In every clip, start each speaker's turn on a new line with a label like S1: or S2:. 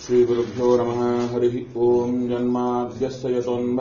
S1: श्रीगुरुभ्यो नमः हरिः ओम् जन्माद्यस्य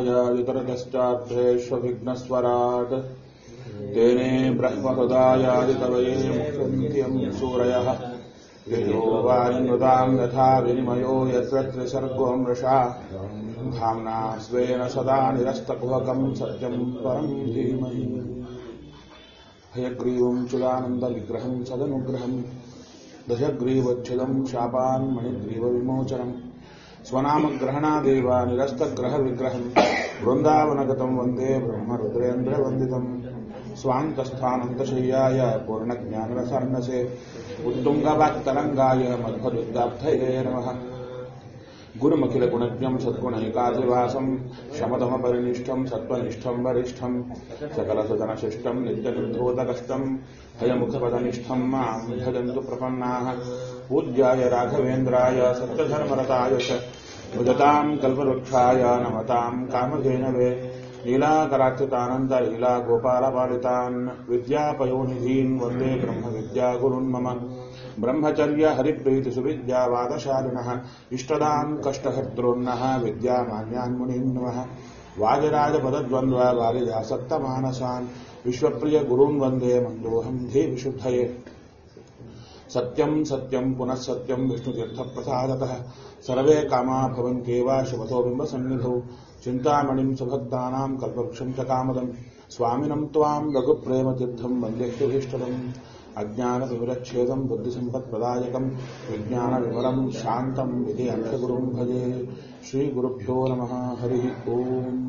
S1: यतोन्मयादितरतश्चार्थेष्वभिघ्नस्वराट् तेने ब्रह्महृदायादितवये मुख्यन्त्यम् सूरयः ययो वायुमृताम् यथा विनिमयो यत्र त्रिसर्गो मृषा धाम्ना स्वेन सदा निरस्तकुहकम् सत्यम् परम् धीमहि हयग्रीवम् चुदानन्दविग्रहम् सदनुग्रहम् दशग्रीवच्छिदम् शापान् मणिग्रीवविमोचनम् स्वनामग्रहणादेव निरस्तग्रहविग्रहम् वृन्दावनगतम् वन्दे ब्रह्मरुद्रेन्द्रवन्दितम् स्वान्तस्थानन्तशय्याय पूर्णज्ञानरसर्णसे उत्तुङ्गवाक्तरङ्गाय मध्वदुर्गाब्धये नमः गुरुमखिलगुणज्ञम् सद्गुणैकाधिवासम् शमतमपरिनिष्ठम् सत्त्वनिष्ठम् वरिष्ठम् सकलसदनशिष्टम् नित्यनिर्धोतकष्टम् हयमुखपदनिष्ठम् माम् भजन्तु प्रपन्नाः पूज्याय राघवेन्द्राय सत्यधर्मरताय च भजताम् कल्पवृक्षाय नमताम् कामधेनवे लीलाकराच्युतानन्द लीलागोपालपालितान् विद्यापयोनिधीन् वन्दे ब्रह्मविद्यागुरुन् मम ब्रह्मचर्य हरिप्रीतिसुविद्यावादशालिनः इष्टदान् कष्टहर्तॄन्नः विद्यामान्यान् मुनीन् नमः वाजराजपदद्वन्द्व वालिदासक्तमानसान् विश्वप्रिय गुरून् वन्दे मन्दोऽहम् धीविशुद्धये सत्यम् सत्यम् पुनः सत्यम् विष्णुतीर्थप्रसादतः सर्वे कामा भवन्त्येव शिवतो बिम्बसन्निधौ चिन्तामणिम् सुभक्तानाम् कल्पवृक्षम् च कामदम् स्वामिनम् त्वाम् रघुप्रेमतीर्थम् वन्देह्यभीष्टदम् अज्ञानविवरच्छेदम् बुद्धिसम्पत्प्रदायकम् विज्ञानविवरम् शान्तम् विधि अंशगुरुम् भजे श्रीगुरुभ्यो नमः हरिः ओम्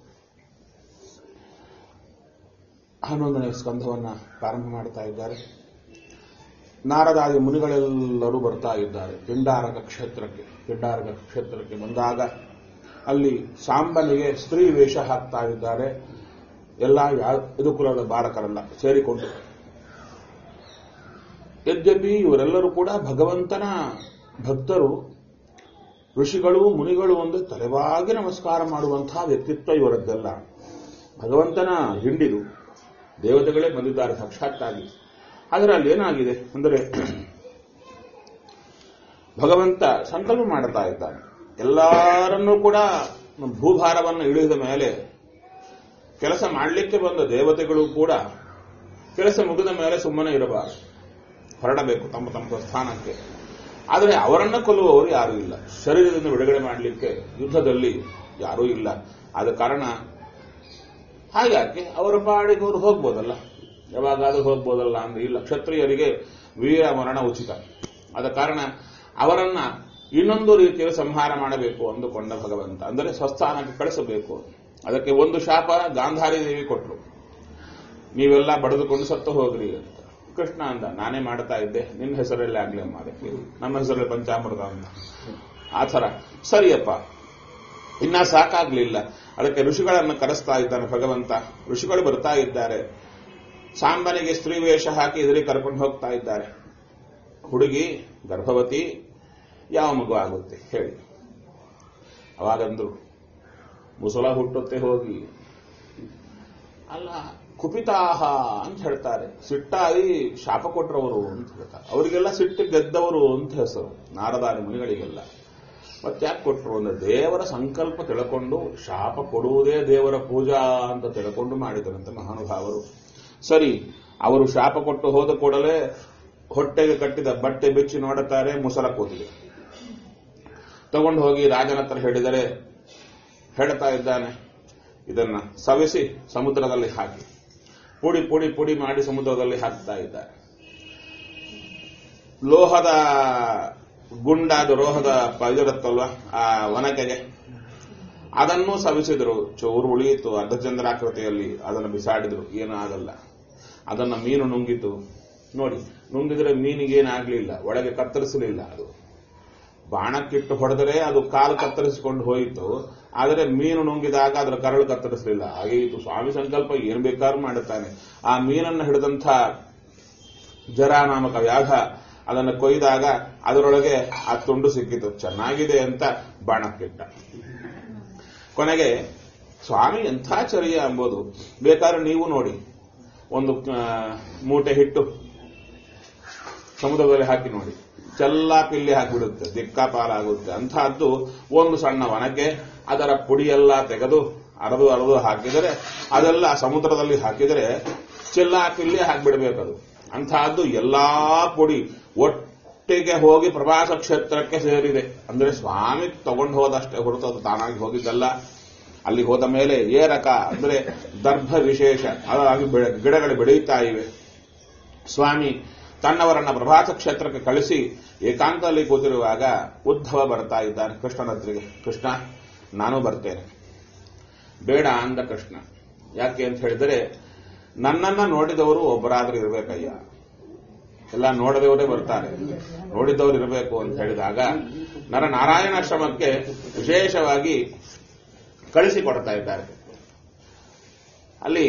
S1: ಹನ್ನೊಂದನೇ ಸ್ಕಂಧವನ್ನ ಪ್ರಾರಂಭ ಮಾಡ್ತಾ ಇದ್ದಾರೆ ನಾರದಾದಿ ಮುನಿಗಳೆಲ್ಲರೂ ಬರ್ತಾ ಇದ್ದಾರೆ ಪಿಂಡಾರಕ ಕ್ಷೇತ್ರಕ್ಕೆ ಪಿಂಡಾರಕ ಕ್ಷೇತ್ರಕ್ಕೆ ಬಂದಾಗ ಅಲ್ಲಿ ಸಾಂಬನಿಗೆ ಸ್ತ್ರೀ ವೇಷ ಹಾಕ್ತಾ ಇದ್ದಾರೆ ಎಲ್ಲ ಇದು ಕುಲದ ಬಾಲಕರಲ್ಲ ಸೇರಿಕೊಂಡು ಯದ್ಯಪಿ ಇವರೆಲ್ಲರೂ ಕೂಡ ಭಗವಂತನ ಭಕ್ತರು ಋಷಿಗಳು ಮುನಿಗಳು ಒಂದು ತಲೆವಾಗಿ ನಮಸ್ಕಾರ ಮಾಡುವಂತಹ ವ್ಯಕ್ತಿತ್ವ ಇವರದ್ದೆಲ್ಲ ಭಗವಂತನ ಹಿಂಡಿದು ದೇವತೆಗಳೇ ಬಂದಿದ್ದಾರೆ ಸಾಕ್ಷಾತ್ತಾಗಿ ಆದರೆ ಅಲ್ಲಿ ಏನಾಗಿದೆ ಅಂದರೆ ಭಗವಂತ ಸಂಕಲ್ಪ ಮಾಡ್ತಾ ಇದ್ದಾನೆ ಎಲ್ಲರನ್ನೂ ಕೂಡ ಭೂಭಾರವನ್ನು ಇಳಿದ ಮೇಲೆ ಕೆಲಸ ಮಾಡಲಿಕ್ಕೆ ಬಂದ ದೇವತೆಗಳು ಕೂಡ ಕೆಲಸ ಮುಗಿದ ಮೇಲೆ ಸುಮ್ಮನೆ ಇರಬಾರದು ಹೊರಡಬೇಕು ತಮ್ಮ ತಮ್ಮ ಸ್ಥಾನಕ್ಕೆ ಆದರೆ ಅವರನ್ನ ಕೊಲ್ಲುವವರು ಯಾರೂ ಇಲ್ಲ ಶರೀರದಿಂದ ಬಿಡುಗಡೆ ಮಾಡಲಿಕ್ಕೆ ಯುದ್ಧದಲ್ಲಿ ಯಾರೂ ಇಲ್ಲ ಆದ ಕಾರಣ ಹಾಗಾಗಿ ಅವರ ಪಾಡಿಗೆ ಅವರು ಹೋಗ್ಬೋದಲ್ಲ ಯಾವಾಗಾದ್ರೂ ಹೋಗ್ಬೋದಲ್ಲ ಅಂದ್ರೆ ಇಲ್ಲ ಕ್ಷತ್ರಿಯರಿಗೆ ವೀರ ಮರಣ ಉಚಿತ ಆದ ಕಾರಣ ಅವರನ್ನ ಇನ್ನೊಂದು ರೀತಿಯಲ್ಲಿ ಸಂಹಾರ ಮಾಡಬೇಕು ಅಂದುಕೊಂಡ ಭಗವಂತ ಅಂದರೆ ಸ್ವಸ್ಥಾನಕ್ಕೆ ಕಳಿಸಬೇಕು ಅದಕ್ಕೆ ಒಂದು ಶಾಪ ಗಾಂಧಾರಿ ದೇವಿ ಕೊಟ್ಟರು ನೀವೆಲ್ಲ ಬಡಿದುಕೊಂಡು ಸತ್ತು ಹೋಗ್ರಿ ಅಂತ ಕೃಷ್ಣ ಅಂದ ನಾನೇ ಮಾಡ್ತಾ ಇದ್ದೆ ನಿನ್ನ ಹೆಸರಲ್ಲಿ ಆಗ್ಲಿ ಅಮ್ಮ ಅದಕ್ಕೆ ನಮ್ಮ ಹೆಸರಲ್ಲಿ ಪಂಚಾಮೃತ ಅಂತ ಆ ಥರ ಸರಿಯಪ್ಪ ಇನ್ನ ಸಾಕಾಗ್ಲಿಲ್ಲ ಅದಕ್ಕೆ ಋಷಿಗಳನ್ನು ಕರೆಸ್ತಾ ಇದ್ದಾನೆ ಭಗವಂತ ಋಷಿಗಳು ಬರ್ತಾ ಇದ್ದಾರೆ ಸಾಂಬನಿಗೆ ಸ್ತ್ರೀ ವೇಷ ಹಾಕಿ ಎದುರಿಗೆ ಕರ್ಕೊಂಡು ಹೋಗ್ತಾ ಇದ್ದಾರೆ ಹುಡುಗಿ ಗರ್ಭವತಿ ಯಾವ ಮಗು ಆಗುತ್ತೆ ಹೇಳಿ ಅವಾಗಂದ್ರು ಮುಸಲ ಹುಟ್ಟುತ್ತೆ ಹೋಗಿ ಅಲ್ಲ ಕುಪಿತಾಹ ಅಂತ ಹೇಳ್ತಾರೆ ಸಿಟ್ಟಾಗಿ ಶಾಪ ಕೊಟ್ಟರವರು ಅಂತ ಹೇಳ್ತಾರೆ ಅವರಿಗೆಲ್ಲ ಸಿಟ್ಟು ಗೆದ್ದವರು ಅಂತ ಹೆಸರು ನಾರದಾರಿ ಮುನಿಗಳಿಗೆಲ್ಲ ಮತ್ತೆ ಯಾಕೆ ಕೊಟ್ಟರು ಅಂದ್ರೆ ದೇವರ ಸಂಕಲ್ಪ ತಿಳ್ಕೊಂಡು ಶಾಪ ಕೊಡುವುದೇ ದೇವರ ಪೂಜಾ ಅಂತ ತಿಳ್ಕೊಂಡು ಮಾಡಿದರಂತೆ ಮಹಾನುಭಾವರು ಸರಿ ಅವರು ಶಾಪ ಕೊಟ್ಟು ಹೋದ ಕೂಡಲೇ ಹೊಟ್ಟೆಗೆ ಕಟ್ಟಿದ ಬಟ್ಟೆ ಬಿಚ್ಚಿ ನೋಡುತ್ತಾರೆ ಮುಸಲ ಕೂತಿದೆ ತಗೊಂಡು ಹೋಗಿ ರಾಜನ ಹತ್ರ ಹೇಳಿದರೆ ಹೇಳ್ತಾ ಇದ್ದಾನೆ ಇದನ್ನ ಸವಿಸಿ ಸಮುದ್ರದಲ್ಲಿ ಹಾಕಿ ಪುಡಿ ಪುಡಿ ಪುಡಿ ಮಾಡಿ ಸಮುದ್ರದಲ್ಲಿ ಹಾಕ್ತಾ ಇದ್ದಾರೆ ಲೋಹದ ಗುಂಡಾದ ರೋಹದ ಇದರತ್ತಲ್ವ ಆ ಒನಕೆಗೆ ಅದನ್ನು ಸವಿಸಿದ್ರು ಚೂರು ಉಳಿಯಿತು ಅರ್ಧಚಂದ್ರಾಕೃತಿಯಲ್ಲಿ ಅದನ್ನು ಬಿಸಾಡಿದ್ರು ಏನೂ ಆಗಲ್ಲ ಅದನ್ನ ಮೀನು ನುಂಗಿತು ನೋಡಿ ನುಂಗಿದ್ರೆ ಮೀನಿಗೇನಾಗ್ಲಿಲ್ಲ ಒಳಗೆ ಕತ್ತರಿಸಲಿಲ್ಲ ಅದು ಬಾಣಕ್ಕಿಟ್ಟು ಹೊಡೆದರೆ ಅದು ಕಾಲು ಕತ್ತರಿಸಿಕೊಂಡು ಹೋಯಿತು ಆದರೆ ಮೀನು ನುಂಗಿದಾಗ ಅದರ ಕರಳು ಕತ್ತರಿಸಲಿಲ್ಲ ಹಾಗೆ ಇದು ಸ್ವಾಮಿ ಸಂಕಲ್ಪ ಏನ್ ಬೇಕಾದ್ರೂ ಮಾಡುತ್ತಾನೆ ಆ ಮೀನನ್ನು ಹಿಡಿದಂಥ ಜರ ನಾಮಕ ವ್ಯಾಧ ಅದನ್ನು ಕೊಯ್ದಾಗ ಅದರೊಳಗೆ ಆ ತುಂಡು ಸಿಕ್ಕಿತು ಚೆನ್ನಾಗಿದೆ ಅಂತ ಬಾಣಕ್ಕಿಟ್ಟ ಕೊನೆಗೆ ಸ್ವಾಮಿ ಎಂಥ ಚರ್ಯ ಎಂಬುದು ಬೇಕಾದ್ರೆ ನೀವು ನೋಡಿ ಒಂದು ಮೂಟೆ ಹಿಟ್ಟು ಸಮುದ್ರದಲ್ಲಿ ಹಾಕಿ ನೋಡಿ ಚೆಲ್ಲ ಪಿಲ್ಲಿ ಹಾಕಿಬಿಡುತ್ತೆ ದಿಕ್ಕಾಪಾಲಾಗುತ್ತೆ ಅಂತಹದ್ದು ಒಂದು ಸಣ್ಣ ಒಣಕೆ ಅದರ ಪುಡಿಯೆಲ್ಲ ತೆಗೆದು ಅರದು ಅರದು ಹಾಕಿದರೆ ಅದೆಲ್ಲ ಸಮುದ್ರದಲ್ಲಿ ಹಾಕಿದರೆ ಚೆಲ್ಲ ಪಿಲ್ಲಿ ಹಾಕಿಬಿಡ್ಬೇಕದು ಅಂತಹದ್ದು ಎಲ್ಲಾ ಪುಡಿ ಒಟ್ಟಿಗೆ ಹೋಗಿ ಪ್ರವಾಸ ಕ್ಷೇತ್ರಕ್ಕೆ ಸೇರಿದೆ ಅಂದ್ರೆ ಸ್ವಾಮಿ ತಗೊಂಡು ಹೋದಷ್ಟೇ ಹೊರತು ಅದು ತಾನಾಗಿ ಹೋಗಿದ್ದಲ್ಲ ಅಲ್ಲಿ ಹೋದ ಮೇಲೆ ಏರಕ ಅಂದ್ರೆ ದರ್ಭ ವಿಶೇಷ ಅದಾಗಿ ಬೆಳೆ- ಗಿಡಗಳು ಬೆಳೆಯುತ್ತಾ ಇವೆ ಸ್ವಾಮಿ ತನ್ನವರನ್ನ ಪ್ರಭಾತ ಕ್ಷೇತ್ರಕ್ಕೆ ಕಳಿಸಿ ಏಕಾಂತದಲ್ಲಿ ಕೂತಿರುವಾಗ ಉದ್ಧವ ಬರ್ತಾ ಇದ್ದಾನೆ ಕೃಷ್ಣನ ಹತ್ರಿಗೆ ಕೃಷ್ಣ ನಾನು ಬರ್ತೇನೆ ಬೇಡ ಅಂದ ಕೃಷ್ಣ ಯಾಕೆ ಅಂತ ಹೇಳಿದರೆ ನನ್ನನ್ನ ನೋಡಿದವರು ಒಬ್ಬರಾದ್ರೂ ಇರಬೇಕಯ್ಯ ಎಲ್ಲ ನೋಡದವರೇ ಬರ್ತಾರೆ ನೋಡಿದವರು ಇರಬೇಕು ಅಂತ ಹೇಳಿದಾಗ ನರ ನಾರಾಯಣಾಶ್ರಮಕ್ಕೆ ವಿಶೇಷವಾಗಿ ಕಳಿಸಿಕೊಡ್ತಾ ಇದ್ದಾರೆ ಅಲ್ಲಿ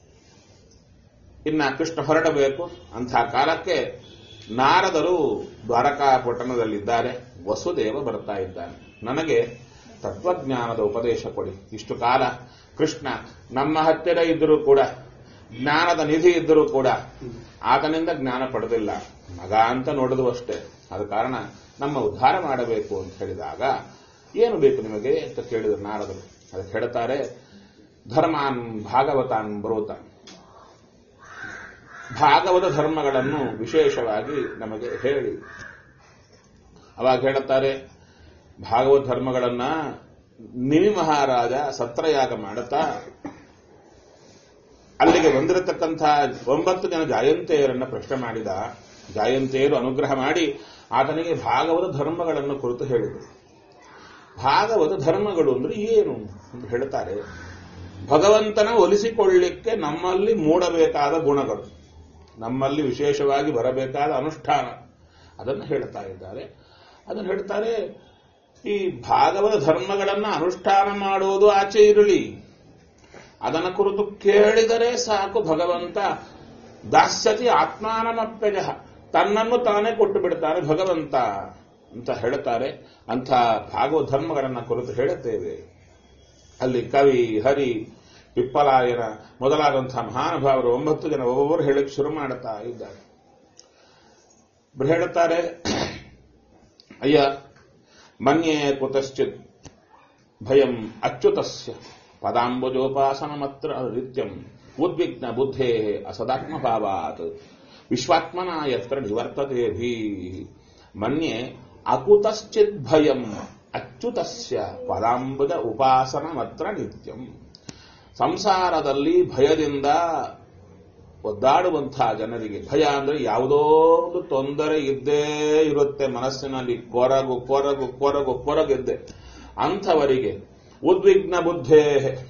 S1: ಇನ್ನ ಕೃಷ್ಣ ಹೊರಡಬೇಕು ಅಂತಹ ಕಾಲಕ್ಕೆ ನಾರದರು ದ್ವಾರಕಾ ಪಟ್ಟಣದಲ್ಲಿದ್ದಾರೆ ವಸುದೇವ ಬರ್ತಾ ಇದ್ದಾನೆ ನನಗೆ ತತ್ವಜ್ಞಾನದ ಉಪದೇಶ ಕೊಡಿ ಇಷ್ಟು ಕಾಲ ಕೃಷ್ಣ ನಮ್ಮ ಹತ್ತಿರ ಇದ್ದರೂ ಕೂಡ ಜ್ಞಾನದ ನಿಧಿ ಇದ್ದರೂ ಕೂಡ ಆತನಿಂದ ಜ್ಞಾನ ಪಡೆದಿಲ್ಲ ಮಗ ಅಂತ ನೋಡಿದ್ವು ಅಷ್ಟೇ ಆದ ಕಾರಣ ನಮ್ಮ ಉದ್ಧಾರ ಮಾಡಬೇಕು ಅಂತ ಹೇಳಿದಾಗ ಏನು ಬೇಕು ನಿಮಗೆ ಅಂತ ಕೇಳಿದರು ನಾರದರು ಅದಕ್ಕೆ ಹೇಳ್ತಾರೆ ಧರ್ಮಾನ್ ಭಾಗವತಾನ್ ಬರುತ್ತಾನ್ ಭಾಗವತ ಧರ್ಮಗಳನ್ನು ವಿಶೇಷವಾಗಿ ನಮಗೆ ಹೇಳಿ ಅವಾಗ ಹೇಳುತ್ತಾರೆ ಭಾಗವತ ಧರ್ಮಗಳನ್ನ ನಿಮಿ ಮಹಾರಾಜ ಸತ್ರಯಾಗ ಮಾಡುತ್ತಾ ಅಲ್ಲಿಗೆ ಬಂದಿರತಕ್ಕಂಥ ಒಂಬತ್ತು ಜನ ಜಾಯಂತೆಯರನ್ನ ಪ್ರಶ್ನೆ ಮಾಡಿದ ಜಾಯಂತೆಯರು ಅನುಗ್ರಹ ಮಾಡಿ ಆತನಿಗೆ ಭಾಗವತ ಧರ್ಮಗಳನ್ನು ಕುರಿತು ಹೇಳಿದರು ಭಾಗವತ ಧರ್ಮಗಳು ಅಂದ್ರೆ ಏನು ಅಂತ ಹೇಳ್ತಾರೆ ಭಗವಂತನ ಒಲಿಸಿಕೊಳ್ಳಿಕ್ಕೆ ನಮ್ಮಲ್ಲಿ ಮೂಡಬೇಕಾದ ಗುಣಗಳು ನಮ್ಮಲ್ಲಿ ವಿಶೇಷವಾಗಿ ಬರಬೇಕಾದ ಅನುಷ್ಠಾನ ಅದನ್ನು ಹೇಳ್ತಾ ಇದ್ದಾರೆ ಅದನ್ನು ಹೇಳ್ತಾರೆ ಈ ಭಾಗವತ ಧರ್ಮಗಳನ್ನ ಅನುಷ್ಠಾನ ಮಾಡುವುದು ಆಚೆ ಇರಲಿ ಅದನ್ನ ಕುರಿತು ಕೇಳಿದರೆ ಸಾಕು ಭಗವಂತ ದಾಸ್ಯತಿ ಆತ್ಮಾನಮಪ್ಯಜ ತನ್ನನ್ನು ತಾನೇ ಕೊಟ್ಟು ಬಿಡ್ತಾನೆ ಭಗವಂತ ಅಂತ ಹೇಳ್ತಾರೆ ಅಂಥ ಭಾಗವತ ಧರ್ಮಗಳನ್ನ ಕುರಿತು ಹೇಳುತ್ತೇವೆ ಅಲ್ಲಿ ಕವಿ ಹರಿ ಪಿಪ್ಪಲಾಯನ ಮೊದಲಾದಂತಹ ಮಹಾನುಭಾವರು ಒಂಬತ್ತು ಜನ ಒಬ್ಬೊಬ್ಬರು ಹೇಳಕ್ಕೆ ಶುರು ಮಾಡುತ್ತಾ ಇದ್ದಾರೆ ಒಬ್ರು ಹೇಳುತ್ತಾರೆ ಅಯ್ಯ ಮನ್ಯೇ ಕುತಶ್ಚಿತ್ ಭಯಂ ಅಚ್ಯುತಸ್ಯ ಪದಾಂಬುಜೋಪಾಸನಮತ್ರ ನಿತ್ಯಂ ಉದ್ವಿಗ್ನ ಬುದ್ಧೇ ಅಸದಾತ್ಮಭಾವಾತ್ ವಿಶ್ವಾತ್ಮನ ಯತ್ರ ನಿವರ್ತತೆ ಭೀ ಮನ್ಯೆ ಅಕುತಶ್ಚಿತ್ ಭಯಂ ಅಚ್ಯುತಸ್ಯ ಪದಾಂಬುಜ ಉಪಾಸನಮತ್ರ ನಿತ್ಯಂ ಸಂಸಾರದಲ್ಲಿ ಭಯದಿಂದ ಒದ್ದಾಡುವಂತಹ ಜನರಿಗೆ ಭಯ ಅಂದ್ರೆ ಯಾವುದೋ ಒಂದು ತೊಂದರೆ ಇದ್ದೇ ಇರುತ್ತೆ ಮನಸ್ಸಿನಲ್ಲಿ ಕೊರಗು ಕೊರಗು ಕೊರಗು ಕೊರಗಿದ್ದೆ ಅಂಥವರಿಗೆ ಉದ್ವಿಗ್ನ ಬುದ್ಧೇ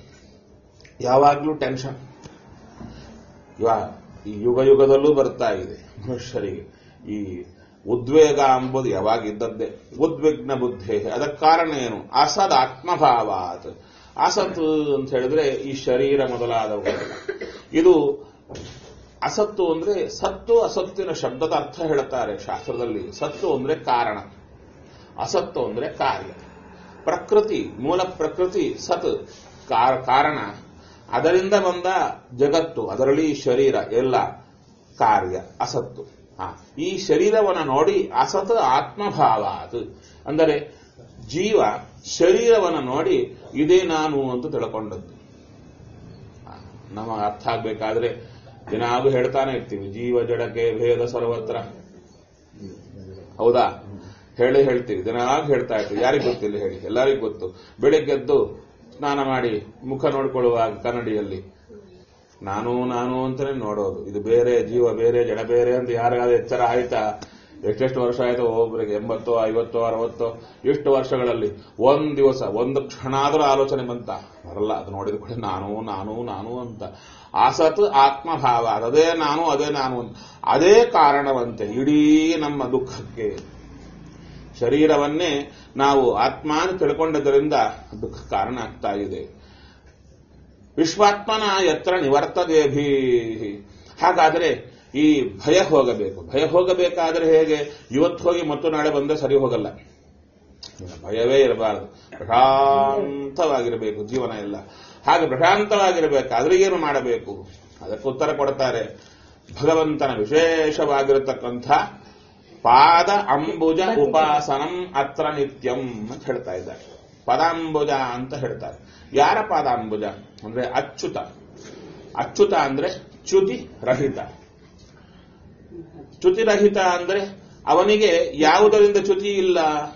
S1: ಯಾವಾಗಲೂ ಟೆನ್ಷನ್ ಇವಾಗ ಈ ಯುಗ ಯುಗದಲ್ಲೂ ಬರ್ತಾ ಇದೆ ಮನುಷ್ಯರಿಗೆ ಈ ಉದ್ವೇಗ ಎಂಬುದು ಯಾವಾಗ ಇದ್ದದ್ದೇ ಉದ್ವಿಗ್ನ ಬುದ್ಧಿ ಅದಕ್ಕೆ ಕಾರಣ ಏನು ಅಸದ್ ಆತ್ಮಭಾವಾತ್ ಅಸತ್ ಅಂತ ಹೇಳಿದ್ರೆ ಈ ಶರೀರ ಮೊದಲಾದವು ಇದು ಅಸತ್ತು ಅಂದ್ರೆ ಸತ್ತು ಅಸತ್ತಿನ ಶಬ್ದದ ಅರ್ಥ ಹೇಳುತ್ತಾರೆ ಶಾಸ್ತ್ರದಲ್ಲಿ ಸತ್ತು ಅಂದ್ರೆ ಕಾರಣ ಅಸತ್ತು ಅಂದ್ರೆ ಕಾರ್ಯ ಪ್ರಕೃತಿ ಮೂಲ ಪ್ರಕೃತಿ ಸತ್ ಕಾ- ಕಾರಣ ಅದರಿಂದ ಬಂದ ಜಗತ್ತು ಅದರಲ್ಲಿ ಈ ಶರೀರ ಎಲ್ಲ ಕಾರ್ಯ ಅಸತ್ತು ಆ, ಈ ಶರೀರವನ್ನು ನೋಡಿ ಅಸತ್ ಆತ್ಮಭಾವ ಅದು ಅಂದರೆ ಜೀವ ಶರೀರವನ್ನು ನೋಡಿ ಇದೇ ನಾನು ಅಂತ ತಿಳ್ಕೊಂಡದ್ದು ಆ, ನಮಗೆ ಅರ್ಥ ಆಗ್ಬೇಕಾದ್ರೆ ದಿನಾಗೂ ಹೇಳ್ತಾನೆ ಇರ್ತೀವಿ ಜೀವ ಜಡಕ್ಕೆ ಭೇದ ಸರ್ವತ್ರ ಹೌದಾ ಹೇಳಿ ಹೇಳ್ತೀವಿ ದಿನಾಗ್ ಹೇಳ್ತಾ ಇರ್ತೀವಿ ಯಾರಿಗ್ ಗೊತ್ತಿಲ್ಲ ಹೇಳಿ ಎಲ್ಲರಿಗೂ ಗೊತ್ತು ಬೆಳಿಗ್ಗೆದ್ದು ಸ್ನಾನ ಮಾಡಿ ಮುಖ ನೋಡ್ಕೊಳ್ಳುವಾಗ ಕನ್ನಡಿಯಲ್ಲಿ ನಾನು ನಾನು ಅಂತಾನೆ ನೋಡೋದು ಇದು ಬೇರೆ ಜೀವ ಬೇರೆ ಜಡ ಬೇರೆ ಅಂತ ಯಾರಿಗಾದ್ರೂ ಎಚ್ಚರ ಆಯ್ತಾ ಎಷ್ಟೆಷ್ಟು ವರ್ಷ ಆಯ್ತು ಒಬ್ಬೊಬ್ಬರಿಗೆ ಎಂಬತ್ತೋ ಐವತ್ತೋ ಅರವತ್ತೋ ಇಷ್ಟು ವರ್ಷಗಳಲ್ಲಿ ಒಂದ್ ದಿವಸ ಒಂದು ಕ್ಷಣ ಆದ್ರೂ ಆಲೋಚನೆ ಬಂತ ಬರಲ್ಲ ಅದು ನೋಡಿದ ಕೂಡ ನಾನು ನಾನು ನಾನು ಅಂತ ಆಸತ್ ಆತ್ಮಭಾವ ಅದೇ ನಾನು ಅದೇ ನಾನು ಅಂತ ಅದೇ ಕಾರಣವಂತೆ ಇಡೀ ನಮ್ಮ ದುಃಖಕ್ಕೆ ಶರೀರವನ್ನೇ ನಾವು ಆತ್ಮಾನ ತಿಳ್ಕೊಂಡದ್ರಿಂದ ದುಃಖ ಕಾರಣ ಆಗ್ತಾ ಇದೆ ವಿಶ್ವಾತ್ಮನ ಎತ್ತರ ನಿವರ್ತದೆ ಭೀ ಹಾಗಾದರೆ ಈ ಭಯ ಹೋಗಬೇಕು ಭಯ ಹೋಗಬೇಕಾದ್ರೆ ಹೇಗೆ ಇವತ್ತು ಹೋಗಿ ಮತ್ತು ನಾಳೆ ಬಂದ್ರೆ ಸರಿ ಹೋಗಲ್ಲ ಭಯವೇ ಇರಬಾರದು ಪ್ರಶಾಂತವಾಗಿರಬೇಕು ಜೀವನ ಎಲ್ಲ ಹಾಗೆ ಪ್ರಶಾಂತವಾಗಿರಬೇಕಾದ್ರೆ ಏನು ಮಾಡಬೇಕು ಅದಕ್ಕೆ ಉತ್ತರ ಕೊಡ್ತಾರೆ ಭಗವಂತನ ವಿಶೇಷವಾಗಿರತಕ್ಕಂಥ ಪಾದ ಅಂಬುಜ ಉಪಾಸನಂ ಅತ್ರ ನಿತ್ಯಂ ಅಂತ ಹೇಳ್ತಾ ಇದ್ದಾರೆ ಪದಾಂಬುಜ ಅಂತ ಹೇಳ್ತಾರೆ ಯಾರ ಪಾದಾಂಬುಜ ಅಂದ್ರೆ ಅಚ್ಯುತ ಅಚ್ಯುತ ಅಂದ್ರೆ ಚ್ಯುತಿ ರಹಿತ ಚ್ಯುತಿರಹಿತ ಅಂದ್ರೆ ಅವನಿಗೆ ಯಾವುದರಿಂದ ಚ್ಯುತಿ ಇಲ್ಲ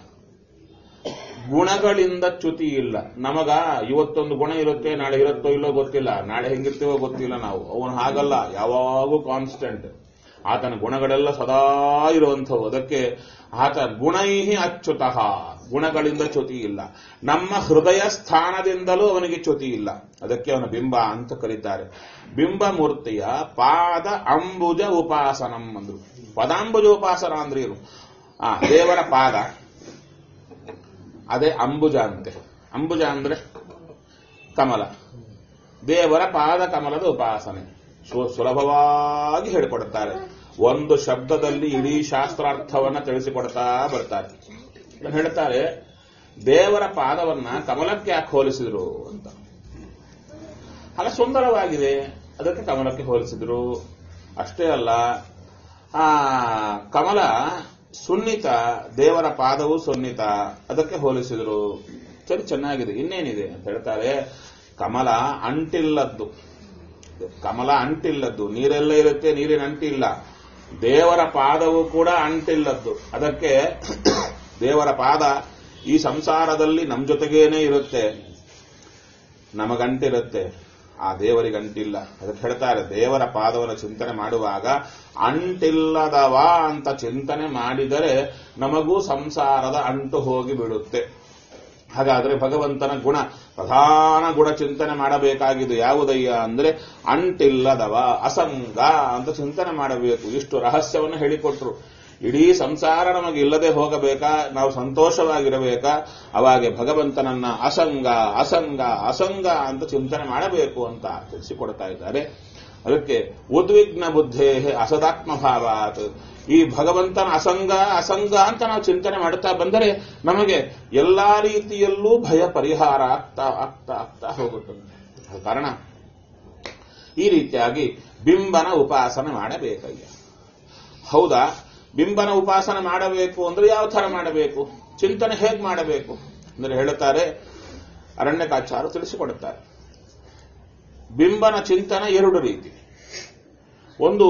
S1: ಗುಣಗಳಿಂದ ಚ್ಯುತಿ ಇಲ್ಲ ನಮಗ ಇವತ್ತೊಂದು ಗುಣ ಇರುತ್ತೆ ನಾಳೆ ಇರುತ್ತೋ ಇಲ್ಲೋ ಗೊತ್ತಿಲ್ಲ ನಾಳೆ ಹೆಂಗಿರ್ತೀವೋ ಗೊತ್ತಿಲ್ಲ ನಾವು ಅವನು ಹಾಗಲ್ಲ ಯಾವಾಗೂ ಕಾನ್ಸ್ಟೆಂಟ್ ಆತನ ಗುಣಗಳೆಲ್ಲ ಸದಾ ಇರುವಂಥವು ಅದಕ್ಕೆ ಆತ ಗುಣೈಹಿ ಅಚ್ಯುತಃ ಗುಣಗಳಿಂದ ಚ್ಯುತಿ ಇಲ್ಲ ನಮ್ಮ ಹೃದಯ ಸ್ಥಾನದಿಂದಲೂ ಅವನಿಗೆ ಚ್ಯುತಿ ಇಲ್ಲ ಅದಕ್ಕೆ ಅವನ ಬಿಂಬ ಅಂತ ಕರೀತಾರೆ ಬಿಂಬ ಮೂರ್ತಿಯ ಪಾದ ಅಂಬುಜ ಉಪಾಸನಂ ಅಂದ್ರು ಪದಾಂಬುಜ ಉಪಾಸನ ಅಂದ್ರೆ ಏನು ಆ ದೇವರ ಪಾದ ಅದೇ ಅಂಬುಜ ಅಂತೆ ಅಂಬುಜ ಅಂದ್ರೆ ಕಮಲ ದೇವರ ಪಾದ ಕಮಲದ ಉಪಾಸನೆ ಸು- ಸುಲಭವಾಗಿ ಹೇಳಿಕೊಡುತ್ತಾರೆ ಒಂದು ಶಬ್ದದಲ್ಲಿ ಇಡೀ ಶಾಸ್ತ್ರಾರ್ಥವನ್ನ ತಿಳಿಸಿಕೊಡ್ತಾ ಬರ್ತಾರೆ ಇದನ್ನ ಹೇಳ್ತಾರೆ ದೇವರ ಪಾದವನ್ನ ಕಮಲಕ್ಕೆ ಯಾಕೆ ಹೋಲಿಸಿದ್ರು ಅಂತ ಅಲ್ಲ ಸುಂದರವಾಗಿದೆ ಅದಕ್ಕೆ ಕಮಲಕ್ಕೆ ಹೋಲಿಸಿದ್ರು ಅಷ್ಟೇ ಅಲ್ಲ ಆ ಕಮಲ ಸುನ್ನಿತ ದೇವರ ಪಾದವು ಸುನ್ನಿತ ಅದಕ್ಕೆ ಹೋಲಿಸಿದ್ರು ಸರಿ ಚೆನ್ನಾಗಿದೆ ಇನ್ನೇನಿದೆ ಅಂತ ಹೇಳ್ತಾರೆ ಕಮಲ ಅಂಟಿಲ್ಲದ್ದು ಕಮಲ ಅಂಟಿಲ್ಲದ್ದು ನೀರೆಲ್ಲ ಇರುತ್ತೆ ನೀರಿನ ಅಂಟಿಲ್ಲ ದೇವರ ಪಾದವು ಕೂಡ ಅಂಟಿಲ್ಲದ್ದು ಅದಕ್ಕೆ ದೇವರ ಪಾದ ಈ ಸಂಸಾರದಲ್ಲಿ ನಮ್ಮ ಜೊತೆಗೇನೆ ಇರುತ್ತೆ ನಮಗಂಟಿರುತ್ತೆ ಆ ದೇವರಿಗೆ ಅಂಟಿಲ್ಲ ಅದಕ್ಕೆ ಹೇಳ್ತಾರೆ ದೇವರ ಪಾದವನ್ನು ಚಿಂತನೆ ಮಾಡುವಾಗ ಅಂಟಿಲ್ಲದವ ಅಂತ ಚಿಂತನೆ ಮಾಡಿದರೆ ನಮಗೂ ಸಂಸಾರದ ಅಂಟು ಹೋಗಿ ಬಿಡುತ್ತೆ ಹಾಗಾದ್ರೆ ಭಗವಂತನ ಗುಣ ಪ್ರಧಾನ ಗುಣ ಚಿಂತನೆ ಮಾಡಬೇಕಾಗಿದೆ ಯಾವುದಯ್ಯ ಅಂದ್ರೆ ಅಂಟಿಲ್ಲದವ ಅಸಂಗ ಅಂತ ಚಿಂತನೆ ಮಾಡಬೇಕು ಇಷ್ಟು ರಹಸ್ಯವನ್ನು ಹೇಳಿಕೊಟ್ರು ಇಡೀ ಸಂಸಾರ ನಮಗೆ ಇಲ್ಲದೆ ಹೋಗಬೇಕಾ ನಾವು ಸಂತೋಷವಾಗಿರಬೇಕಾ ಅವಾಗೆ ಭಗವಂತನನ್ನ ಅಸಂಗ ಅಸಂಗ ಅಸಂಗ ಅಂತ ಚಿಂತನೆ ಮಾಡಬೇಕು ಅಂತ ತಿಳಿಸಿಕೊಡ್ತಾ ಇದ್ದಾರೆ ಅದಕ್ಕೆ ಉದ್ವಿಗ್ನ ಬುದ್ಧೇ ಅಸದಾತ್ಮ ಭಾವಾತ್ ಈ ಭಗವಂತನ ಅಸಂಗ ಅಸಂಗ ಅಂತ ನಾವು ಚಿಂತನೆ ಮಾಡುತ್ತಾ ಬಂದರೆ ನಮಗೆ ಎಲ್ಲಾ ರೀತಿಯಲ್ಲೂ ಭಯ ಪರಿಹಾರ ಆಗ್ತಾ ಆಗ್ತಾ ಆಗ್ತಾ ಹೋಗುತ್ತದೆ ಆ ಕಾರಣ ಈ ರೀತಿಯಾಗಿ ಬಿಂಬನ ಉಪಾಸನೆ ಮಾಡಬೇಕಯ್ಯ ಹೌದಾ ಬಿಂಬನ ಉಪಾಸನೆ ಮಾಡಬೇಕು ಅಂದ್ರೆ ಯಾವ ತರ ಮಾಡಬೇಕು ಚಿಂತನೆ ಹೇಗೆ ಮಾಡಬೇಕು ಅಂದ್ರೆ ಹೇಳುತ್ತಾರೆ ಅರಣ್ಯಕಾಚಾರ ತಿಳಿಸಿಕೊಡುತ್ತಾರೆ ಬಿಂಬನ ಚಿಂತನೆ ಎರಡು ರೀತಿ ಒಂದು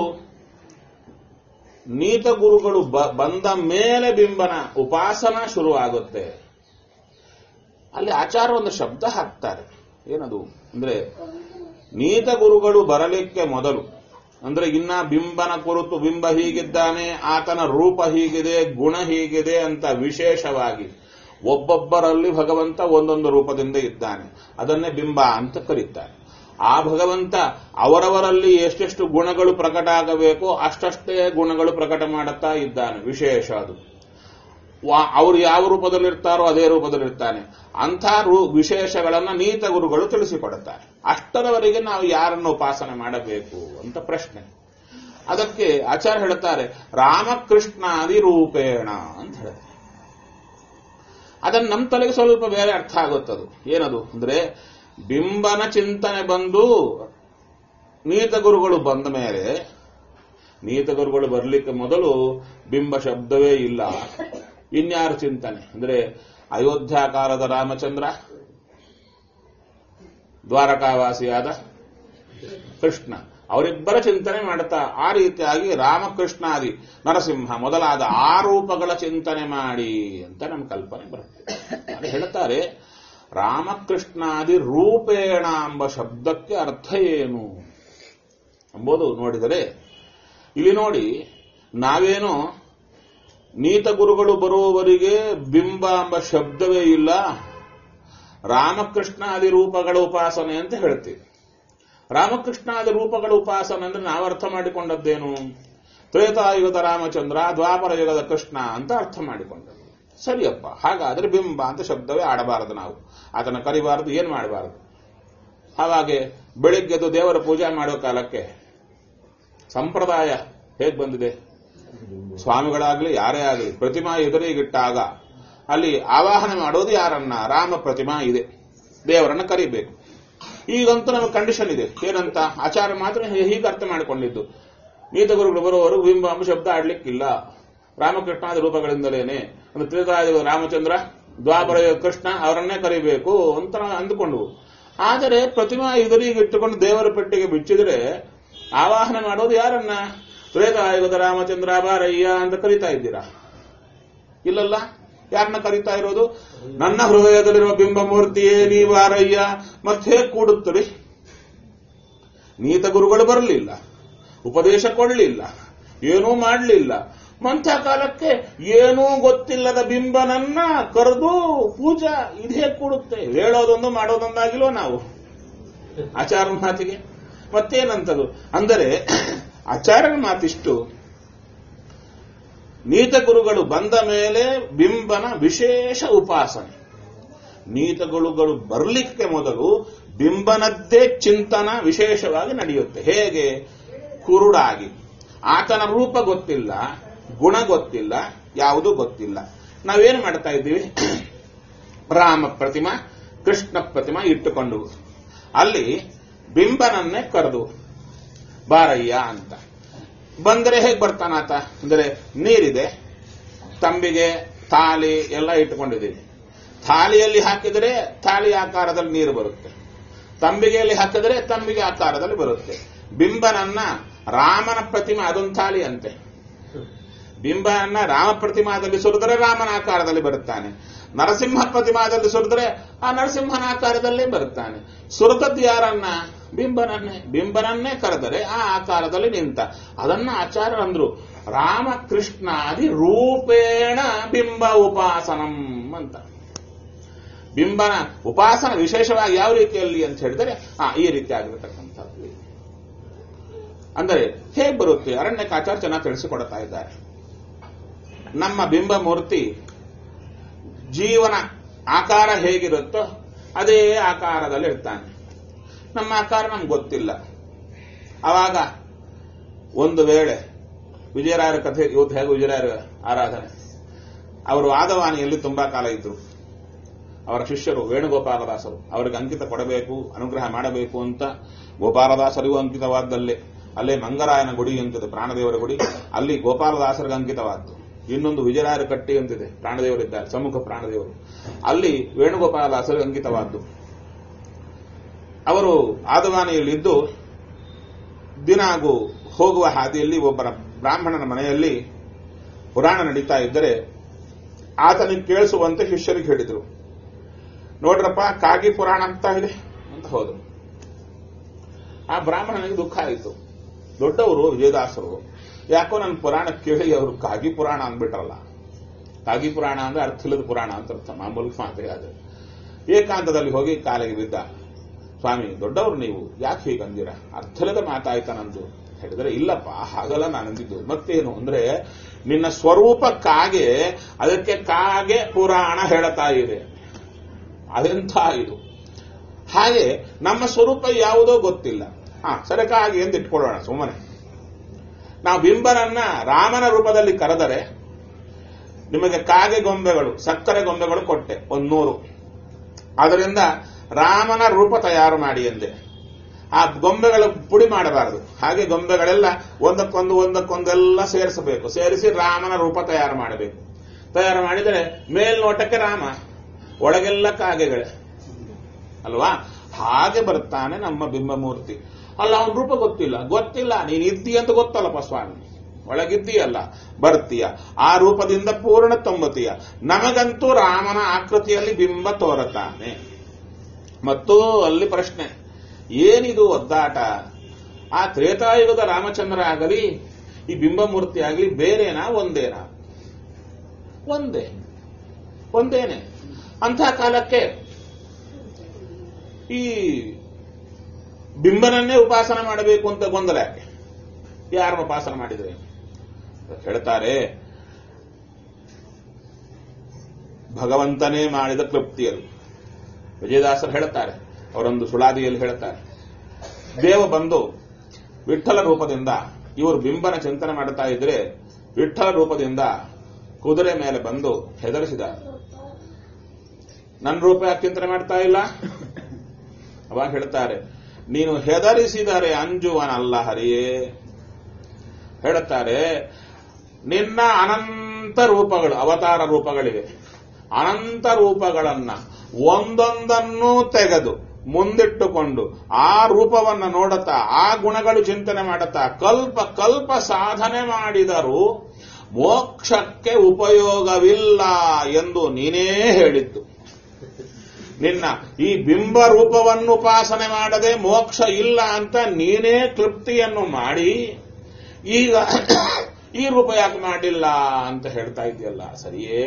S1: ನೀತ ಗುರುಗಳು ಬ- ಬಂದ ಮೇಲೆ ಬಿಂಬನ ಉಪಾಸನ ಶುರುವಾಗುತ್ತೆ ಅಲ್ಲಿ ಆಚಾರ ಒಂದು ಶಬ್ದ ಹಾಕ್ತಾರೆ ಏನದು ಅಂದ್ರೆ ನೀತ ಗುರುಗಳು ಬರಲಿಕ್ಕೆ ಮೊದಲು ಅಂದ್ರೆ ಇನ್ನ ಬಿಂಬನ ಕುರಿತು ಬಿಂಬ ಹೀಗಿದ್ದಾನೆ ಆತನ ರೂಪ ಹೀಗಿದೆ ಗುಣ ಹೀಗಿದೆ ಅಂತ ವಿಶೇಷವಾಗಿ ಒಬ್ಬೊಬ್ಬರಲ್ಲಿ ಭಗವಂತ ಒಂದೊಂದು ರೂಪದಿಂದ ಇದ್ದಾನೆ ಅದನ್ನೇ ಬಿಂಬ ಅಂತ ಕರೀತಾರೆ ಆ ಭಗವಂತ ಅವರವರಲ್ಲಿ ಎಷ್ಟೆಷ್ಟು ಗುಣಗಳು ಪ್ರಕಟ ಆಗಬೇಕೋ ಅಷ್ಟಷ್ಟೇ ಗುಣಗಳು ಪ್ರಕಟ ಮಾಡುತ್ತಾ ಇದ್ದಾನೆ ವಿಶೇಷ ಅದು ವಾ- ಅವರು ಯಾವ ರೂಪದಲ್ಲಿರ್ತಾರೋ ಅದೇ ರೂಪದಲ್ಲಿರ್ತಾನೆ ಅಂಥ ರೂ ವಿಶೇಷಗಳನ್ನ ನೀತ ಗುರುಗಳು ತಿಳಿಸಿಕೊಡುತ್ತಾರೆ ಅಷ್ಟರವರೆಗೆ ನಾವು ಯಾರನ್ನು ಉಪಾಸನೆ ಮಾಡಬೇಕು ಅಂತ ಪ್ರಶ್ನೆ ಅದಕ್ಕೆ ಆಚಾರ್ಯ ಹೇಳುತ್ತಾರೆ ರಾಮಕೃಷ್ಣಾದಿ ರೂಪೇಣ ಅಂತ ಹೇಳ್ತಾರೆ ಅದನ್ನು ನಮ್ಮ ತಲೆಗೆ ಸ್ವಲ್ಪ ಬೇರೆ ಅರ್ಥ ಆಗುತ್ತದು ಏನದು ಅಂದ್ರೆ ಬಿಂಬನ ಚಿಂತನೆ ಬಂದು ನೀತ ಗುರುಗಳು ಬಂದ ಮೇಲೆ ನೀತ ಗುರುಗಳು ಬರಲಿಕ್ಕೆ ಮೊದಲು ಬಿಂಬ ಶಬ್ದವೇ ಇಲ್ಲ ಇನ್ಯಾರ ಚಿಂತನೆ ಅಂದ್ರೆ ಅಯೋಧ್ಯ ಕಾಲದ ರಾಮಚಂದ್ರ ದ್ವಾರಕಾವಾಸಿಯಾದ ಕೃಷ್ಣ ಅವರಿಬ್ಬರ ಚಿಂತನೆ ಮಾಡುತ್ತಾ ಆ ರೀತಿಯಾಗಿ ರಾಮಕೃಷ್ಣಾದಿ ನರಸಿಂಹ ಮೊದಲಾದ ಆ ರೂಪಗಳ ಚಿಂತನೆ ಮಾಡಿ ಅಂತ ನಮ್ಮ ಕಲ್ಪನೆ ಬರುತ್ತೆ ಅದು ಹೇಳ್ತಾರೆ ರಾಮಕೃಷ್ಣಾದಿ ರೂಪೇಣ ಎಂಬ ಶಬ್ದಕ್ಕೆ ಅರ್ಥ ಏನು ಎಂಬುದು ನೋಡಿದರೆ ಇಲ್ಲಿ ನೋಡಿ ನಾವೇನೋ ನೀತ ಗುರುಗಳು ಬರುವವರಿಗೆ ಬಿಂಬ ಎಂಬ ಶಬ್ದವೇ ಇಲ್ಲ ರಾಮಕೃಷ್ಣಾದಿ ರೂಪಗಳ ಉಪಾಸನೆ ಅಂತ ಹೇಳ್ತೀವಿ ರಾಮಕೃಷ್ಣಾದಿ ರೂಪಗಳ ಉಪಾಸನೆ ಅಂದ್ರೆ ನಾವು ಅರ್ಥ ಮಾಡಿಕೊಂಡದ್ದೇನು ತ್ರೇತಾಯುಗದ ರಾಮಚಂದ್ರ ದ್ವಾಪರ ಯುಗದ ಕೃಷ್ಣ ಅಂತ ಅರ್ಥ ಮಾಡಿಕೊಂಡದ್ದು ಸರಿಯಪ್ಪ ಹಾಗಾದ್ರೆ ಬಿಂಬ ಅಂತ ಶಬ್ದವೇ ಆಡಬಾರದು ನಾವು ಅದನ್ನು ಕರಿಬಾರದು ಏನ್ ಮಾಡಬಾರದು ಹಾಗೆ ಬೆಳಿಗ್ಗೆದು ದೇವರ ಪೂಜೆ ಮಾಡೋ ಕಾಲಕ್ಕೆ ಸಂಪ್ರದಾಯ ಹೇಗೆ ಬಂದಿದೆ ಸ್ವಾಮಿಗಳಾಗ್ಲಿ ಯಾರೇ ಆಗಲಿ ಪ್ರತಿಮಾ ಎದುರಿಗಿಟ್ಟಾಗ ಅಲ್ಲಿ ಆವಾಹನೆ ಮಾಡೋದು ಯಾರನ್ನ ರಾಮ ಪ್ರತಿಮಾ ಇದೆ ದೇವರನ್ನ ಕರಿಬೇಕು ಈಗಂತೂ ನಮಗೆ ಕಂಡೀಷನ್ ಇದೆ ಏನಂತ ಆಚಾರ ಮಾತ್ರ ಹೀ- ಹೀಗೆ ಅರ್ಥ ಮಾಡಿಕೊಂಡಿದ್ದು ನೀತ ಗುರುಗಳು ಬರುವವರು ಬಿಂಬ ಎಂಬ ಶಬ್ದ ಆಡ್ಲಿಕ್ಕಿಲ್ಲ ರಾಮಕೃಷ್ಣಾದಿ ರೂಪಗಳಿಂದಲೇನೆ ಒಂದು ತ್ರೇತಾಯುಗ ರಾಮಚಂದ್ರ ದ್ವಾಪರ ಯುಗ ಕೃಷ್ಣ ಅವರನ್ನೇ ಕರಿಬೇಕು ಅಂತ ನಾವು ಅಂದುಕೊಂಡು ಆದರೆ ಪ್ರತಿಮಾ ಎದುರಿಗೆ ಇಟ್ಟುಕೊಂಡು ದೇವರ ಪೆಟ್ಟಿಗೆ ಬಿಚ್ಚಿದ್ರೆ ಆವಾಹನೆ ಮಾಡೋದು ಯಾರನ್ನ ತ್ರೇತಾಯುಗದ ರಾಮಚಂದ್ರ ಬಾರಯ್ಯ ಅಂತ ಕರಿತಾ ಇದ್ದೀರಾ ಇಲ್ಲಲ್ಲ ಯಾರನ್ನ ಕರಿತಾ ಇರೋದು ನನ್ನ ಹೃದಯದಲ್ಲಿರುವ ಬಿಂಬ ಮೂರ್ತಿಯೇ ನೀ ಬಾರಯ್ಯ ಮತ್ತೆ ಕೂಡುತ್ತದೆ ನೀತ ಗುರುಗಳು ಬರಲಿಲ್ಲ ಉಪದೇಶ ಕೊಡಲಿಲ್ಲ ಏನೂ ಮಾಡಲಿಲ್ಲ ಮಂಥ ಕಾಲಕ್ಕೆ ಏನೂ ಗೊತ್ತಿಲ್ಲದ ಬಿಂಬನನ್ನ ಕರೆದು ಪೂಜಾ ಇದೇ ಕೂಡುತ್ತೆ ಹೇಳೋದೊಂದು ಮಾಡೋದೊಂದಾಗಿಲ್ವ ನಾವು ಆಚಾರ ಮಾತಿಗೆ ಮತ್ತೇನಂತದು ಅಂದರೆ ಆಚಾರ್ಯರ ಮಾತಿಷ್ಟು ನೀತ ಗುರುಗಳು ಬಂದ ಮೇಲೆ ಬಿಂಬನ ವಿಶೇಷ ಉಪಾಸನೆ ನೀತ ಗುರುಗಳು ಬರಲಿಕ್ಕೆ ಮೊದಲು ಬಿಂಬನದ್ದೇ ಚಿಂತನ ವಿಶೇಷವಾಗಿ ನಡೆಯುತ್ತೆ ಹೇಗೆ ಕುರುಡಾಗಿ ಆತನ ರೂಪ ಗೊತ್ತಿಲ್ಲ ಗುಣ ಗೊತ್ತಿಲ್ಲ ಯಾವುದೂ ಗೊತ್ತಿಲ್ಲ ನಾವೇನು ಮಾಡ್ತಾ ಇದ್ದೀವಿ ರಾಮ ಪ್ರತಿಮಾ ಕೃಷ್ಣ ಪ್ರತಿಮಾ ಇಟ್ಟುಕೊಂಡು ಅಲ್ಲಿ ಬಿಂಬನನ್ನೇ ಕರೆದು ಬಾರಯ್ಯ ಅಂತ ಬಂದರೆ ಹೇಗೆ ಬರ್ತಾನಾತ ಅಂದರೆ ನೀರಿದೆ ತಂಬಿಗೆ ತಾಲಿ ಎಲ್ಲ ಇಟ್ಟುಕೊಂಡಿದ್ದೀವಿ ಥಾಲಿಯಲ್ಲಿ ಹಾಕಿದರೆ ಥಾಲಿ ಆಕಾರದಲ್ಲಿ ನೀರು ಬರುತ್ತೆ ತಂಬಿಗೆಯಲ್ಲಿ ಹಾಕಿದರೆ ತಂಬಿಗೆ ಆಕಾರದಲ್ಲಿ ಬರುತ್ತೆ ಬಿಂಬನನ್ನ ರಾಮನ ಪ್ರತಿಮೆ ಅದೊಂದು ಥಾಲಿ ಅಂತೆ ಬಿಂಬನನ್ನ ರಾಮ ಪ್ರತಿಮಾದಲ್ಲಿ ಸುರಿದರೆ ರಾಮನ ಆಕಾರದಲ್ಲಿ ಬರುತ್ತಾನೆ ನರಸಿಂಹ ಪ್ರತಿಮಾದಲ್ಲಿ ಸುರಿದ್ರೆ ಆ ನರಸಿಂಹನ ಆಕಾರದಲ್ಲೇ ಬರುತ್ತಾನೆ ಸುರತದ್ದು ಯಾರನ್ನ ಬಿಂಬನನ್ನೇ ಬಿಂಬನನ್ನೇ ಕರೆದರೆ ಆ ಆಕಾರದಲ್ಲಿ ನಿಂತ ಅದನ್ನ ಆಚಾರ್ಯ ಅಂದ್ರು ರಾಮಕೃಷ್ಣಾದಿ ರೂಪೇಣ ಬಿಂಬ ಉಪಾಸನಂ ಅಂತ ಬಿಂಬನ ಉಪಾಸನ ವಿಶೇಷವಾಗಿ ಯಾವ ರೀತಿಯಲ್ಲಿ ಅಂತ ಹೇಳಿದರೆ ಆ ಈ ರೀತಿ ಆಗಿರತಕ್ಕಂಥದ್ದು ಅಂದರೆ ಹೇಗೆ ಬರುತ್ತೆ ಅರಣ್ಯಕಾಚಾರ್ಯ ಚೆನ್ನಾಗಿ ತಿಳಿಸಿಕೊಡ್ತಾ ಇದ್ದಾರೆ ನಮ್ಮ ಬಿಂಬ ಮೂರ್ತಿ ಜೀವನ ಆಕಾರ ಹೇಗಿರುತ್ತೋ ಅದೇ ಆಕಾರದಲ್ಲಿ ಇರ್ತಾನೆ ನಮ್ಮ ಆಕಾರ ನಮ್ಗೆ ಗೊತ್ತಿಲ್ಲ ಆವಾಗ ಒಂದು ವೇಳೆ ವಿಜಯರಾಯರ ಕಥೆ ಇವತ್ತು ಹೇಗೆ ವಿಜಯರಾಯರ ಆರಾಧನೆ ಅವರು ಆದವಾಣಿಯಲ್ಲಿ ತುಂಬಾ ಕಾಲ ಇದ್ರು ಅವರ ಶಿಷ್ಯರು ವೇಣುಗೋಪಾಲದಾಸರು ಅವರಿಗೆ ಅಂಕಿತ ಕೊಡಬೇಕು ಅನುಗ್ರಹ ಮಾಡಬೇಕು ಅಂತ ಗೋಪಾಲದಾಸರಿಗೂ ಅಂಕಿತವಾದ್ದಲ್ಲೇ ಅಲ್ಲೇ ಮಂಗರಾಯನ ಗುಡಿ ಅಂತಿದೆ ಪ್ರಾಣದೇವರ ಗುಡಿ ಅಲ್ಲಿ ಗೋಪಾಲದಾಸರಿಗೆ ಅಂಕಿತವಾದ್ದು ಇನ್ನೊಂದು ವಿಜಯರಾಯರ ಕಟ್ಟಿ ಅಂತಿದೆ ಪ್ರಾಣದೇವರಿದ್ದಾರೆ ಸಮ್ಮುಖ ಪ್ರಾಣದೇವರು ಅಲ್ಲಿ ವೇಣುಗೋಪಾಲದಾಸರಿಗೆ ಅಂಕಿತವಾದ್ದು ಅವರು ಆದವಾನಿಯಲ್ಲಿದ್ದು ದಿನಾಗೂ ಹೋಗುವ ಹಾದಿಯಲ್ಲಿ ಒಬ್ಬರ ಬ್ರಾಹ್ಮಣನ ಮನೆಯಲ್ಲಿ ಪುರಾಣ ನಡೀತಾ ಇದ್ದರೆ ಆತನಿಗೆ ಕೇಳಿಸುವಂತೆ ಶಿಷ್ಯರಿಗೆ ಹೇಳಿದರು ನೋಡ್ರಪ್ಪ ಕಾಗಿ ಪುರಾಣ ಅಂತ ಇದೆ ಅಂತ ಹೋದರು ಆ ಬ್ರಾಹ್ಮಣನಿಗೆ ದುಃಖ ಆಯಿತು ದೊಡ್ಡವರು ವಿಜಯದಾಸರು ಯಾಕೋ ನನ್ನ ಪುರಾಣ ಕೇಳಿ ಅವರು ಕಾಗಿ ಪುರಾಣ ಅಂದ್ಬಿಟ್ರಲ್ಲ ಕಾಗಿ ಪುರಾಣ ಅಂದ್ರೆ ಅರ್ಥಿಲ್ಲದ ಪುರಾಣ ಅಂತ ಅರ್ಥ ಮಾಮೂಲು ಮಾತೆ ಅದು ಏಕಾಂತದಲ್ಲಿ ಹೋಗಿ ಕಾಲಿಗೆ ಬಿದ್ದ ಸ್ವಾಮಿ ದೊಡ್ಡವರು ನೀವು ಯಾಕೆ ಹೀಗೆ ಅಂದಿರ ಅರ್ಥಲದ ಮಾತಾಯ್ತ ನಂದು ಹೇಳಿದ್ರೆ ಇಲ್ಲಪ್ಪ ಹಾಗಲ್ಲ ನಾನು ಅಂದಿದ್ದು ಮತ್ತೇನು ಅಂದ್ರೆ ನಿನ್ನ ಸ್ವರೂಪ ಕಾಗೆ ಅದಕ್ಕೆ ಕಾಗೆ ಪುರಾಣ ಹೇಳ್ತಾ ಇದೆ ಅದೆಂಥ ಇದು ಹಾಗೆ ನಮ್ಮ ಸ್ವರೂಪ ಯಾವುದೋ ಗೊತ್ತಿಲ್ಲ ಹಾ ಸರಿ ಕಾಗೆ ಎಂದು ಇಟ್ಕೊಳ್ಳೋಣ ಸುಮ್ಮನೆ ನಾವು ಬಿಂಬನನ್ನ ರಾಮನ ರೂಪದಲ್ಲಿ ಕರೆದರೆ ನಿಮಗೆ ಕಾಗೆ ಗೊಂಬೆಗಳು ಸಕ್ಕರೆ ಗೊಂಬೆಗಳು ಕೊಟ್ಟೆ ಒಂದ್ ನೂರು ಅದರಿಂದ ರಾಮನ ರೂಪ ತಯಾರು ಮಾಡಿ ಎಂದೆ ಆ ಗೊಂಬೆಗಳ ಪುಡಿ ಮಾಡಬಾರದು ಹಾಗೆ ಗೊಂಬೆಗಳೆಲ್ಲ ಒಂದಕ್ಕೊಂದು ಒಂದಕ್ಕೊಂದೆಲ್ಲ ಸೇರಿಸಬೇಕು ಸೇರಿಸಿ ರಾಮನ ರೂಪ ತಯಾರು ಮಾಡಬೇಕು ತಯಾರು ಮಾಡಿದರೆ ಮೇಲ್ನೋಟಕ್ಕೆ ರಾಮ ಒಳಗೆಲ್ಲ ಕಾಗೆಗಳೇ ಅಲ್ವಾ ಹಾಗೆ ಬರ್ತಾನೆ ನಮ್ಮ ಬಿಂಬಮೂರ್ತಿ ಅಲ್ಲ ಅವನ ರೂಪ ಗೊತ್ತಿಲ್ಲ ಗೊತ್ತಿಲ್ಲ ನೀನ್ ಇದ್ದಿ ಅಂತ ಗೊತ್ತಲ್ಲಪ್ಪ ಸ್ವಾಮಿ ಒಳಗಿದ್ದೀಯಲ್ಲ ಬರ್ತೀಯ ಆ ರೂಪದಿಂದ ಪೂರ್ಣ ತೊಂಬತೀಯ ನಮಗಂತೂ ರಾಮನ ಆಕೃತಿಯಲ್ಲಿ ಬಿಂಬ ತೋರತಾನೆ ಮತ್ತು ಅಲ್ಲಿ ಪ್ರಶ್ನೆ ಏನಿದು ಒದ್ದಾಟ ಆ ತ್ರೇತಾಯುಗದ ರಾಮಚಂದ್ರ ಆಗಲಿ ಈ ಬಿಂಬಮೂರ್ತಿ ಆಗಲಿ ಬೇರೆನಾ ಒಂದೇನಾ ಒಂದೇ ಒಂದೇನೆ ಅಂಥ ಕಾಲಕ್ಕೆ ಈ ಬಿಂಬನನ್ನೇ ಉಪಾಸನ ಮಾಡಬೇಕು ಅಂತ ಗೊಂದಲ ಯಾಕೆ ಯಾರನ್ನ ಉಪಾಸನ ಮಾಡಿದ್ರೆ ಹೇಳ್ತಾರೆ ಭಗವಂತನೇ ಮಾಡಿದ ತೃಪ್ತಿಯರು ವಿಜಯದಾಸರು ಹೇಳುತ್ತಾರೆ ಅವರೊಂದು ಸುಳಾದಿಯಲ್ಲಿ ಹೇಳುತ್ತಾರೆ ದೇವ ಬಂದು ವಿಠಲ ರೂಪದಿಂದ ಇವರು ಬಿಂಬನ ಚಿಂತನೆ ಮಾಡುತ್ತಾ ಇದ್ರೆ ವಿಠಲ ರೂಪದಿಂದ ಕುದುರೆ ಮೇಲೆ ಬಂದು ಹೆದರಿಸಿದ ನನ್ನ ರೂಪ ಯಾಕೆ ಚಿಂತನೆ ಮಾಡ್ತಾ ಇಲ್ಲ ಅವಾಗ ಹೇಳ್ತಾರೆ ನೀನು ಹೆದರಿಸಿದರೆ ಅಂಜುವನಲ್ಲ ಹರಿಯೇ ಹೇಳುತ್ತಾರೆ ನಿನ್ನ ಅನಂತ ಅನಂತ ರೂಪಗಳು ಅವತಾರ ರೂಪಗಳಿವೆ ಅನಂತ ರೂಪಗಳನ್ನ ಒಂದೊಂದನ್ನೂ ತೆಗೆದು ಮುಂದಿಟ್ಟುಕೊಂಡು ಆ ರೂಪವನ್ನ ನೋಡುತ್ತಾ ಆ ಗುಣಗಳು ಚಿಂತನೆ ಮಾಡುತ್ತಾ ಕಲ್ಪ ಕಲ್ಪ ಸಾಧನೆ ಮಾಡಿದರೂ ಮೋಕ್ಷಕ್ಕೆ ಉಪಯೋಗವಿಲ್ಲ ಎಂದು ನೀನೇ ಹೇಳಿದ್ದು ನಿನ್ನ ಈ ಬಿಂಬ ರೂಪವನ್ನು ಉಪಾಸನೆ ಮಾಡದೆ ಮೋಕ್ಷ ಇಲ್ಲ ಅಂತ ನೀನೇ ತೃಪ್ತಿಯನ್ನು ಮಾಡಿ ಈಗ ಈ ರೂಪ ಯಾಕೆ ಮಾಡಿಲ್ಲ ಅಂತ ಹೇಳ್ತಾ ಇದೆಯಲ್ಲ ಸರಿಯೇ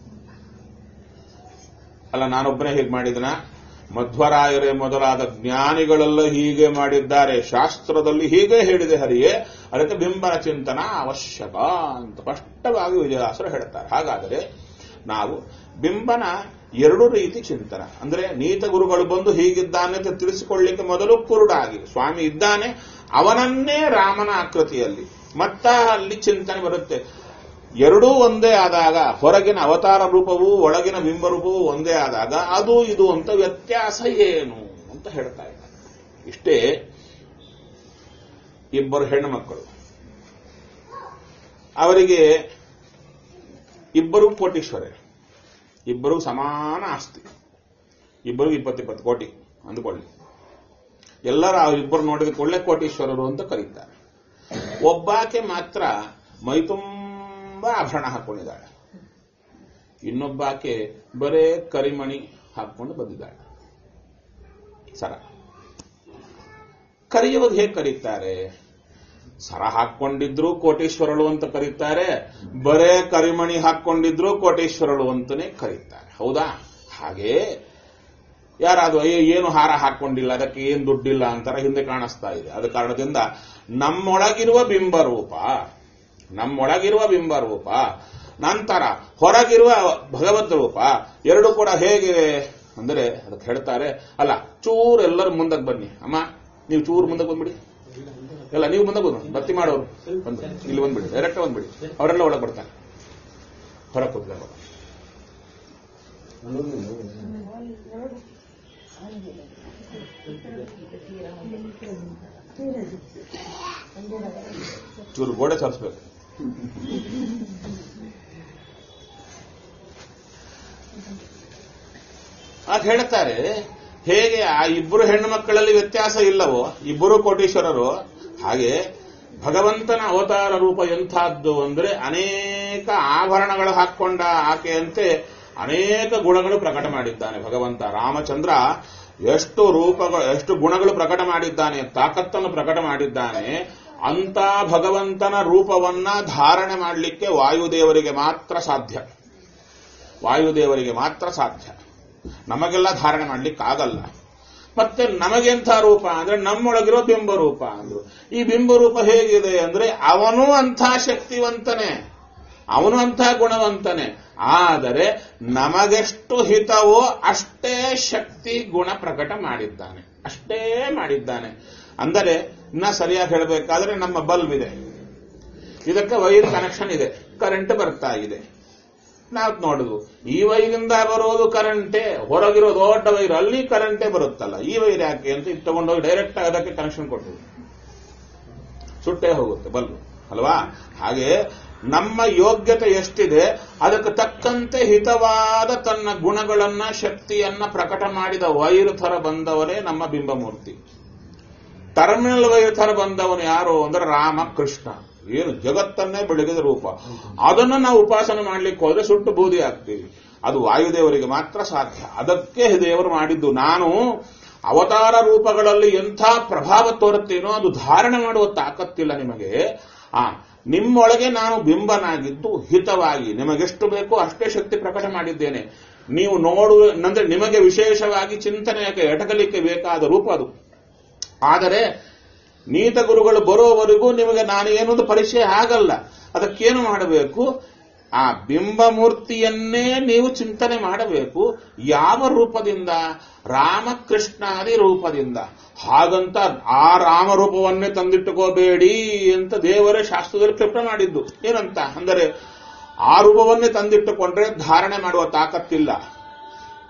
S1: ಅಲ್ಲ ನಾನೊಬ್ಬನೇ ಹೀಗೆ ಮಾಡಿದನ ಮಧ್ವರಾಯರೇ ಮೊದಲಾದ ಜ್ಞಾನಿಗಳೆಲ್ಲ ಹೀಗೆ ಮಾಡಿದ್ದಾರೆ ಶಾಸ್ತ್ರದಲ್ಲಿ ಹೀಗೆ ಹೇಳಿದೆ ಹರಿಯೇ ಅದಕ್ಕೆ ಬಿಂಬನ ಚಿಂತನ ಅವಶ್ಯಕ ಅಂತ ಸ್ಪಷ್ಟವಾಗಿ ವಿಜಯದಾಸರು ಹೇಳ್ತಾರೆ ಹಾಗಾದರೆ ನಾವು ಬಿಂಬನ ಎರಡು ರೀತಿ ಚಿಂತನ ಅಂದ್ರೆ ನೀತ ಗುರುಗಳು ಬಂದು ಹೀಗಿದ್ದಾನೆ ಅಂತ ತಿಳಿಸಿಕೊಳ್ಳಿಕ್ಕೆ ಮೊದಲು ಕುರುಡಾಗಿ ಸ್ವಾಮಿ ಇದ್ದಾನೆ ಅವನನ್ನೇ ರಾಮನ ಆಕೃತಿಯಲ್ಲಿ ಮತ್ತ ಅಲ್ಲಿ ಚಿಂತನೆ ಬರುತ್ತೆ ಎರಡೂ ಒಂದೇ ಆದಾಗ ಹೊರಗಿನ ಅವತಾರ ರೂಪವು ಒಳಗಿನ ಬಿಂಬ ರೂಪವು ಒಂದೇ ಆದಾಗ ಅದು ಇದು ಅಂತ ವ್ಯತ್ಯಾಸ ಏನು ಅಂತ ಹೇಳ್ತಾ ಇದ್ದಾರೆ ಇಷ್ಟೇ ಇಬ್ಬರು ಹೆಣ್ಣು ಮಕ್ಕಳು ಅವರಿಗೆ ಇಬ್ಬರು ಕೋಟೀಶ್ವರೇ ಇಬ್ಬರು ಸಮಾನ ಆಸ್ತಿ ಇಬ್ಬರು ಇಪ್ಪತ್ತಿಪ್ಪತ್ತು ಕೋಟಿ ಅಂದುಕೊಳ್ಳಿ ಎಲ್ಲರ ಇಬ್ಬರು ನೋಡಿದ ಕೂಡಲೇ ಕೋಟೀಶ್ವರರು ಅಂತ ಕರೀತಾರೆ ಒಬ್ಬಾಕೆ ಮಾತ್ರ ಮೈತುಂಬ ಆಭರಣ ಹಾಕೊಂಡಿದ್ದಾಳೆ ಇನ್ನೊಬ್ಬಾಕೆ ಬರೇ ಕರಿಮಣಿ ಹಾಕೊಂಡು ಬಂದಿದ್ದಾಳೆ ಸರ ಕರೆಯುವಾಗ ಹೇಗೆ ಕರೀತಾರೆ ಸರ ಹಾಕೊಂಡಿದ್ರು ಕೋಟೇಶ್ವರಳು ಅಂತ ಕರೀತಾರೆ ಬರೇ ಕರಿಮಣಿ ಹಾಕೊಂಡಿದ್ರು ಕೋಟೇಶ್ವರಳು ಅಂತಾನೆ ಕರೀತಾರೆ ಹೌದಾ ಹಾಗೆ ಯಾರಾದ್ರೂ ಅಯ್ಯೋ ಏನು ಹಾರ ಹಾಕೊಂಡಿಲ್ಲ ಅದಕ್ಕೆ ಏನು ದುಡ್ಡಿಲ್ಲ ಅಂತಾರೆ ಹಿಂದೆ ಕಾಣಿಸ್ತಾ ಇದೆ ಅದ ಕಾರಣದಿಂದ ನಮ್ಮೊಳಗಿರುವ ಬಿಂಬರೂಪ ನಮ್ಮೊಳಗಿರುವ ಬಿಂಬರೂಪ ನಂತರ ಹೊರಗಿರುವ ಭಗವದ್ ರೂಪ ಎರಡು ಕೂಡ ಹೇಗಿವೆ ಅಂದರೆ ಅದಕ್ಕೆ ಹೇಳ್ತಾರೆ ಅಲ್ಲ ಚೂರು ಎಲ್ಲರೂ ಮುಂದಕ್ಕೆ ಬನ್ನಿ ಅಮ್ಮ ನೀವು ಚೂರು ಮುಂದಕ್ಕೆ ಬಂದ್ಬಿಡಿ ಎಲ್ಲ ನೀವು ಮುಂದೆ ಬಂದು ಭಕ್ತಿ ಮಾಡೋರು ಬಂದು ಇಲ್ಲಿ ಬಂದ್ಬಿಡಿ ಡೈರೆಕ್ಟ್ ಬಂದ್ಬಿಡಿ ಅವರೆಲ್ಲ ಒಳಗೆ ಬರ್ತಾರೆ ಹೊರ ಕೂತ್ಕೊಂಡು ಚೂರು ಗೋಡೆ ಸಾರಿಸ್ಬೇಕು ಆಗ ಹೇಳ್ತಾರೆ ಹೇಗೆ ಆ ಇಬ್ಬರು ಹೆಣ್ಣು ಮಕ್ಕಳಲ್ಲಿ ವ್ಯತ್ಯಾಸ ಇಲ್ಲವೋ ಇಬ್ಬರು ಕೋಟೀಶ್ವರರು ಹಾಗೆ ಭಗವಂತನ ಅವತಾರ ರೂಪ ಎಂಥದ್ದು ಅಂದ್ರೆ ಅನೇಕ ಆಭರಣಗಳು ಹಾಕೊಂಡ ಆಕೆಯಂತೆ ಅನೇಕ ಗುಣಗಳು ಪ್ರಕಟ ಮಾಡಿದ್ದಾನೆ ಭಗವಂತ ರಾಮಚಂದ್ರ ಎಷ್ಟು ರೂಪಗಳು ಎಷ್ಟು ಗುಣಗಳು ಪ್ರಕಟ ಮಾಡಿದ್ದಾನೆ ತಾಕತ್ತನ್ನು ಪ್ರಕಟ ಮಾಡಿದ್ದಾನೆ ಅಂತ ಭಗವಂತನ ರೂಪವನ್ನ ಧಾರಣೆ ಮಾಡಲಿಕ್ಕೆ ವಾಯುದೇವರಿಗೆ ಮಾತ್ರ ಸಾಧ್ಯ ವಾಯುದೇವರಿಗೆ ಮಾತ್ರ ಸಾಧ್ಯ ನಮಗೆಲ್ಲ ಧಾರಣೆ ಮಾಡ್ಲಿಕ್ಕಾಗಲ್ಲ ಮತ್ತೆ ನಮಗೆಂಥ ರೂಪ ಅಂದ್ರೆ ನಮ್ಮೊಳಗಿರೋ ಬಿಂಬ ರೂಪ ಅಂದ್ರು ಈ ಬಿಂಬ ರೂಪ ಹೇಗಿದೆ ಅಂದ್ರೆ ಅವನು ಅಂಥ ಶಕ್ತಿವಂತನೇ ಅವನು ಅಂಥ ಗುಣವಂತನೇ ಆದರೆ ನಮಗೆಷ್ಟು ಹಿತವೋ ಅಷ್ಟೇ ಶಕ್ತಿ ಗುಣ ಪ್ರಕಟ ಮಾಡಿದ್ದಾನೆ ಅಷ್ಟೇ ಮಾಡಿದ್ದಾನೆ ಅಂದರೆ ಇನ್ನ ಸರಿಯಾಗಿ ಹೇಳಬೇಕಾದ್ರೆ ನಮ್ಮ ಬಲ್ಬ್ ಇದೆ ಇದಕ್ಕೆ ವೈರ್ ಕನೆಕ್ಷನ್ ಇದೆ ಕರೆಂಟ್ ಬರ್ತಾ ಇದೆ ನಾವು ನೋಡುದು ಈ ವೈರಿಂದ ಬರೋದು ಕರೆಂಟೇ ಹೊರಗಿರೋ ದೊಡ್ಡ ವೈರ್ ಅಲ್ಲಿ ಕರೆಂಟೇ ಬರುತ್ತಲ್ಲ ಈ ವೈರ್ ಯಾಕೆ ಅಂತ ಇದು ತಗೊಂಡೋಗಿ ಡೈರೆಕ್ಟ್ ಅದಕ್ಕೆ ಕನೆಕ್ಷನ್ ಕೊಟ್ಟು ಸುಟ್ಟೇ ಹೋಗುತ್ತೆ ಬಲ್ಬ್ ಅಲ್ವಾ ಹಾಗೆ ನಮ್ಮ ಯೋಗ್ಯತೆ ಎಷ್ಟಿದೆ ಅದಕ್ಕೆ ತಕ್ಕಂತೆ ಹಿತವಾದ ತನ್ನ ಗುಣಗಳನ್ನ ಶಕ್ತಿಯನ್ನ ಪ್ರಕಟ ಮಾಡಿದ ವೈರ್ ಥರ ಬಂದವರೇ ನಮ್ಮ ಬಿಂಬಮೂರ್ತಿ ಟರ್ಮಿನಲ್ ವೈರ್ ಥರ ಬಂದವನು ಯಾರು ಅಂದ್ರೆ ರಾಮ ಕೃಷ್ಣ ಏನು ಜಗತ್ತನ್ನೇ ಬೆಳಗಿದ ರೂಪ ಅದನ್ನು ನಾವು ಉಪಾಸನೆ ಮಾಡ್ಲಿಕ್ಕೆ ಹೋದ್ರೆ ಸುಟ್ಟು ಬೂದಿ ಆಗ್ತೀವಿ ಅದು ವಾಯುದೇವರಿಗೆ ಮಾತ್ರ ಸಾಧ್ಯ ಅದಕ್ಕೆ ದೇವರು ಮಾಡಿದ್ದು ನಾನು ಅವತಾರ ರೂಪಗಳಲ್ಲಿ ಎಂಥ ಪ್ರಭಾವ ತೋರುತ್ತೇನೋ ಅದು ಧಾರಣೆ ಮಾಡುವ ತಾಕತ್ತಿಲ್ಲ ನಿಮಗೆ ಆ ನಿಮ್ಮೊಳಗೆ ನಾನು ಬಿಂಬನಾಗಿದ್ದು ಹಿತವಾಗಿ ನಿಮಗೆಷ್ಟು ಬೇಕೋ ಅಷ್ಟೇ ಶಕ್ತಿ ಪ್ರಕಟ ಮಾಡಿದ್ದೇನೆ ನೀವು ನೋಡುವ ಅಂದ್ರೆ ನಿಮಗೆ ವಿಶೇಷವಾಗಿ ಚಿಂತನೆಗೆ ಎಟಕಲಿಕ್ಕೆ ಬೇಕಾದ ರೂಪ ಅದು ಆದರೆ ನೀತ ಗುರುಗಳು ಬರೋವರೆಗೂ ನಿಮಗೆ ನಾನು ಏನೊಂದು ಪರಿಚಯ ಆಗಲ್ಲ ಅದಕ್ಕೇನು ಮಾಡಬೇಕು ಆ ಬಿಂಬಮೂರ್ತಿಯನ್ನೇ ನೀವು ಚಿಂತನೆ ಮಾಡಬೇಕು ಯಾವ ರೂಪದಿಂದ ರಾಮಕೃಷ್ಣಾದಿ ರೂಪದಿಂದ ಹಾಗಂತ ಆ ರಾಮರೂಪವನ್ನೇ ತಂದಿಟ್ಟುಕೋಬೇಡಿ ಅಂತ ದೇವರೇ ಶಾಸ್ತ್ರದಲ್ಲಿ ಕ್ಷಿಪ್ರ ಮಾಡಿದ್ದು ಏನಂತ ಅಂದರೆ ಆ ರೂಪವನ್ನೇ ತಂದಿಟ್ಟುಕೊಂಡ್ರೆ ಧಾರಣೆ ಮಾಡುವ ತಾಕತ್ತಿಲ್ಲ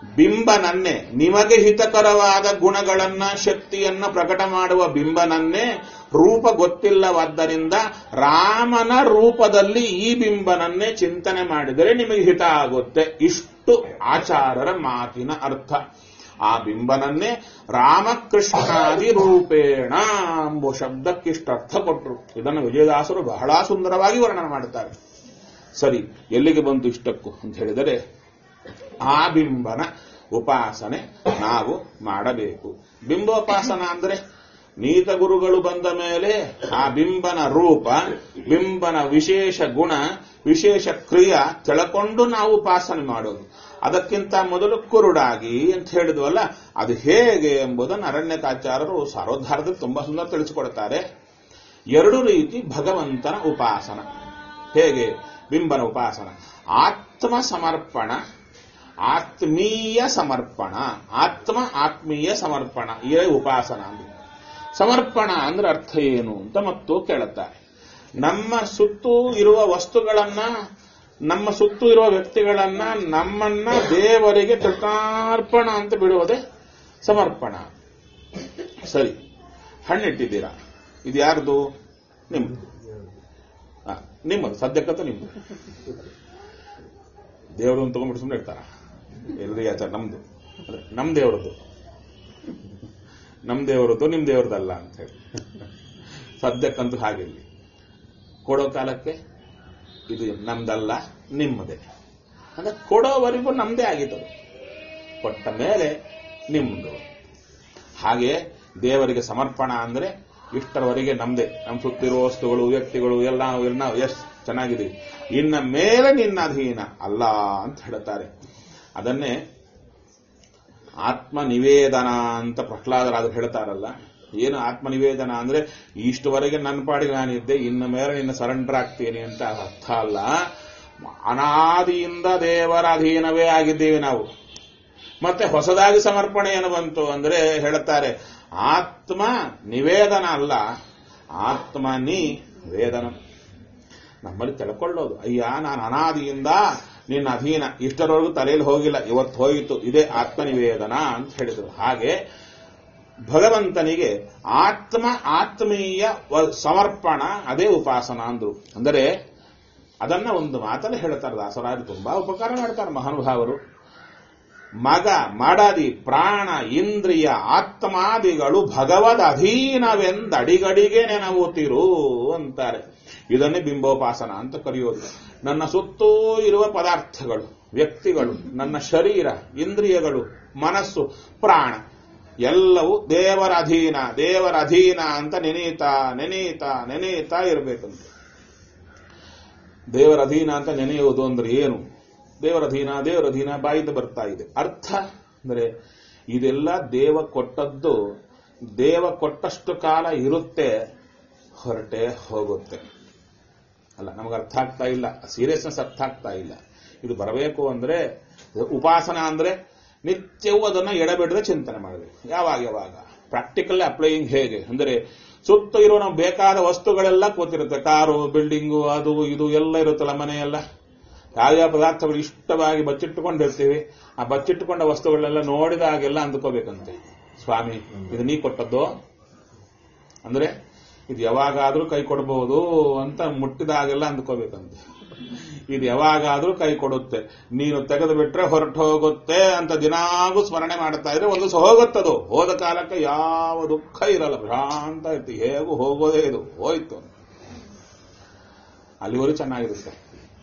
S1: ಬಿಂಬನನ್ನೇ ನಿಮಗೆ ಹಿತಕರವಾದ ಗುಣಗಳನ್ನ ಶಕ್ತಿಯನ್ನ ಪ್ರಕಟ ಮಾಡುವ ಬಿಂಬನನ್ನೇ ರೂಪ ಗೊತ್ತಿಲ್ಲವಾದ್ದರಿಂದ ರಾಮನ ರೂಪದಲ್ಲಿ ಈ ಬಿಂಬನನ್ನೇ ಚಿಂತನೆ ಮಾಡಿದರೆ ನಿಮಗೆ ಹಿತ ಆಗುತ್ತೆ ಇಷ್ಟು ಆಚಾರರ ಮಾತಿನ ಅರ್ಥ ಆ ಬಿಂಬನನ್ನೇ ರಾಮಕೃಷ್ಣಾದಿ ರೂಪೇಣ ಎಂಬ ಶಬ್ದಕ್ಕಿಷ್ಟು ಅರ್ಥ ಕೊಟ್ಟರು ಇದನ್ನು ವಿಜಯದಾಸರು ಬಹಳ ಸುಂದರವಾಗಿ ವರ್ಣನೆ ಮಾಡುತ್ತಾರೆ ಸರಿ ಎಲ್ಲಿಗೆ ಬಂತು ಇಷ್ಟಕ್ಕೂ ಅಂತ ಹೇಳಿದರೆ ಆ ಬಿಂಬನ ಉಪಾಸನೆ ನಾವು ಮಾಡಬೇಕು ಬಿಂಬೋಪಾಸನ ಅಂದ್ರೆ ನೀತ ಗುರುಗಳು ಬಂದ ಮೇಲೆ ಆ ಬಿಂಬನ ರೂಪ ಬಿಂಬನ ವಿಶೇಷ ಗುಣ ವಿಶೇಷ ಕ್ರಿಯೆ ತಿಳ್ಕೊಂಡು ನಾವು ಉಪಾಸನೆ ಮಾಡೋದು ಅದಕ್ಕಿಂತ ಮೊದಲು ಕುರುಡಾಗಿ ಅಂತ ಹೇಳಿದ್ವಲ್ಲ ಅದು ಹೇಗೆ ಎಂಬುದನ್ನು ಅರಣ್ಯಕಾಚಾರರು ಸಾರೋದ್ಧಾರದಲ್ಲಿ ತುಂಬಾ ಸುಂದರ ತಿಳಿಸಿಕೊಡ್ತಾರೆ ಎರಡು ರೀತಿ ಭಗವಂತನ ಉಪಾಸನ ಹೇಗೆ ಬಿಂಬನ ಉಪಾಸನ ಆತ್ಮ ಸಮರ್ಪಣ ಆತ್ಮೀಯ ಸಮರ್ಪಣ ಆತ್ಮ ಆತ್ಮೀಯ ಸಮರ್ಪಣ ಇದೇ ಉಪಾಸನ ಅಂದ್ರೆ ಸಮರ್ಪಣ ಅಂದ್ರೆ ಅರ್ಥ ಏನು ಅಂತ ಮತ್ತು ಕೇಳುತ್ತಾರೆ ನಮ್ಮ ಸುತ್ತೂ ಇರುವ ವಸ್ತುಗಳನ್ನ ನಮ್ಮ ಸುತ್ತೂ ಇರುವ ವ್ಯಕ್ತಿಗಳನ್ನ ನಮ್ಮನ್ನ ದೇವರಿಗೆ ಕೃತಾರ್ಪಣ ಅಂತ ಬಿಡುವುದೇ ಸಮರ್ಪಣ ಸರಿ ಹಣ್ಣಿಟ್ಟಿದ್ದೀರಾ ಇದು ಯಾರ್ದು ನಿಮ್ದು ಆ, ನಿಮ್ಮದು ಸದ್ಯಕ್ಕಂತ ನಿಮ್ದು ದೇವರು ತಗೊಂಡ್ಬಿಟ್ಟು ಸುಮ್ಮನೆ ಇರ್ತಾರ ಎಲ್ರಿ ಆಚಾರ ನಮ್ದು ಅಂದ್ರೆ ನಮ್ ದೇವರದ್ದು ನಮ್ ದೇವರದ್ದು ನಿಮ್ ದೇವರದಲ್ಲ ಅಂತ ಹೇಳಿ ಸದ್ಯಕ್ಕಂತೂ ಹಾಗಿರ್ಲಿ ಕೊಡೋ ಕಾಲಕ್ಕೆ ಇದು ನಮ್ದಲ್ಲ ನಿಮ್ಮದೇ ಅಂದ್ರೆ ಕೊಡೋವರೆಗೂ ನಮ್ದೇ ಆಗಿತ್ತು ಕೊಟ್ಟ ಮೇಲೆ ನಿಮ್ದು ಹಾಗೆ ದೇವರಿಗೆ ಸಮರ್ಪಣ ಅಂದ್ರೆ ಇಷ್ಟರವರೆಗೆ ನಮ್ದೇ ನಮ್ಮ ಸುತ್ತಿರುವ ವಸ್ತುಗಳು ವ್ಯಕ್ತಿಗಳು ಎಲ್ಲ ಎಲ್ಲ ಎಷ್ಟು ಚೆನ್ನಾಗಿದೆ ಇನ್ನ ಮೇಲೆ ನಿನ್ನ ಅಧೀನ ಅಲ್ಲ ಅಂತ ಹೇಳುತ್ತಾರೆ ಅದನ್ನೇ ಆತ್ಮ ನಿವೇದನ ಅಂತ ಪ್ರಹ್ಲಾದರಾದ್ರು ಹೇಳ್ತಾರಲ್ಲ ಏನು ಆತ್ಮ ನಿವೇದನ ಅಂದ್ರೆ ಇಷ್ಟುವರೆಗೆ ನನ್ನ ಪಾಡಿಗೆ ನಾನಿದ್ದೆ ಇನ್ನು ಮೇಲೆ ನಿನ್ನ ಸರೆಂಡರ್ ಆಗ್ತೀನಿ ಅಂತ ಅರ್ಥ ಅಲ್ಲ ಅನಾದಿಯಿಂದ ದೇವರ ಅಧೀನವೇ ಆಗಿದ್ದೀವಿ ನಾವು ಮತ್ತೆ ಹೊಸದಾಗಿ ಸಮರ್ಪಣೆ ಏನು ಬಂತು ಅಂದ್ರೆ ಹೇಳುತ್ತಾರೆ ಆತ್ಮ ನಿವೇದನ ಅಲ್ಲ ಆತ್ಮ ನಿ ವೇದನ ನಮ್ಮಲ್ಲಿ ತಿಳ್ಕೊಳ್ಳೋದು ಅಯ್ಯ ನಾನು ಅನಾದಿಯಿಂದ ನಿನ್ನ ಅಧೀನ ಇಷ್ಟರವರೆಗೂ ತಲೆಯಲ್ಲಿ ಹೋಗಿಲ್ಲ ಇವತ್ತು ಹೋಯಿತು ಇದೇ ಆತ್ಮನಿವೇದನ ಅಂತ ಹೇಳಿದರು ಹಾಗೆ ಭಗವಂತನಿಗೆ ಆತ್ಮ ಆತ್ಮೀಯ ವ- ಸಮರ್ಪಣ ಅದೇ ಉಪಾಸನ ಅಂದ್ರು ಅಂದರೆ ಅದನ್ನ ಒಂದು ಮಾತಲ್ಲಿ ಹೇಳ್ತಾರೆ ದಾಸರಾಜರು ತುಂಬಾ ಉಪಕಾರ ಮಾಡ್ತಾರೆ ಮಹಾನುಭಾವರು ಮಗ ಮಡದಿ ಪ್ರಾಣ ಇಂದ್ರಿಯ ಆತ್ಮಾದಿಗಳು ಭಗವದ್ ಅಧೀನವೆಂದಡಿಗಡಿಗೆ ನೆನವುತ್ತಿರು ಅಂತಾರೆ ಇದನ್ನೇ ಬಿಂಬೋಪಾಸನ ಅಂತ ಕರೆಯೋದು ನನ್ನ ಸುತ್ತೂ ಇರುವ ಪದಾರ್ಥಗಳು ವ್ಯಕ್ತಿಗಳು ನನ್ನ ಶರೀರ ಇಂದ್ರಿಯಗಳು ಮನಸ್ಸು ಪ್ರಾಣ ಎಲ್ಲವೂ ದೇವರ ಅಧೀನ ದೇವರ ಅಧೀನ ಅಂತ ನೆನೀತಾ ನೆನೀತಾ ನೆನೀತಾ ಇರಬೇಕಂತೆ ದೇವರ ಅಧೀನ ಅಂತ ನೆನೆಯುವುದು ಅಂದ್ರೆ ಏನು ದೇವರ ಅಧೀನ ದೇವರ ಅಧೀನ ಬಾಯಿಂದ ಬರ್ತಾ ಇದೆ ಅರ್ಥ ಅಂದ್ರೆ ಇದೆಲ್ಲ ದೇವ ಕೊಟ್ಟದ್ದು ದೇವ ಕೊಟ್ಟಷ್ಟು ಕಾಲ ಇರುತ್ತೆ ಹೊರಟೆ ಹೋಗುತ್ತೆ ಅಲ್ಲ ನಮಗೆ ಅರ್ಥ ಆಗ್ತಾ ಇಲ್ಲ ಸೀರಿಯಸ್ನೆಸ್ ಅರ್ಥ ಆಗ್ತಾ ಇಲ್ಲ ಇದು ಬರಬೇಕು ಅಂದ್ರೆ ಉಪಾಸನ ಅಂದ್ರೆ ನಿತ್ಯವೂ ಅದನ್ನ ಎಡಬಿಡದೆ ಚಿಂತನೆ ಮಾಡಬೇಕು ಯಾವಾಗ ಯಾವಾಗ ಪ್ರಾಕ್ಟಿಕಲ್ ಅಪ್ಲೈಯಿಂಗ್ ಹೇಗೆ ಅಂದರೆ ಸುತ್ತ ಇರೋ ನಾವು ಬೇಕಾದ ವಸ್ತುಗಳೆಲ್ಲ ಕೂತಿರುತ್ತೆ ಕಾರು ಬಿಲ್ಡಿಂಗು ಅದು ಇದು ಎಲ್ಲ ಇರುತ್ತಲ್ಲ ಮನೆಯೆಲ್ಲ ಯಾವ್ಯಾವ ಪದಾರ್ಥಗಳು ಇಷ್ಟವಾಗಿ ಬಚ್ಚಿಟ್ಟುಕೊಂಡಿರ್ತೀವಿ ಆ ಬಚ್ಚಿಟ್ಟುಕೊಂಡ ವಸ್ತುಗಳೆಲ್ಲ ನೋಡಿದಾಗೆಲ್ಲ ಅಂದ್ಕೋಬೇಕಂತೆ ಸ್ವಾಮಿ ಇದು ನೀ ಕೊಟ್ಟದ್ದು ಅಂದ್ರೆ ಇದು ಯಾವಾಗಾದ್ರೂ ಕೈ ಕೊಡಬಹುದು ಅಂತ ಮುಟ್ಟಿದಾಗೆಲ್ಲ ಅಂದ್ಕೋಬೇಕಂತೆ ಇದು ಯಾವಾಗಾದ್ರೂ ಕೈ ಕೊಡುತ್ತೆ ನೀನು ತೆಗೆದು ಬಿಟ್ರೆ ಹೊರಟು ಹೋಗುತ್ತೆ ಅಂತ ದಿನಾಗೂ ಸ್ಮರಣೆ ಮಾಡ್ತಾ ಇದ್ರೆ ಒಂದು ದಿವಸ ಹೋಗುತ್ತದು ಹೋದ ಕಾಲಕ್ಕೆ ಯಾವ ದುಃಖ ಇರಲ್ಲ ಭ್ರಾಂತ ಇರ್ತಿ ಹೇಗೂ ಹೋಗೋದೇ ಇದು ಹೋಯ್ತು ಅಲ್ಲಿವರೆಗೂ ಚೆನ್ನಾಗಿರುತ್ತೆ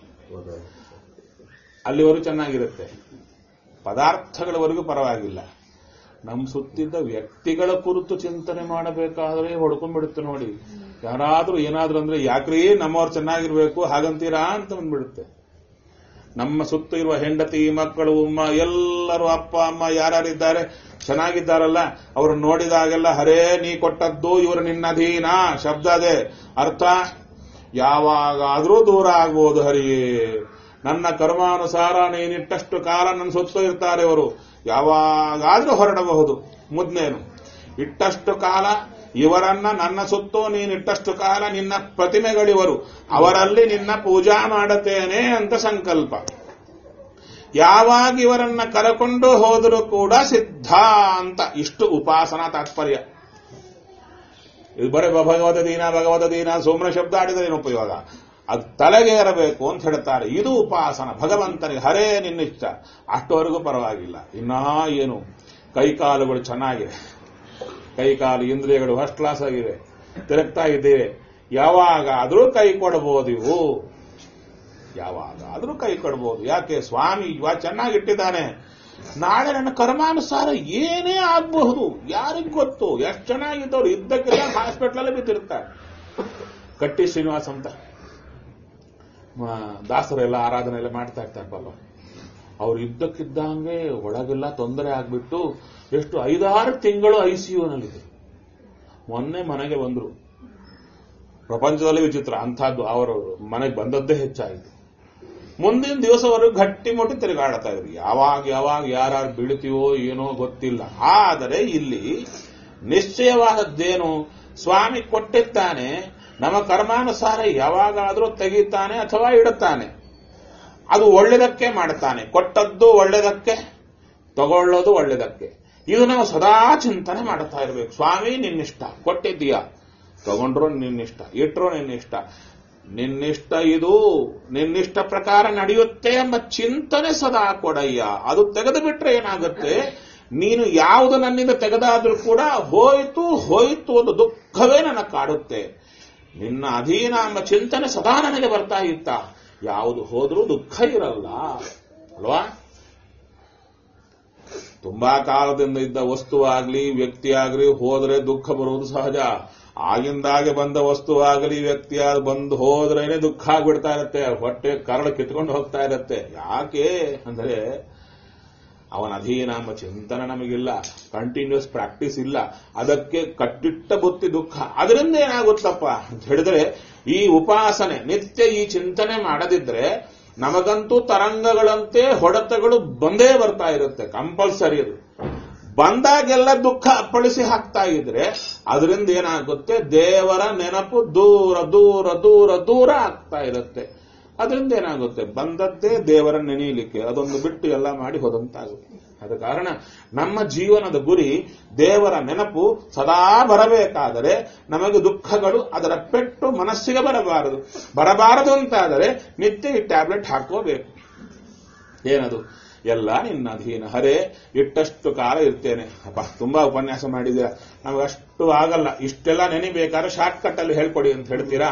S1: ಅಲ್ಲಿವರೆಗೂ ಚೆನ್ನಾಗಿರುತ್ತೆ ಪದಾರ್ಥಗಳವರೆಗೂ ಪರವಾಗಿಲ್ಲ ನಮ್ಮ ಸುತ್ತಿದ್ದ ವ್ಯಕ್ತಿಗಳ ಕುರಿತು ಚಿಂತನೆ ಮಾಡಬೇಕಾದ್ರೆ ಹೊಡ್ಕೊಂಡ್ಬಿಡುತ್ತೆ ನೋಡಿ ಯಾರಾದ್ರೂ ಏನಾದ್ರೂ ಅಂದ್ರೆ ಯಾಕ್ರೀ ನಮ್ಮವ್ರು ಚೆನ್ನಾಗಿರ್ಬೇಕು ಹಾಗಂತೀರಾ ಅಂತ ಬಂದ್ಬಿಡುತ್ತೆ ನಮ್ಮ ಸುತ್ತ ಇರುವ ಹೆಂಡತಿ ಮಕ್ಕಳು ಉಮ್ಮ ಎಲ್ಲರೂ ಅಪ್ಪ ಅಮ್ಮ ಯಾರ್ಯಾರಿದ್ದಾರೆ ಚೆನ್ನಾಗಿದ್ದಾರಲ್ಲ ಅವರು ನೋಡಿದಾಗೆಲ್ಲ ಹರೇ ನೀ ಕೊಟ್ಟದ್ದು ಇವರು ನಿನ್ನ ಅಧೀನ ಶಬ್ದ ಅದೇ ಅರ್ಥ ಯಾವಾಗಾದ್ರೂ ದೂರ ಆಗ್ಬೋದು ಹರಿಯೇ ನನ್ನ ಕರ್ಮಾನುಸಾರ ನೀನಿಟ್ಟಷ್ಟು ಕಾಲ ನನ್ನ ಸುತ್ತ ಇರ್ತಾರೆ ಅವರು ಯಾವಾಗಾದ್ರೂ ಹೊರಡಬಹುದು ಮುದ್ನೇನು ಇಟ್ಟಷ್ಟು ಕಾಲ ಇವರನ್ನ ನನ್ನ ಸುತ್ತು ನೀನಿಟ್ಟಷ್ಟು ಕಾಲ ನಿನ್ನ ಪ್ರತಿಮೆಗಳಿವರು ಅವರಲ್ಲಿ ನಿನ್ನ ಪೂಜಾ ಮಾಡುತ್ತೇನೆ ಅಂತ ಸಂಕಲ್ಪ ಯಾವಾಗ ಇವರನ್ನ ಕರಕೊಂಡು ಹೋದರೂ ಕೂಡ ಸಿದ್ಧ ಅಂತ ಇಷ್ಟು ಉಪಾಸನಾ ತಾತ್ಪರ್ಯ ಇದು ಬರೀ ಭಗವತ ದೀನ ಭಗವತ ದೀನ ಸೋಮನ ಶಬ್ದ ಆಡಿದ್ರೆ ಏನು ಉಪಯೋಗ ಅದು ತಲೆಗೆ ಇರಬೇಕು ಅಂತ ಹೇಳ್ತಾರೆ ಇದು ಉಪಾಸನ ಭಗವಂತನಿಗೆ ಹರೇ ನಿನ್ನಿಷ್ಟ ಅಷ್ಟವರೆಗೂ ಪರವಾಗಿಲ್ಲ ಇನ್ನಾ ಏನು ಕೈಕಾಲುಗಳು ಚೆನ್ನಾಗಿವೆ ಕೈಕಾಲು ಇಂದ್ರಿಯಗಳು ಫಸ್ಟ್ ಕ್ಲಾಸ್ ಆಗಿವೆ ತಿರುಗ್ತಾ ಇದ್ದೇವೆ ಯಾವಾಗಾದ್ರೂ ಕೈ ಕೊಡಬಹುದು ಇವು ಯಾವಾಗಾದ್ರೂ ಕೈ ಕೊಡಬಹುದು ಯಾಕೆ ಸ್ವಾಮಿ ಇವಾಗ ಚೆನ್ನಾಗಿಟ್ಟಿದ್ದಾನೆ ನಾಳೆ ನನ್ನ ಕರ್ಮಾನುಸಾರ ಏನೇ ಆಗಬಹುದು ಯಾರಿಗ್ ಗೊತ್ತು ಎಷ್ಟು ಚೆನ್ನಾಗಿದ್ದವ್ರು ಇದ್ದಕ್ಕೆಲ್ಲ ಹಾಸ್ಪಿಟ್ಲಲ್ಲೇ ಬಿದ್ದಿರ್ತಾರೆ ಕಟ್ಟಿ ಶ್ರೀನಿವಾಸ್ ಅಂತ ಮ, ದಾಸರೆಲ್ಲ ಆರಾಧನೆ ಎಲ್ಲ ಮಾಡ್ತಾ ಇರ್ತಾರಲ್ಲ ಅವ್ರು ಇದ್ದಕ್ಕಿದ್ದಂಗೆ ಒಳಗೆಲ್ಲ ತೊಂದರೆ ಆಗ್ಬಿಟ್ಟು ಎಷ್ಟು ಐದಾರು ತಿಂಗಳು ಐ ಸಿ ಯುನಲ್ಲಿದೆ ಮೊನ್ನೆ ಮನೆಗೆ ಬಂದ್ರು ಪ್ರಪಂಚದಲ್ಲಿ ವಿಚಿತ್ರ ಅಂಥದ್ದು ಅವರು ಮನೆಗೆ ಬಂದದ್ದೇ ಹೆಚ್ಚಾಯಿತು ಮುಂದಿನ ದಿವಸವರೆಗೂ ಗಟ್ಟಿ ಮುಟ್ಟಿ ತಿರುಗಾಡ್ತಾ ಇದ್ರು ಯಾವಾಗ ಯಾವಾಗ ಯಾರ್ಯಾರು ಬೀಳ್ತೀವೋ ಏನೋ ಗೊತ್ತಿಲ್ಲ ಆದರೆ ಇಲ್ಲಿ ನಿಶ್ಚಯವಾದದ್ದೇನು ಸ್ವಾಮಿ ಕೊಟ್ಟಿರ್ತಾನೆ ನಮ್ಮ ಕರ್ಮಾನುಸಾರ ಯಾವಾಗಾದರೂ ತೆಗಿತಾನೆ ಅಥವಾ ಇಡುತ್ತಾನೆ ಅದು ಒಳ್ಳೆದಕ್ಕೆ ಮಾಡ್ತಾನೆ ಕೊಟ್ಟದ್ದು ಒಳ್ಳೆದಕ್ಕೆ ತಗೊಳ್ಳೋದು ಒಳ್ಳೆದಕ್ಕೆ ಇದು ನಾವು ಸದಾ ಚಿಂತನೆ ಮಾಡ್ತಾ ಇರಬೇಕು ಸ್ವಾಮಿ ನಿನ್ನಿಷ್ಟ ಕೊಟ್ಟಿದ್ದೀಯಾ ತಗೊಂಡ್ರು ನಿನ್ನಿಷ್ಟ ಇಟ್ರು ನಿನ್ನಿಷ್ಟ ನಿನ್ನಿಷ್ಟ ಇದು ನಿನ್ನಿಷ್ಟ ಪ್ರಕಾರ ನಡೆಯುತ್ತೆ ಎಂಬ ಚಿಂತನೆ ಸದಾ ಕೊಡಯ್ಯ ಅದು ತೆಗೆದು ಬಿಟ್ರೆ ಏನಾಗುತ್ತೆ ನೀನು ಯಾವುದು ನನ್ನಿಂದ ತೆಗೆದಾದ್ರೂ ಕೂಡ ಹೋಯ್ತು ಹೋಯ್ತು ಒಂದು ದುಃಖವೇ ನನ್ನ ಕಾಡುತ್ತೆ ನಿನ್ನ ಅಧೀನ ಎಂಬ ಚಿಂತನೆ ಸದಾ ನನಗೆ ಬರ್ತಾ ಇತ್ತ ಯಾವುದು ಹೋದ್ರೂ ದುಃಖ ಇರಲ್ಲ ಅಲ್ವಾ ತುಂಬಾ ಕಾಲದಿಂದ ಇದ್ದ ವಸ್ತುವಾಗ್ಲಿ ವ್ಯಕ್ತಿ ಆಗ್ಲಿ ಹೋದ್ರೆ ದುಃಖ ಬರುವುದು ಸಹಜ ಆಗಿಂದಾಗೆ ಬಂದ ವಸ್ತುವಾಗಲಿ ವ್ಯಕ್ತಿ ಬಂದು ಹೋದ್ರೇನೆ ದುಃಖ ಆಗ್ಬಿಡ್ತಾ ಇರತ್ತೆ ಹೊಟ್ಟೆ ಕರಳು ಕಿತ್ಕೊಂಡು ಹೋಗ್ತಾ ಇರತ್ತೆ ಯಾಕೆ ಅಂದ್ರೆ ಅವನ ಅಧೀನ ಎಂಬ ಚಿಂತನೆ ನಮಗಿಲ್ಲ ಕಂಟಿನ್ಯೂಸ್ ಪ್ರಾಕ್ಟೀಸ್ ಇಲ್ಲ ಅದಕ್ಕೆ ಕಟ್ಟಿಟ್ಟ ಬುತ್ತಿ ದುಃಖ ಅದರಿಂದ ಏನಾಗುತ್ತಪ್ಪ ಅಂತ ಹೇಳಿದ್ರೆ ಈ ಉಪಾಸನೆ ನಿತ್ಯ ಈ ಚಿಂತನೆ ಮಾಡದಿದ್ರೆ ನಮಗಂತೂ ತರಂಗಗಳಂತೆ ಹೊಡೆತಗಳು ಬಂದೇ ಬರ್ತಾ ಇರುತ್ತೆ ಕಂಪಲ್ಸರಿ ಅದು ಬಂದಾಗೆಲ್ಲ ದುಃಖ ಅಪ್ಪಳಿಸಿ ಹಾಕ್ತಾ ಇದ್ರೆ ಅದರಿಂದ ಏನಾಗುತ್ತೆ ದೇವರ ನೆನಪು ದೂರ ದೂರ ದೂರ ದೂರ ಆಗ್ತಾ ಇರುತ್ತೆ ಅದರಿಂದ ಏನಾಗುತ್ತೆ ಬಂದದ್ದೇ ದೇವರ ನೆನೆಯಲಿಕ್ಕೆ ಅದೊಂದು ಬಿಟ್ಟು ಎಲ್ಲ ಮಾಡಿ ಹೋದಂತಾಗುತ್ತೆ ಆದ ಕಾರಣ ನಮ್ಮ ಜೀವನದ ಗುರಿ ದೇವರ ನೆನಪು ಸದಾ ಬರಬೇಕಾದರೆ ನಮಗೆ ದುಃಖಗಳು ಅದರ ಪೆಟ್ಟು ಮನಸ್ಸಿಗೆ ಬರಬಾರದು ಬರಬಾರದು ಅಂತಾದರೆ ನಿತ್ಯ ಈ ಟ್ಯಾಬ್ಲೆಟ್ ಹಾಕೋಬೇಕು ಏನದು ಎಲ್ಲ ನಿನ್ನ ಅಧೀನ ಹರೇ ಇಟ್ಟಷ್ಟು ಕಾಲ ಇರ್ತೇನೆ ಅಪ್ಪ ತುಂಬಾ ಉಪನ್ಯಾಸ ಮಾಡಿದ್ದೀರಾ ನಮಗೆ ಅಷ್ಟು ಆಗಲ್ಲ ಇಷ್ಟೆಲ್ಲ ನೆನಿಬೇಕಾದ್ರೆ ಶಾರ್ಟ್ ಕಟ್ ಅಲ್ಲಿ ಹೇಳ್ಕೊಡಿ ಅಂತ ಹೇಳ್ತೀರಾ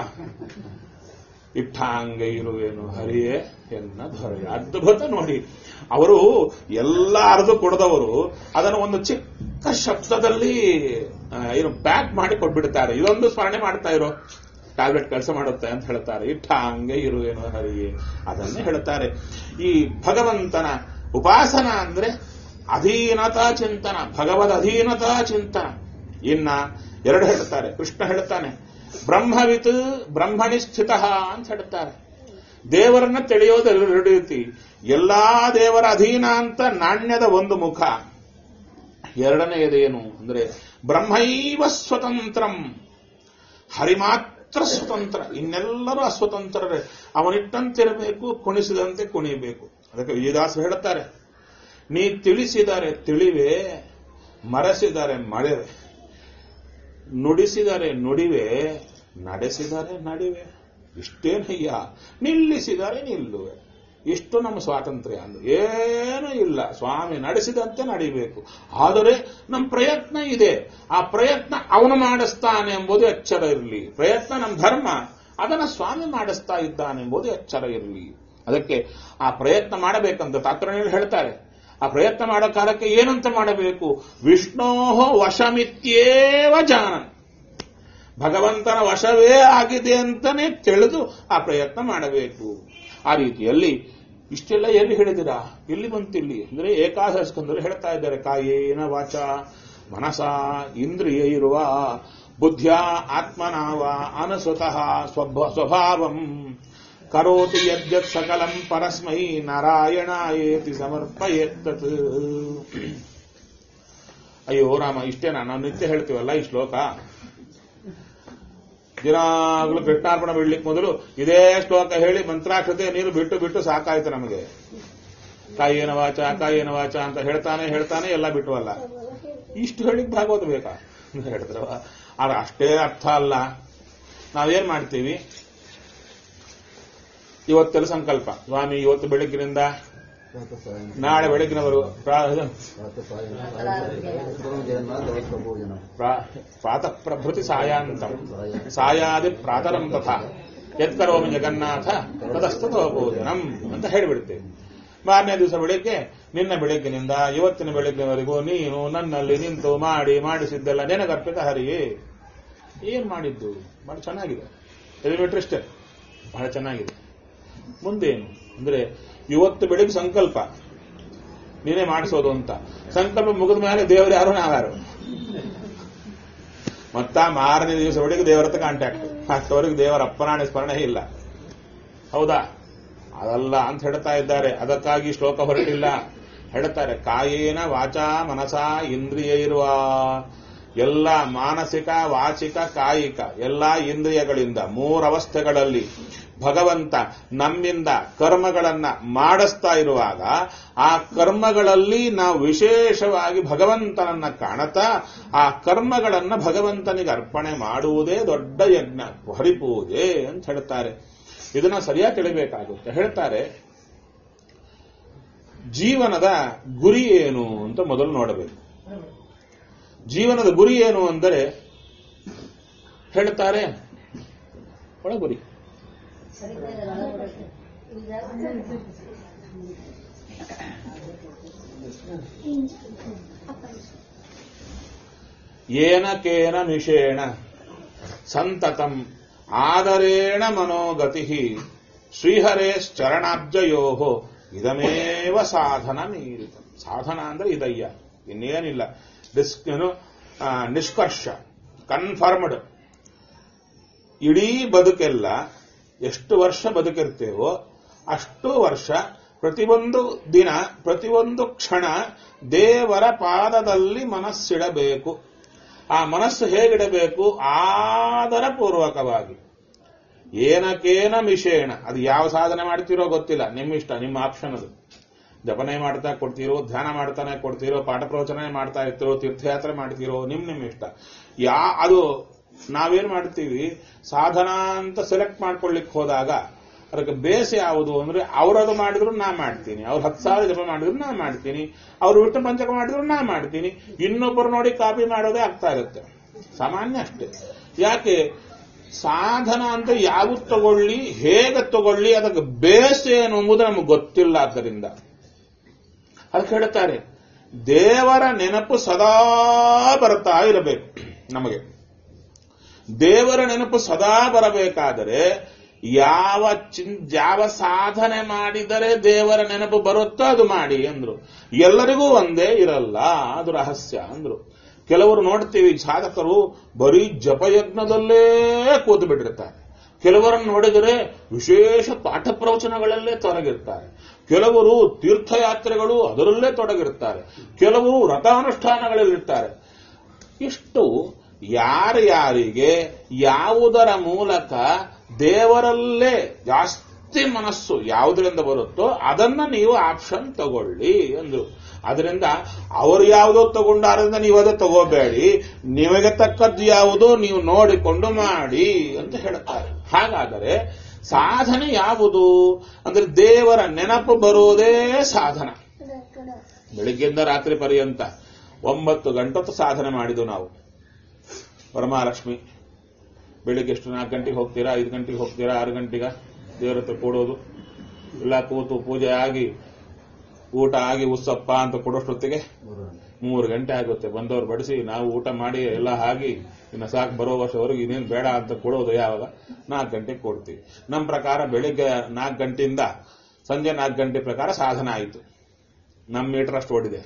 S1: ಇಟ್ಟಾಂಗೆ ಇರುವೇನು ಹರಿಯೇ ಎನ್ನ ಧರೆ ಅದ್ಭುತ ನೋಡಿ ಅವರು ಎಲ್ಲ ಅರ್ದು ಕೊಡದವರು ಅದನ್ನು ಒಂದು ಚಿಕ್ಕ ಶಬ್ದದಲ್ಲಿ ಆ, ಏನು ಪ್ಯಾಕ್ ಮಾಡಿ ಕೊಟ್ಬಿಡ್ತಾರೆ ಇದೊಂದು ಸ್ಮರಣೆ ಮಾಡ್ತಾ ಇರೋ ಟ್ಯಾಬ್ಲೆಟ್ ಕೆಲಸ ಮಾಡುತ್ತೆ ಅಂತ ಹೇಳ್ತಾರೆ ಇಟ್ಟಾಂಗೆ ಇರುವೇನು ಹರಿಯೇ ಅದನ್ನೇ ಹೇಳ್ತಾರೆ ಈ ಭಗವಂತನ ಉಪಾಸನ ಅಂದ್ರೆ ಅಧೀನತಾ ಚಿಂತನ ಭಗವದ್ ಅಧೀನತಾ ಚಿಂತನ ಇನ್ನ ಎರಡು ಹೇಳ್ತಾರೆ ಕೃಷ್ಣ ಹೇಳ್ತಾನೆ ಬ್ರಹ್ಮವಿತ್ ಬ್ರಹ್ಮಣಿ ಸ್ಥಿತ ಅಂತ ಹೇಳ್ತಾರೆ ದೇವರನ್ನ ತಿಳಿಯೋದು ಎರಡು ರೀತಿ ಎಲ್ಲಾ ದೇವರ ಅಧೀನ ಅಂತ ನಾಣ್ಯದ ಒಂದು ಮುಖ ಎರಡನೆಯದೇನು ಅಂದ್ರೆ ಬ್ರಹ್ಮೈವ ಸ್ವತಂತ್ರಂ ಹರಿ ಮಾತ್ರ ಸ್ವತಂತ್ರ ಇನ್ನೆಲ್ಲರೂ ಅಸ್ವತಂತ್ರರೇ ಅವನಿಟ್ಟಂತಿರಬೇಕು ಕುಣಿಸಿದಂತೆ ಕುಣಿಯಬೇಕು ಅದಕ್ಕೆ ವಿಜಯದಾಸರು ಹೇಳುತ್ತಾರೆ ನೀ ತಿಳಿಸಿದರೆ ತಿಳಿವೆ ಮರೆಸಿದರೆ ಮಳೆವೆ ನುಡಿಸಿದರೆ ನುಡಿವೆ ನಡೆಸಿದರೆ ನಡಿವೆ ಇಷ್ಟೇನಯ್ಯ ನಿಲ್ಲಿಸಿದರೆ ನಿಲ್ಲುವೆ ಇಷ್ಟು ನಮ್ಮ ಸ್ವಾತಂತ್ರ್ಯ ಅಂದ್ರೆ ಏನೂ ಇಲ್ಲ ಸ್ವಾಮಿ ನಡೆಸಿದಂತೆ ನಡಿಬೇಕು ಆದರೆ ನಮ್ಮ ಪ್ರಯತ್ನ ಇದೆ ಆ ಪ್ರಯತ್ನ ಅವನು ಮಾಡಿಸ್ತಾನೆ ಎಂಬುದು ಎಚ್ಚರ ಇರಲಿ ಪ್ರಯತ್ನ ನಮ್ಮ ಧರ್ಮ ಅದನ್ನ ಸ್ವಾಮಿ ಮಾಡಿಸ್ತಾ ಇದ್ದಾನೆ ಎಂಬುದು ಎಚ್ಚರ ಇರಲಿ ಅದಕ್ಕೆ ಆ ಪ್ರಯತ್ನ ಮಾಡಬೇಕಂತ ತಾತ್ಪರ್ಯ ಹೇಳ್ತಾರೆ ಆ ಪ್ರಯತ್ನ ಮಾಡೋ ಕಾಲಕ್ಕೆ ಏನಂತ ಮಾಡಬೇಕು ವಿಷ್ಣೋ ವಶಮಿತ್ಯೇವ ಜಾನನ್ ಭಗವಂತನ ವಶವೇ ಆಗಿದೆ ಅಂತಾನೆ ತಿಳಿದು ಆ ಪ್ರಯತ್ನ ಮಾಡಬೇಕು ಆ ರೀತಿಯಲ್ಲಿ ಇಷ್ಟೆಲ್ಲ ಎಲ್ಲಿ ಹೇಳಿದಿರಾ ಎಲ್ಲಿ ಬಂತಿಲ್ಲಿ ಅಂದ್ರೆ ಏಕಾದಶ ಸ್ಕಂದರು ಹೇಳ್ತಾ ಇದ್ದಾರೆ ಕಾಯೇನ ವಾಚ ಮನಸ ಇಂದ್ರಿಯ ಇರುವ ಬುದ್ಧಿಯ ಆತ್ಮನಾವ ಅನಸುತಃ ಸ್ವಭ ಸ್ವಭಾವಂ ಕರೋತಿ ಯದ್ಯತ್ ಸಕಲಂ ಪರಸ್ಮೈ ನಾರಾಯಣಾಯೇತಿ ಸಮರ್ಪಯೇತ್ತತ್ ಅಯ್ಯೋ ರಾಮ ಇಷ್ಟೇನಾ ನಾವು ನಿತ್ಯ ಹೇಳ್ತೀವಲ್ಲ ಈ ಶ್ಲೋಕ ದಿನಾಗ್ಲೂ ಕೃಷ್ಣಾರ್ಪಣ ಬಿಡ್ಲಿಕ್ಕೆ ಮೊದಲು ಇದೇ ಶ್ಲೋಕ ಹೇಳಿ ಮಂತ್ರಾಕ್ಷತೆ ನೀರು ಬಿಟ್ಟು ಬಿಟ್ಟು ಸಾಕಾಯ್ತು ನಮಗೆ ಕಾಯೇನ ವಾಚ ಕಾಯೇನ ವಾಚ ಅಂತ ಹೇಳ್ತಾನೆ ಹೇಳ್ತಾನೆ ಎಲ್ಲ ಬಿಟ್ಟವಲ್ಲ ಇಷ್ಟು ಹೇಳಿಕ್ ಭಾಗವತ ಬೇಕಾ ಅಂತ ಹೇಳಿದ್ರವ ಆದ್ರೆ ಅಷ್ಟೇ ಅರ್ಥ ಅಲ್ಲ ನಾವೇನ್ ಮಾಡ್ತೀವಿ ಇವತ್ತೆಲ್ಲ ಸಂಕಲ್ಪ ಸ್ವಾಮಿ ಇವತ್ತು ಬೆಳಗ್ಗಿನಿಂದ ನಾಳೆ ಬೆಳಗ್ಗಿನವರು ಪ್ರಾ- ಇದು, ಪ್ರಾ- ಪ್ರಾತಃ ಪ್ರಭೃತಿ ಸಾಯಾಂತಂ ಸಾಯಾದಿ ಪ್ರಾತರಂ ತಥಾ ಯತ್ಕರೋಮಿ ಜಗನ್ನಾಥ ತದಸ್ತತೋ ಭೋಜನಂ ಅಂತ ಹೇಳಿಬಿಡ್ತೇವೆ ಮಾರನೇ ದಿವಸ ಬೆಳಿಗ್ಗೆ ನಿನ್ನ ಬೆಳಗ್ಗಿನಿಂದ ಇವತ್ತಿನ ಬೆಳಗ್ಗಿನವರೆಗೂ ನೀನು ನನ್ನಲ್ಲಿ ನಿಂತು ಮಾಡಿ ಮಾಡಿಸಿದ್ದೆಲ್ಲ ನೆನಗರ್ಪಿತ ಹರಿಯೇ ಏನ್ ಮಾಡಿದ್ದು ಬಹಳ ಚೆನ್ನಾಗಿದೆ ಎಲಿವೇಟರ್ ಇಷ್ಟೇ ಬಹಳ ಚೆನ್ನಾಗಿದೆ ಮುಂದೇನು ಅಂದ್ರೆ ಇವತ್ತು ಬೆಳಿಗ್ಗೆ ಸಂಕಲ್ಪ ನೀನೇ ಮಾಡಿಸೋದು ಅಂತ ಸಂಕಲ್ಪ ಮುಗಿದ ಮೇಲೆ ದೇವರು ಯಾರು ನಾವ್ಯಾರು ಮತ್ತ ಮಾರನೇ ದಿವಸ ಬೆಳಿಗ್ಗೆ ದೇವರ ಹತ್ರ ಕಾಂಟ್ಯಾಕ್ಟ್ ಅಷ್ಟವರೆಗೆ ದೇವರ ಅಪ್ಪನಾಣೆ ಸ್ಮರಣೆ ಇಲ್ಲ ಹೌದಾ ಅದಲ್ಲ ಅಂತ ಹೇಳ್ತಾ ಇದ್ದಾರೆ ಅದಕ್ಕಾಗಿ ಶ್ಲೋಕ ಹೊರಟಿಲ್ಲ ಹೇಳ್ತಾರೆ ಕಾಯೇನ ವಾಚ ಮನಸ ಇಂದ್ರಿಯ ಇರುವ ಎಲ್ಲ ಮಾನಸಿಕ ವಾಚಿಕ ಕಾಯಿಕ ಎಲ್ಲ ಇಂದ್ರಿಯಗಳಿಂದ ಮೂರವಸ್ಥೆಗಳಲ್ಲಿ ಭಗವಂತ ನಮ್ಮಿಂದ ಕರ್ಮಗಳನ್ನ ಮಾಡಿಸ್ತಾ ಇರುವಾಗ ಆ ಕರ್ಮಗಳಲ್ಲಿ ನಾವು ವಿಶೇಷವಾಗಿ ಭಗವಂತನನ್ನ ಕಾಣತಾ ಆ ಕರ್ಮಗಳನ್ನ ಭಗವಂತನಿಗೆ ಅರ್ಪಣೆ ಮಾಡುವುದೇ ದೊಡ್ಡ ಯಜ್ಞ ಹರಿಪೂಜೆ ಅಂತ ಹೇಳ್ತಾರೆ ಇದನ್ನ ಸರಿಯಾಗಿ ತಿಳಿಬೇಕಾಗುತ್ತೆ ಹೇಳ್ತಾರೆ ಜೀವನದ ಗುರಿ ಏನು ಅಂತ ಮೊದಲು ನೋಡಬೇಕು ಜೀವನದ ಗುರಿ ಏನು ಅಂದರೆ ಹೇಳ್ತಾರೆ ಒಳಗುರಿ ಏನಕೇನ ನಿಷೇಣ ಸಂತತಂ ಆದರೇಣ ಮನೋಗತಿ ಶ್ರೀಹರೇಶ್ಚರಣಾಬ್ಜಯೋ ಇದಮೇವ ಸಾಧನ ಮೀರಿತ ಸಾಧನ ಅಂದ್ರೆ ಇದಯ್ಯ ಇನ್ನೇನಿಲ್ಲ ಡಿಸ್ ಏನು ಆ, ನಿಷ್ಕರ್ಷ ಕನ್ಫರ್ಮ್ಡ್ ಇಡೀ ಬದುಕೆಲ್ಲ ಎಷ್ಟು ವರ್ಷ ಬದುಕಿರ್ತೇವೋ ಅಷ್ಟು ವರ್ಷ ಪ್ರತಿಯೊಂದು ದಿನ ಪ್ರತಿಯೊಂದು ಕ್ಷಣ ದೇವರ ಪಾದದಲ್ಲಿ ಮನಸ್ಸಿಡಬೇಕು ಆ ಮನಸ್ಸು ಹೇಗಿಡಬೇಕು ಆದರ ಪೂರ್ವಕವಾಗಿ ಏನಕೇನ ಮಿಷೇಣ ಅದು ಯಾವ ಸಾಧನೆ ಮಾಡ್ತಿರೋ ಗೊತ್ತಿಲ್ಲ ನಿಮ್ಮ ಇಷ್ಟ ನಿಮ್ಮ ಆಪ್ಷನ್ ಅದು ಜಪನೆ ಮಾಡ್ತಾ ಕೊಡ್ತೀರೋ ಧ್ಯಾನ ಮಾಡ್ತಾನೆ ಕೊಡ್ತೀರೋ ಪಾಠ ಪ್ರವಚನ ಮಾಡ್ತಾ ಇರ್ತೀರೋ ತೀರ್ಥಯಾತ್ರೆ ಮಾಡ್ತೀರೋ ನಿಮ್ ನಿಮ್ ಇಷ್ಟ ಯಾ ಅದು ನಾವೇನ್ ಮಾಡ್ತೀವಿ ಸಾಧನ ಅಂತ ಸೆಲೆಕ್ಟ್ ಮಾಡ್ಕೊಳ್ಳಿಕ್ ಹೋದಾಗ ಅದಕ್ಕೆ ಬೇಸ್ ಯಾವುದು ಅಂದ್ರೆ ಅವರದು ಮಾಡಿದ್ರು ನಾ ಮಾಡ್ತೀನಿ ಅವ್ರು ಹತ್ತು ಸಾವಿರ ಜಪ ಮಾಡಿದ್ರು ನಾ ಮಾಡ್ತೀನಿ ಅವ್ರು ವಿಷ್ಣು ಪಂಚಕ ಮಾಡಿದ್ರು ನಾ ಮಾಡ್ತೀನಿ ಇನ್ನೊಬ್ಬರು ನೋಡಿ ಕಾಪಿ ಮಾಡೋದೇ ಆಗ್ತಾ ಇರುತ್ತೆ ಸಾಮಾನ್ಯ ಅಷ್ಟೇ ಯಾಕೆ ಸಾಧನ ಅಂತ ಯಾವುದು ತಗೊಳ್ಳಿ ಹೇಗೆ ತಗೊಳ್ಳಿ ಅದಕ್ಕೆ ಬೇಸ್ ಏನು ಎಂಬುದು ನಮಗೆ ಗೊತ್ತಿಲ್ಲ ಆದ್ದರಿಂದ ಅದಕ್ಕೆ ಹೇಳ್ತಾರೆ ದೇವರ ನೆನಪು ಸದಾ ಬರ್ತಾ ಇರಬೇಕು ನಮಗೆ ದೇವರ ನೆನಪು ಸದಾ ಬರಬೇಕಾದರೆ ಯಾವ ಚಿನ್ ಯಾವ ಸಾಧನೆ ಮಾಡಿದರೆ ದೇವರ ನೆನಪು ಬರುತ್ತೋ ಅದು ಮಾಡಿ ಅಂದ್ರು ಎಲ್ಲರಿಗೂ ಒಂದೇ ಇರಲ್ಲ ಅದು ರಹಸ್ಯ ಅಂದ್ರು ಕೆಲವರು ನೋಡ್ತೀವಿ ಸಾಧಕರು ಬರೀ ಜಪಯಜ್ಞದಲ್ಲೇ ಕೂತು ಬಿಟ್ಟಿರ್ತಾರೆ ಕೆಲವರನ್ನು ನೋಡಿದರೆ ವಿಶೇಷ ಪಾಠ ಪ್ರವಚನಗಳಲ್ಲೇ ತೊಡಗಿರ್ತಾರೆ ಕೆಲವರು ತೀರ್ಥಯಾತ್ರೆಗಳು ಅದರಲ್ಲೇ ತೊಡಗಿರ್ತಾರೆ ಕೆಲವರು ವ್ರತಾನುಷ್ಠಾನಗಳಲ್ಲಿರ್ತಾರೆ ಇಷ್ಟು ಯಾರ್ಯಾರಿಗೆ ಯಾವುದರ ಮೂಲಕ ದೇವರಲ್ಲೇ ಜಾಸ್ತಿ ಮನಸ್ಸು ಯಾವುದರಿಂದ ಬರುತ್ತೋ ಅದನ್ನ ನೀವು ಆಪ್ಷನ್ ತಗೊಳ್ಳಿ ಅಂದ್ರು ಅದರಿಂದ ಅವರು ಯಾವುದೋ ತಗೊಂಡಾದ್ರಿಂದ ನೀವು ಅದು ತಗೋಬೇಡಿ ನಿಮಗೆ ತಕ್ಕದ್ದು ಯಾವುದು ನೀವು ನೋಡಿಕೊಂಡು ಮಾಡಿ ಅಂತ ಹೇಳ್ತಾರೆ ಹಾಗಾದರೆ ಸಾಧನೆ ಯಾವುದು ಅಂದ್ರೆ ದೇವರ ನೆನಪು ಬರುವುದೇ ಸಾಧನ ಬೆಳಿಗ್ಗೆಯಿಂದ ರಾತ್ರಿ ಪರ್ಯಂತ ಒಂಬತ್ತು ಗಂಟೆ ಸಾಧನೆ ಮಾಡಿದ್ದು ನಾವು ವರಮಹಾಲಕ್ಷ್ಮಿ ಬೆಳಿಗ್ಗೆ ಎಷ್ಟು ನಾಲ್ಕು ಗಂಟೆಗೆ ಹೋಗ್ತೀರಾ ಐದು ಗಂಟೆಗೆ ಹೋಗ್ತೀರಾ ಆರು ಗಂಟೆಗೆ ದೇವರ ಹತ್ರ ಕೂಡೋದು ಎಲ್ಲ ಕೂತು ಪೂಜೆ ಆಗಿ ಊಟ ಆಗಿ ಉತ್ಸಪ್ಪ ಅಂತ ಕೊಡೋಷ್ಟೊತ್ತಿಗೆ ಮೂರು ಗಂಟೆ ಆಗುತ್ತೆ ಬಂದವರು ಬಡಿಸಿ ನಾವು ಊಟ ಮಾಡಿ ಎಲ್ಲ ಆಗಿ ಇನ್ನು ಸಾಕು ಬರೋ ವರ್ಷವರೆಗೂ ಇನ್ನೇನು ಬೇಡ ಅಂತ ಕೊಡೋದು ಯಾವಾಗ ನಾಲ್ಕು ಗಂಟೆಗೆ ಕೊಡ್ತೀವಿ ನಮ್ಮ ಪ್ರಕಾರ ಬೆಳಿಗ್ಗೆ ನಾಲ್ಕು ಗಂಟೆಯಿಂದ ಸಂಜೆ ನಾಲ್ಕು ಗಂಟೆ ಪ್ರಕಾರ ಸಾಧನ ಆಯಿತು ನಮ್ಮ ಮೀಟರ್ ಅಷ್ಟು ಓಡಿದೆ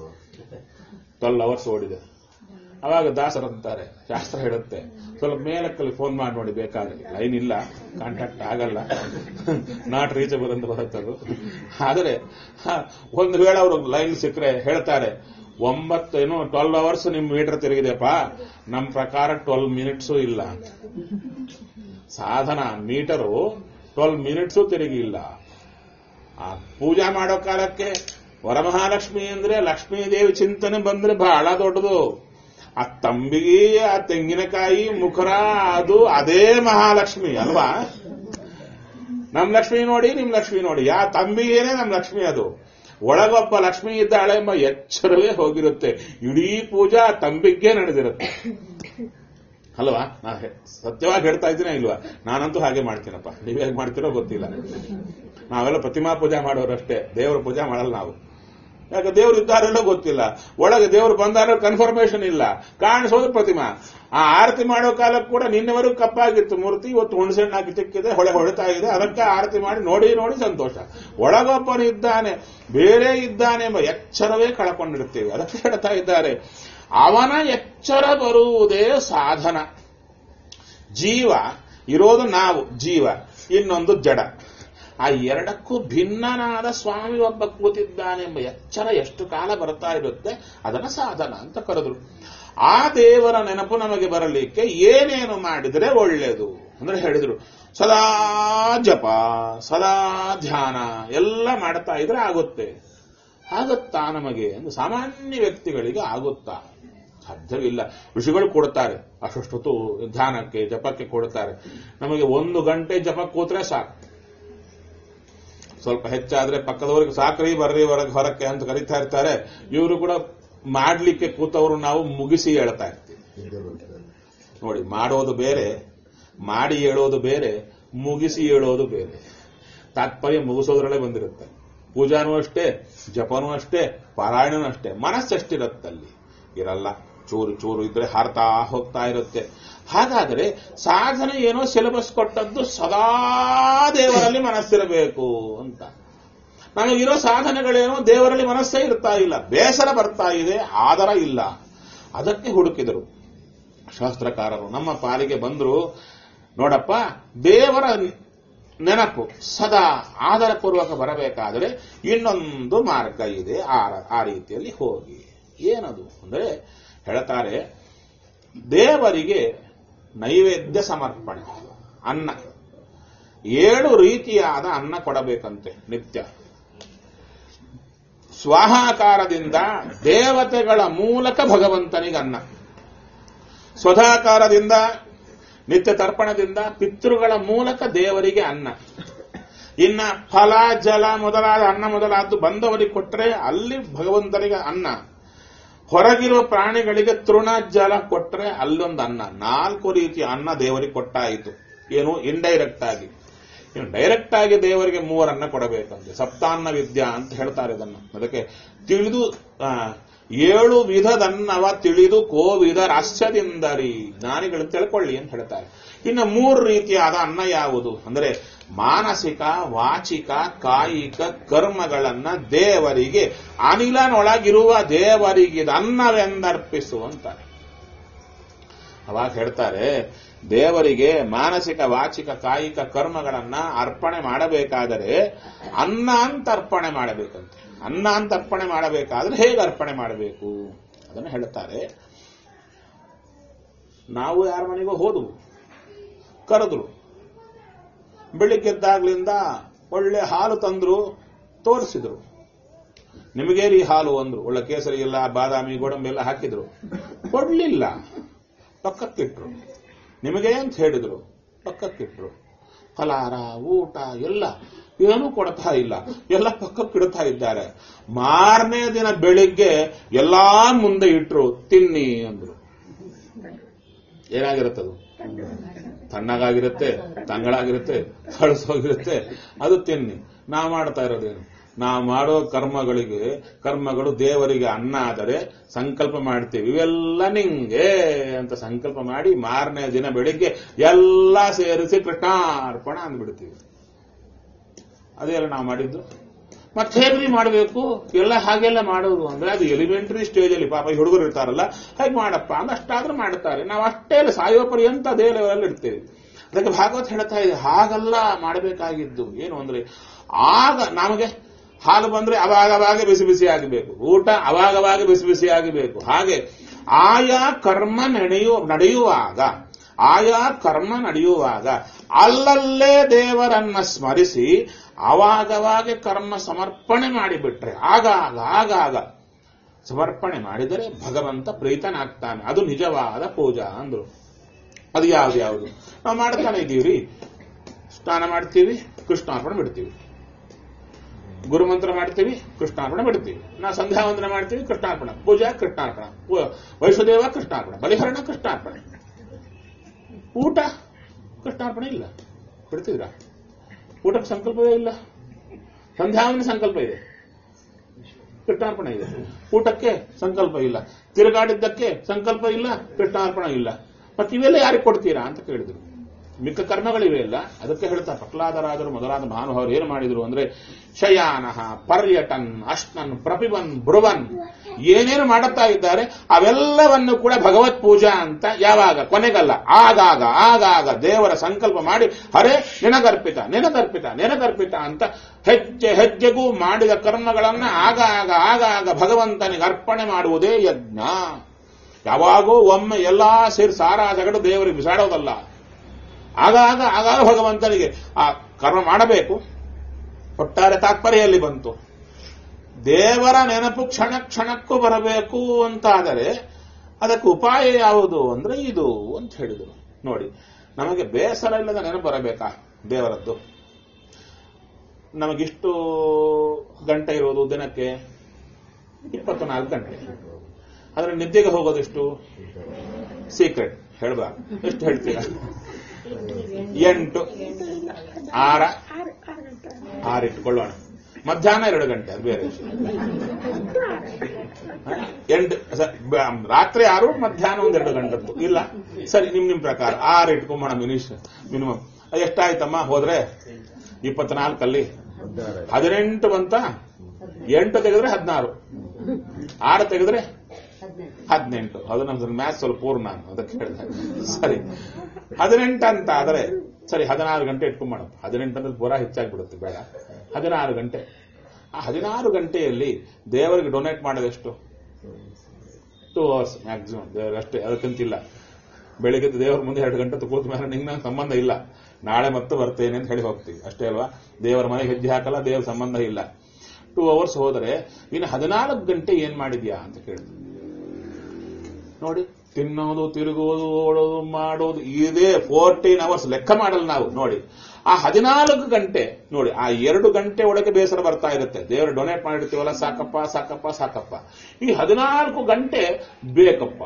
S1: ಟ್ವೆಲ್ ಅವರ್ಸ್ ಓಡಿದೆ ಅವಾಗ ದಾಸರಂತಾರೆ ಶಾಸ್ತ್ರ ಹೇಳುತ್ತೆ ಸ್ವಲ್ಪ ಮೇಲಕ್ಕಲ್ಲಿ ಫೋನ್ ಮಾಡಿ ನೋಡಿ ಬೇಕಾದ್ರೆ ಲೈನ್ ಇಲ್ಲ ಕಾಂಟ್ಯಾಕ್ಟ್ ಆಗಲ್ಲ ನಾಟ್ ರೀಚಬಲ್ ಅಂತ ಬರುತ್ತದು ಆದರೆ ಹ, ಒಂದು ವೇಳೆ ಅವರು ಲೈನ್ ಸಿಕ್ಕರೆ ಹೇಳ್ತಾರೆ ಒಂಬತ್ತೇನು ಟ್ವೆಲ್ ಅವರ್ಸ್ ನಿಮ್ ಮೀಟರ್ ತಿರುಗಿದೆಪ್ಪ ನಮ್ಮ ಪ್ರಕಾರ ಟ್ವೆಲ್ ಮಿನಿಟ್ಸು ಇಲ್ಲ ಸಾಧನ ಮೀಟರು ಟ್ವೆಲ್ ಮಿನಿಟ್ಸು ತಿರುಗಿಲ್ಲ ಆ ಪೂಜಾ ಮಾಡೋ ಕಾಲಕ್ಕೆ ವರಮಹಾಲಕ್ಷ್ಮಿ ಅಂದ್ರೆ ಲಕ್ಷ್ಮೀ ದೇವಿ ಚಿಂತನೆ ಬಂದ್ರೆ ಬಹಳ ದೊಡ್ಡದು ಆ ತಂಬಿಗೆ ಆ ತೆಂಗಿನಕಾಯಿ ಮುಖರ ಅದು ಅದೇ ಮಹಾಲಕ್ಷ್ಮಿ ಅಲ್ವಾ ನಮ್ ಲಕ್ಷ್ಮಿ ನೋಡಿ ನಿಮ್ ಲಕ್ಷ್ಮಿ ನೋಡಿ ಯಾ ತಂಬಿಗೇನೆ ನಮ್ ಲಕ್ಷ್ಮಿ ಅದು ಒಳಗೊಬ್ಬ ಲಕ್ಷ್ಮಿ ಇದ್ದಾಳೆ ಎಂಬ ಎಚ್ಚರವೇ ಹೋಗಿರುತ್ತೆ ಇಡೀ ಪೂಜಾ ತಂಬಿಗೆ ನಡೆದಿರುತ್ತೆ ಅಲ್ವಾ ನಾ ಹೆ- ಸತ್ಯವಾಗಿ ಹೇಳ್ತಾ ಇದ್ದೀನ ಇಲ್ವಾ ನಾನಂತೂ ಹಾಗೆ ಮಾಡ್ತೀನಪ್ಪ ನೀವ್ ಹೇಗೆ ಮಾಡ್ತೀರೋ ಗೊತ್ತಿಲ್ಲ ನಾವೆಲ್ಲ ಪ್ರತಿಮಾ ಪೂಜೆ ಮಾಡೋರಷ್ಟೇ ದೇವರ ಪೂಜೆ ಮಾಡಲ್ಲ ನಾವು ಯಾಕೆ ದೇವ್ರು ಇದ್ದಾರೆಲ್ಲೋ ಗೊತ್ತಿಲ್ಲ ಒಳಗೆ ದೇವ್ರು ಬಂದಾರೋ ಕನ್ಫರ್ಮೇಶನ್ ಇಲ್ಲ ಕಾಣಿಸೋದು ಪ್ರತಿಮಾ ಆ ಆರತಿ ಮಾಡೋ ಕಾಲಕ್ಕೆ ಕೂಡ ನಿನ್ನೆವರೆಗೂ ಕಪ್ಪಾಗಿತ್ತು ಮೂರ್ತಿ ಇವತ್ತು ಹುಣಸೆಣ್ಣು ಹಾಕಿ ಚಿಕ್ಕಿದೆ ಹೊಳೆ ಹೊಳಿತಾ ಇದೆ ಅದಕ್ಕೆ ಆರತಿ ಮಾಡಿ ನೋಡಿ ನೋಡಿ ಸಂತೋಷ ಒಳಗೊಬ್ಬನು ಇದ್ದಾನೆ ಬೇರೆ ಇದ್ದಾನೆ ಎಂಬ ಎಚ್ಚರವೇ ಕಳ್ಕೊಂಡಿರ್ತೀವಿ ಅದಕ್ಕೆ ಹೇಳ್ತಾ ಇದ್ದಾರೆ ಅವನ ಎಚ್ಚರ ಬರುವುದೇ ಸಾಧನ ಜೀವ ಇರೋದು ನಾವು ಜೀವ ಇನ್ನೊಂದು ಜಡ ಆ ಎರಡಕ್ಕೂ ಭಿನ್ನನಾದ ಸ್ವಾಮಿ ಒಬ್ಬ ಕೂತಿದ್ದಾನೆಂಬ ಎಚ್ಚರ ಎಷ್ಟು ಕಾಲ ಬರ್ತಾ ಇರುತ್ತೆ ಅದನ್ನ ಸಾಧನ ಅಂತ ಕರೆದ್ರು ಆ ದೇವರ ನೆನಪು ನಮಗೆ ಬರಲಿಕ್ಕೆ ಏನೇನು ಮಾಡಿದರೆ ಒಳ್ಳೆಯದು ಅಂದ್ರೆ ಹೇಳಿದ್ರು ಸದಾ ಜಪ ಸದಾ ಧ್ಯಾನ ಎಲ್ಲ ಮಾಡ್ತಾ ಇದ್ರೆ ಆಗುತ್ತೆ ಆಗುತ್ತಾ ನಮಗೆ ಅಂದ್ರೆ ಸಾಮಾನ್ಯ ವ್ಯಕ್ತಿಗಳಿಗೆ ಆಗುತ್ತಾ ಸಾಧ್ಯವಿಲ್ಲ ಋಷಿಗಳು ಕೊಡ್ತಾರೆ ಅಷ್ಟೊತ್ತು ಧ್ಯಾನಕ್ಕೆ ಜಪಕ್ಕೆ ಕೊಡ್ತಾರೆ ನಮಗೆ ಒಂದು ಗಂಟೆ ಜಪ ಕೂತ್ರೆ ಸಾಕು ಸ್ವಲ್ಪ ಹೆಚ್ಚಾದ್ರೆ ಪಕ್ಕದವರಿಗೆ ಸಾಕ್ರಿ ಬರ್ರಿ ಹೊರಗೆ ಹೊರಕ್ಕೆ ಅಂತ ಕರಿತಾ ಇರ್ತಾರೆ ಇವರು ಕೂಡ ಮಾಡ್ಲಿಕ್ಕೆ ಕೂತವರು ನಾವು ಮುಗಿಸಿ ಹೇಳ್ತಾ ಇರ್ತೀವಿ ನೋಡಿ ಮಾಡೋದು ಬೇರೆ ಮಾಡಿ ಹೇಳೋದು ಬೇರೆ ಮುಗಿಸಿ ಹೇಳೋದು ಬೇರೆ ತಾತ್ಪರ್ಯ ಮುಗಿಸೋದ್ರಲ್ಲೇ ಬಂದಿರುತ್ತೆ ಪೂಜಾನೂ ಅಷ್ಟೇ ಜಪನೂ ಅಷ್ಟೇ ಪಾರಾಯಣನೂ ಅಷ್ಟೇ ಮನಸ್ಸೆಷ್ಟಿರತ್ತಲ್ಲಿ ಇರಲ್ಲ ಚೂರು ಚೂರು ಇದ್ರೆ ಹಾರ್ತಾ ಹೋಗ್ತಾ ಇರುತ್ತೆ ಹಾಗಾದರೆ ಸಾಧನೆ ಏನೋ ಸಿಲೆಬಸ್ ಕೊಟ್ಟದ್ದು ಸದಾ ದೇವರಲ್ಲಿ ಮನಸ್ಸಿರಬೇಕು ಅಂತ ನಮಗಿರೋ ಸಾಧನೆಗಳೇನೋ ದೇವರಲ್ಲಿ ಮನಸ್ಸೇ ಇರ್ತಾ ಇಲ್ಲ ಬೇಸರ ಬರ್ತಾ ಇದೆ ಆದರ ಇಲ್ಲ ಅದಕ್ಕೆ ಹುಡುಕಿದರು ಶಾಸ್ತ್ರಕಾರರು ನಮ್ಮ ಪಾಲಿಗೆ ಬಂದ್ರು ನೋಡಪ್ಪ ದೇವರ ನೆನಪು ಸದಾ ಆದರಪೂರ್ವಕ ಬರಬೇಕಾದರೆ ಇನ್ನೊಂದು ಮಾರ್ಗ ಇದೆ ಆ ಆ ರೀತಿಯಲ್ಲಿ ಹೋಗಿ ಏನದು ಅಂದ್ರೆ ಹೇಳ್ತಾರೆ ದೇವರಿಗೆ ನೈವೇದ್ಯ ಸಮರ್ಪಣೆ ಅನ್ನ ಏಳು ರೀತಿಯಾದ ಅನ್ನ ಕೊಡಬೇಕಂತೆ ನಿತ್ಯ ಸ್ವಾಹಾಕಾರದಿಂದ ದೇವತೆಗಳ ಮೂಲಕ ಭಗವಂತನಿಗೆ ಅನ್ನ ಸ್ವಧಾಕಾರದಿಂದ ನಿತ್ಯ ತರ್ಪಣದಿಂದ ಪಿತೃಗಳ ಮೂಲಕ ದೇವರಿಗೆ ಅನ್ನ ಇನ್ನ ಫಲ ಜಲ ಮೊದಲಾದ ಅನ್ನ ಮೊದಲಾದ್ದು ಬಂದವರಿಗೆ ಕೊಟ್ಟರೆ ಅಲ್ಲಿ ಭಗವಂತನಿಗೆ ಅನ್ನ ಹೊರಗಿರುವ ಪ್ರಾಣಿಗಳಿಗೆ ತೃಣ ಜಲ ಕೊಟ್ಟರೆ ಅಲ್ಲೊಂದು ಅನ್ನ ನಾಲ್ಕು ರೀತಿಯ ಅನ್ನ ದೇವರಿಗೆ ಕೊಟ್ಟಾಯಿತು ಏನು ಇಂಡೈರೆಕ್ಟ್ ಆಗಿ ಇನ್ನು ಡೈರೆಕ್ಟ್ ಆಗಿ ದೇವರಿಗೆ ಮೂವರನ್ನ ಕೊಡಬೇಕಂತೆ ಸಪ್ತಾನ್ನ ವಿದ್ಯಾ ಅಂತ ಹೇಳ್ತಾರೆ ಇದನ್ನು ಅದಕ್ಕೆ ತಿಳಿದು ಆ, ಏಳು ವಿಧದನ್ನವ ತಿಳಿದು ಕೋವಿದ ರಾಸ್ಯದಿಂದರಿ ಜ್ಞಾನಿಗಳು ತಿಳ್ಕೊಳ್ಳಿ ಅಂತ ಹೇಳ್ತಾರೆ ಇನ್ನು ಮೂರು ರೀತಿಯಾದ ಅನ್ನ ಯಾವುದು ಅಂದರೆ ಮಾನಸಿಕ ವಾಚಿಕ ಕಾಯಿಕ ಕರ್ಮಗಳನ್ನ ದೇವರಿಗೆ ಅನಿಲನೊಳಗಿರುವ ದೇವರಿಗೆ ಅನ್ನವೆಂದರ್ಪಿಸು ಅಂತಾರೆ ಅವಾಗ ಹೇಳ್ತಾರೆ ದೇವರಿಗೆ ಮಾನಸಿಕ ವಾಚಿಕ ಕಾಯಿಕ ಕರ್ಮಗಳನ್ನ ಅರ್ಪಣೆ ಮಾಡಬೇಕಾದರೆ ಅನ್ನ ಅಂತ ಅರ್ಪಣೆ ಮಾಡಬೇಕಂತೆ ಅನ್ನ ಅಂತ ಅರ್ಪಣೆ ಮಾಡಬೇಕಾದ್ರೆ ಹೇಗೆ ಅರ್ಪಣೆ ಮಾಡಬೇಕು ಅದನ್ನು ಹೇಳ್ತಾರೆ ನಾವು ಯಾರ ಮನೆಗೋ ಹೋದವು ಕರೆದ್ರು ಬೆಳಿಗ್ಗೆದ್ದಾಗ್ಲಿಂದ ಒಳ್ಳೆ ಹಾಲು ತಂದ್ರು ತೋರಿಸಿದ್ರು ನಿಮಗೇರಿ ಹಾಲು ಅಂದ್ರು ಒಳ್ಳೆ ಕೇಸರಿ ಎಲ್ಲ ಬಾದಾಮಿ ಗೋಡಂಬಿ ಎಲ್ಲ ಹಾಕಿದ್ರು ಕೊಡ್ಲಿಲ್ಲ ಪಕ್ಕಕ್ಕಿಟ್ರು ನಿಮಗೆ ಅಂತ ಹೇಳಿದ್ರು ಪಕ್ಕಕ್ಕಿಟ್ರು ಫಲಾರ ಊಟ ಎಲ್ಲ ಏನೂ ಕೊಡ್ತಾ ಇಲ್ಲ ಎಲ್ಲ ಪಕ್ಕಕ್ಕಿಡ್ತಾ ಇದ್ದಾರೆ ಮಾರನೇ ದಿನ ಬೆಳಿಗ್ಗೆ ಎಲ್ಲಾ ಮುಂದೆ ಇಟ್ರು ತಿನ್ನಿ ಅಂದ್ರು ಏನಾಗಿರುತ್ತದು ತಣ್ಣಗಾಗಿರುತ್ತೆ ತಂಗಳಾಗಿರುತ್ತೆ ಹಳಸೋಗಿರುತ್ತೆ ಅದು ತಿನ್ನಿ ನಾವು ಮಾಡ್ತಾ ಇರೋದೇನು ನಾವು ಮಾಡೋ ಕರ್ಮಗಳಿಗೆ ಕರ್ಮಗಳು ದೇವರಿಗೆ ಅನ್ನ ಆದರೆ ಸಂಕಲ್ಪ ಮಾಡ್ತೀವಿ ಇವೆಲ್ಲ ನಿಂಗೆ ಅಂತ ಸಂಕಲ್ಪ ಮಾಡಿ ಮಾರನೇ ದಿನ ಬೆಳಿಗ್ಗೆ ಎಲ್ಲ ಸೇರಿಸಿ ಕೃಷ್ಣಾರ್ಪಣ ಅಂದ್ಬಿಡ್ತೀವಿ ಅದೇ ಅಲ್ಲ ನಾವು ಮಾಡಿದ್ದು ಮತ್ತೇನ್ರಿ ಮಾಡಬೇಕು ಎಲ್ಲ ಹಾಗೆಲ್ಲ ಮಾಡೋದು ಅಂದ್ರೆ ಅದು ಎಲಿಮೆಂಟರಿ ಸ್ಟೇಜ್ ಅಲ್ಲಿ ಪಾಪ ಈ ಹುಡುಗರು ಇರ್ತಾರಲ್ಲ ಹಾಗೆ ಮಾಡಪ್ಪ ಅಂದ್ರೆ ಅಷ್ಟಾದ್ರೂ ಮಾಡ್ತಾರೆ ನಾವು ಅಷ್ಟೇ ಇಲ್ಲ ಸಾಯೋ ಪರ್ಯಂತ ಅದೇ ಲೆವೆಲ್ ಇಡ್ತೇವೆ ಅದಕ್ಕೆ ಭಾಗವತ್ ಹೇಳ್ತಾ ಇದೆ ಹಾಗೆಲ್ಲ ಮಾಡಬೇಕಾಗಿದ್ದು ಏನು ಅಂದ್ರೆ ಆಗ ನಮಗೆ ಹಾಲು ಬಂದ್ರೆ ಅವಾಗ ಅವಾಗ ಬಿಸಿ ಬಿಸಿ ಆಗಬೇಕು ಊಟ ಅವಾಗವಾಗ ಬಿಸಿ ಬಿಸಿ ಆಗಬೇಕು ಹಾಗೆ ಆಯಾ ಕರ್ಮ ನಡೆಯುವ ನಡೆಯುವಾಗ ಆಯಾ ಕರ್ಮ ನಡೆಯುವಾಗ ಅಲ್ಲಲ್ಲೇ ದೇವರನ್ನ ಸ್ಮರಿಸಿ ಆವಾಗವಾಗ ಕರ್ಮ ಸಮರ್ಪಣೆ ಮಾಡಿಬಿಟ್ರೆ ಆಗಾಗ ಆಗಾಗ ಸಮರ್ಪಣೆ ಮಾಡಿದರೆ ಭಗವಂತ ಪ್ರೀತನಾಗ್ತಾನೆ ಅದು ನಿಜವಾದ ಪೂಜಾ ಅಂದ್ರು ಅದು ಯಾವ್ದು ಯಾವುದು ನಾವು ಮಾಡ್ತಾನೆ ಇದ್ದೀವ್ರಿ ಸ್ನಾನ ಮಾಡ್ತೀವಿ ಕೃಷ್ಣಾರ್ಪಣೆ ಬಿಡ್ತೀವಿ ಗುರುಮಂತ್ರ ಮಾಡ್ತೀವಿ ಕೃಷ್ಣಾರ್ಪಣೆ ಬಿಡ್ತೀವಿ ನಾ ಸಂಧ್ಯಾ ವಂದನೆ ಮಾಡ್ತೀವಿ ಕೃಷ್ಣಾರ್ಪಣ ಪೂಜಾ ಕೃಷ್ಣಾರ್ಪಣ ಪೂ- ವೈಷ್ಣದೇವ ಕೃಷ್ಣಾರ್ಪಣ ಬಲಿಹರಣ ಕೃಷ್ಣಾರ್ಪಣೆ ಊಟ ಕೃಷ್ಣಾರ್ಪಣೆ ಇಲ್ಲ ಬಿಡ್ತಿದ್ರಾ ಊಟಕ್ಕೆ ಸಂಕಲ್ಪವೇ ಇಲ್ಲ ಸಂಧ್ಯಾವನ ಸಂಕಲ್ಪ ಇದೆ ಕೃಷ್ಣಾರ್ಪಣೆ ಇದೆ ಊಟಕ್ಕೆ ಸಂಕಲ್ಪ ಇಲ್ಲ ತಿರುಗಾಡಿದ್ದಕ್ಕೆ ಸಂಕಲ್ಪ ಇಲ್ಲ ಕೃಷ್ಣಾರ್ಪಣೆ ಇಲ್ಲ ಮತ್ತೆ ಇವೆಲ್ಲ ಯಾರಿಗೆ ಕೊಡ್ತೀರಾ ಅಂತ ಕೇಳಿದ್ರು ಮಿಕ್ಕ ಕರ್ಮಗಳಿವೆ ಇಲ್ಲ ಅದಕ್ಕೆ ಹೇಳ್ತಾ ಪ್ರಹ್ಲಾದರಾಜರು ಮೊದಲಾದ ಮಹಾನುಭಾವರು ಏನು ಮಾಡಿದ್ರು ಅಂದ್ರೆ ಶಯಾನಃ ಪರ್ಯಟನ್ ಅಶ್ನನ್ ಪ್ರಪಿಬನ್ ಬ್ರುವನ್ ಏನೇನು ಮಾಡುತ್ತಾ ಇದ್ದಾರೆ ಅವೆಲ್ಲವನ್ನು ಕೂಡ ಭಗವತ್ ಪೂಜಾ ಅಂತ ಯಾವಾಗ ಕೊನೆಗಲ್ಲ ಆಗಾಗ ಆಗಾಗ ದೇವರ ಸಂಕಲ್ಪ ಮಾಡಿ ಹರೇ ನಿನಗರ್ಪಿತ ನಿನಗರ್ಪಿತ ನಿನಗರ್ಪಿತ ಅಂತ ಹೆಜ್ಜೆ ಹೆಜ್ಜೆಗೂ ಮಾಡಿದ ಕರ್ಮಗಳನ್ನ ಆಗಾಗ ಆಗಾಗ ಭಗವಂತನಿಗೆ ಅರ್ಪಣೆ ಮಾಡುವುದೇ ಯಜ್ಞ ಯಾವಾಗೋ ಒಮ್ಮೆ ಎಲ್ಲಾ ಸೇರಿ ಸಾರ ಜಗಡು ದೇವರಿಗೆ ಬಿಸಾಡೋದಲ್ಲ ಆಗಾಗ ಆಗಾಗ ಭಗವಂತನಿಗೆ ಆ ಕರ್ಮ ಮಾಡಬೇಕು ಒಟ್ಟಾರೆ ತಾತ್ಪರ್ಯಲ್ಲಿ ಬಂತು ದೇವರ ನೆನಪು ಕ್ಷಣ ಕ್ಷಣಕ್ಕೂ ಬರಬೇಕು ಅಂತಾದರೆ ಅದಕ್ಕೆ ಉಪಾಯ ಯಾವುದು ಅಂದ್ರೆ ಇದು ಅಂತ ಹೇಳಿದರು ನೋಡಿ ನಮಗೆ ಬೇಸರ ಇಲ್ಲದ ನೆನಪು ಬರಬೇಕಾ ದೇವರದ್ದು ನಮಗಿಷ್ಟು ಗಂಟೆ ಇರೋದು ದಿನಕ್ಕೆ ಇಪ್ಪತ್ನಾಲ್ಕು ಗಂಟೆ ಅದರ ನಿದ್ದೆಗೆ ಹೋಗೋದೆಷ್ಟು ಸೀಕ್ರೆಟ್ ಹೇಳ್ಬಾರ್ದು ಎಷ್ಟು ಹೇಳ್ತೀರಾ ಎಂಟು ಆರ ಆರು ಇಟ್ಕೊಳ್ಳೋಣ ಮಧ್ಯಾಹ್ನ ಎರಡು ಗಂಟೆ ಅದು ಬೇರೆ ವಿಷಯ ಹ? ಎಂಟು ಸ- ಬ- ರಾತ್ರಿ ಆರು ಮಧ್ಯಾಹ್ನ ಒಂದ್ ಎರಡು ಗಂಟದ್ದು ಇಲ್ಲ ಸರಿ ನಿಮ್ ನಿಮ್ ಪ್ರಕಾರ ಆರು ಇಟ್ಕೊಂಬೋಣ ಮಿನಿಷ್ ಮಿನಿಮಮ್ ಎಷ್ಟಾಯ್ತಮ್ಮ ಹೋದ್ರೆ ಇಪ್ಪತ್ನಾಲ್ಕಲ್ಲಿ ಹದಿನೆಂಟು ಬಂತ ಎಂಟು ತೆಗೆದ್ರೆ ಹದಿನಾರು ಆರು ತೆಗೆದ್ರೆ ಹದಿನೆಂಟು ಅದು ನಮ್ದು ಮ್ಯಾಥ್ಸ್ ಸ್ವಲ್ಪ ಪೂರ್ಣ ನಾನು ಅದಕ್ಕೆ ಹೇಳಿದೆ ಸರಿ ಹದಿನೆಂಟು ಅಂತ ಆದರೆ ಸರಿ ಹದಿನಾರು ಗಂಟೆ ಇಟ್ಕೊಂಬೋಣ ಹದಿನೆಂಟು ಅಂದ್ರೆ ಪೂರ ಹೆಚ್ಚಾಗ್ಬಿಡುತ್ತೆ ಬೇಡ ಹದಿನಾರು ಗಂಟೆ ಆ ಹದಿನಾರು ಗಂಟೆಯಲ್ಲಿ ದೇವರಿಗೆ ಡೊನೇಟ್ ಮಾಡೋದೆಷ್ಟು ಟೂ ಅವರ್ಸ್ ಮ್ಯಾಕ್ಸಿಮಮ್ ದೇವರಷ್ಟೇ ಅದಕ್ಕಿಂತಿಲ್ಲ ಬೆಳಿಗ್ಗೆ ದೇವರ ಮುಂದೆ ಎರಡು ಗಂಟೆ ಕೂತ ಮೇಲೆ ನಿಂಗೆ ನಂಗೆ ಸಂಬಂಧ ಇಲ್ಲ ನಾಳೆ ಮತ್ತೆ ಬರ್ತೇನೆ ಅಂತ ಹೇಳಿ ಹೋಗ್ತೀವಿ ಅಷ್ಟೇ ಅಲ್ವಾ ದೇವರ ಮನೆಗೆ ಹೆಜ್ಜೆ ಹಾಕಲ್ಲ ದೇವರ ಸಂಬಂಧ ಇಲ್ಲ ಟೂ ಅವರ್ಸ್ ಹೋದರೆ ಇನ್ನು ಹದಿನಾಲ್ಕು ಗಂಟೆ ಏನ್ ಮಾಡಿದ್ಯಾ ಅಂತ ಕೇಳಿದ್ರು ನೋಡಿ ತಿನ್ನೋದು ತಿರುಗೋದು ಓಡೋದು ಮಾಡೋದು ಇದೇ ಫೋರ್ಟೀನ್ ಅವರ್ಸ್ ಲೆಕ್ಕ ಮಾಡಲ್ಲ ನಾವು ನೋಡಿ ಆ ಹದಿನಾಲ್ಕು ಗಂಟೆ ನೋಡಿ ಆ ಎರಡು ಗಂಟೆ ಒಳಗೆ ಬೇಸರ ಬರ್ತಾ ಇರುತ್ತೆ ದೇವರು ಡೊನೇಟ್ ಮಾಡಿರ್ತೀವಲ್ಲ ಸಾಕಪ್ಪ ಸಾಕಪ್ಪ ಸಾಕಪ್ಪ ಈ ಹದಿನಾಲ್ಕು ಗಂಟೆ ಬೇಕಪ್ಪ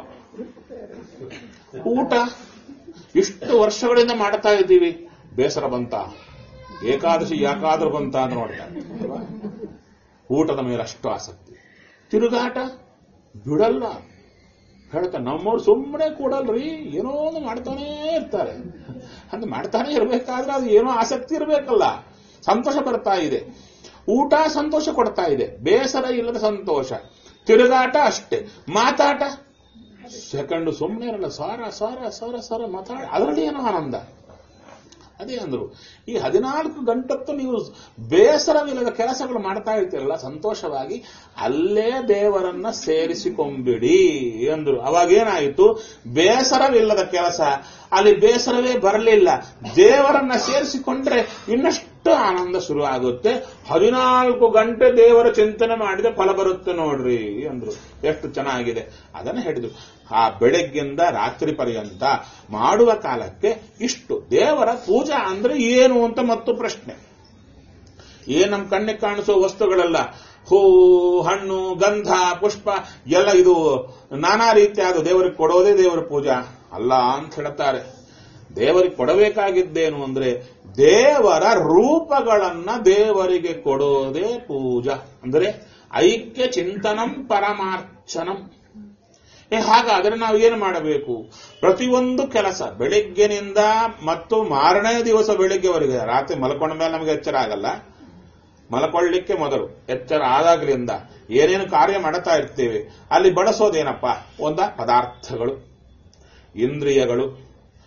S1: ಊಟ ಇಷ್ಟು ವರ್ಷಗಳಿಂದ ಮಾಡ್ತಾ ಇದ್ದೀವಿ ಬೇಸರ ಬಂತ ಏಕಾದಶಿ ಯಾಕಾದ್ರೂ ಬಂತ ಅಂತ ನೋಡ್ತಾರೆ ಅಲ್ವಾ? ಊಟದ ಮೇಲೆ ಅಷ್ಟು ಆಸಕ್ತಿ ತಿರುಗಾಟ ಬಿಡಲ್ಲ ಹೇಳ್ತಾ ನಮ್ಮವ್ರು ಸುಮ್ಮನೆ ಕೂಡಲ್ರಿ ಏನೋ ಒಂದು ಮಾಡ್ತಾನೇ ಇರ್ತಾರೆ ಅಂದ್ರೆ ಮಾಡ್ತಾನೆ ಇರ್ಬೇಕಾದ್ರೆ ಅದು ಏನೋ ಆಸಕ್ತಿ ಇರಬೇಕಲ್ಲ ಸಂತೋಷ ಬರ್ತಾ ಇದೆ ಊಟ ಸಂತೋಷ ಕೊಡ್ತಾ ಇದೆ ಬೇಸರ ಇಲ್ಲದ ಸಂತೋಷ ತಿರುಗಾಟ ಅಷ್ಟೇ ಮಾತಾಟ ಸೆಕೆಂಡ್ ಸುಮ್ಮನೆ ಇರಲ್ಲ ಸಾರ ಸಾರ ಸಾರ ಸಾರ ಮಾತಾಡ ಅದರಲ್ಲಿ ಏನೋ ಆನಂದ ಅದೇ ಅಂದ್ರು ಈ ಹದಿನಾಲ್ಕು ಗಂಟತ್ತು ನೀವು ಬೇಸರವಿಲ್ಲದ ಕೆಲಸಗಳು ಮಾಡ್ತಾ ಇರ್ತೀರಲ್ಲ ಸಂತೋಷವಾಗಿ ಅಲ್ಲೇ ದೇವರನ್ನ ಸೇರಿಸಿಕೊಂಬಿಡಿ ಅಂದ್ರು ಅವಾಗೇನಾಯಿತು ಬೇಸರವಿಲ್ಲದ ಕೆಲಸ ಅಲ್ಲಿ ಬೇಸರವೇ ಬರಲಿಲ್ಲ ದೇವರನ್ನ ಸೇರಿಸಿಕೊಂಡ್ರೆ ಇನ್ನಷ್ಟು ಆನಂದ ಶುರು ಆಗುತ್ತೆ ಹದಿನಾಲ್ಕು ಗಂಟೆ ದೇವರ ಚಿಂತನೆ ಮಾಡಿದ ಫಲ ಬರುತ್ತೆ ನೋಡ್ರಿ ಅಂದ್ರು ಎಷ್ಟು ಚೆನ್ನಾಗಿದೆ ಅದನ್ನ ಹೇಳಿದ್ರು ಆ ಬೆಳಗ್ಗಿಂದ ರಾತ್ರಿ ಪರ್ಯಂತ ಮಾಡುವ ಕಾಲಕ್ಕೆ ಇಷ್ಟು ದೇವರ ಪೂಜಾ ಅಂದ್ರೆ ಏನು ಅಂತ ಮತ್ತು ಪ್ರಶ್ನೆ ಏನ್ ನಮ್ ಕಣ್ಣಿಗೆ ಕಾಣಿಸೋ ವಸ್ತುಗಳೆಲ್ಲ ಹೂವು ಹಣ್ಣು ಗಂಧ ಪುಷ್ಪ ಎಲ್ಲ ಇದು ನಾನಾ ರೀತಿಯಾದ ದೇವರಿಗೆ ಕೊಡೋದೇ ದೇವರ ಪೂಜಾ ಅಲ್ಲ ಅಂತ ಹೇಳ್ತಾರೆ ದೇವರಿಗೆ ಕೊಡಬೇಕಾಗಿದ್ದೇನು ಅಂದ್ರೆ ದೇವರ ರೂಪಗಳನ್ನ ದೇವರಿಗೆ ಕೊಡೋದೇ ಪೂಜಾ ಅಂದ್ರೆ ಐಕ್ಯ ಚಿಂತನಂ ಪರಮಾರ್ಚನಂ ಏ ಹಾಗಾದ್ರೆ ನಾವು ಏನು ಮಾಡಬೇಕು ಪ್ರತಿಯೊಂದು ಕೆಲಸ ಬೆಳಿಗ್ಗೆನಿಂದ ಮತ್ತು ಮಾರನೇ ದಿವಸ ಬೆಳಿಗ್ಗೆವರೆಗೆ ರಾತ್ರಿ ಮಲ್ಕೊಂಡ ಮೇಲೆ ನಮಗೆ ಎಚ್ಚರ ಆಗಲ್ಲ ಮಲ್ಕೊಳ್ಳಿಕ್ಕೆ ಮೊದಲು ಎಚ್ಚರ ಆದಾಗ್ಲಿಂದ ಏನೇನು ಕಾರ್ಯ ಮಾಡ್ತಾ ಇರ್ತೇವೆ ಅಲ್ಲಿ ಬಳಸೋದೇನಪ್ಪ ಒಂದ ಪದಾರ್ಥಗಳು ಇಂದ್ರಿಯಗಳು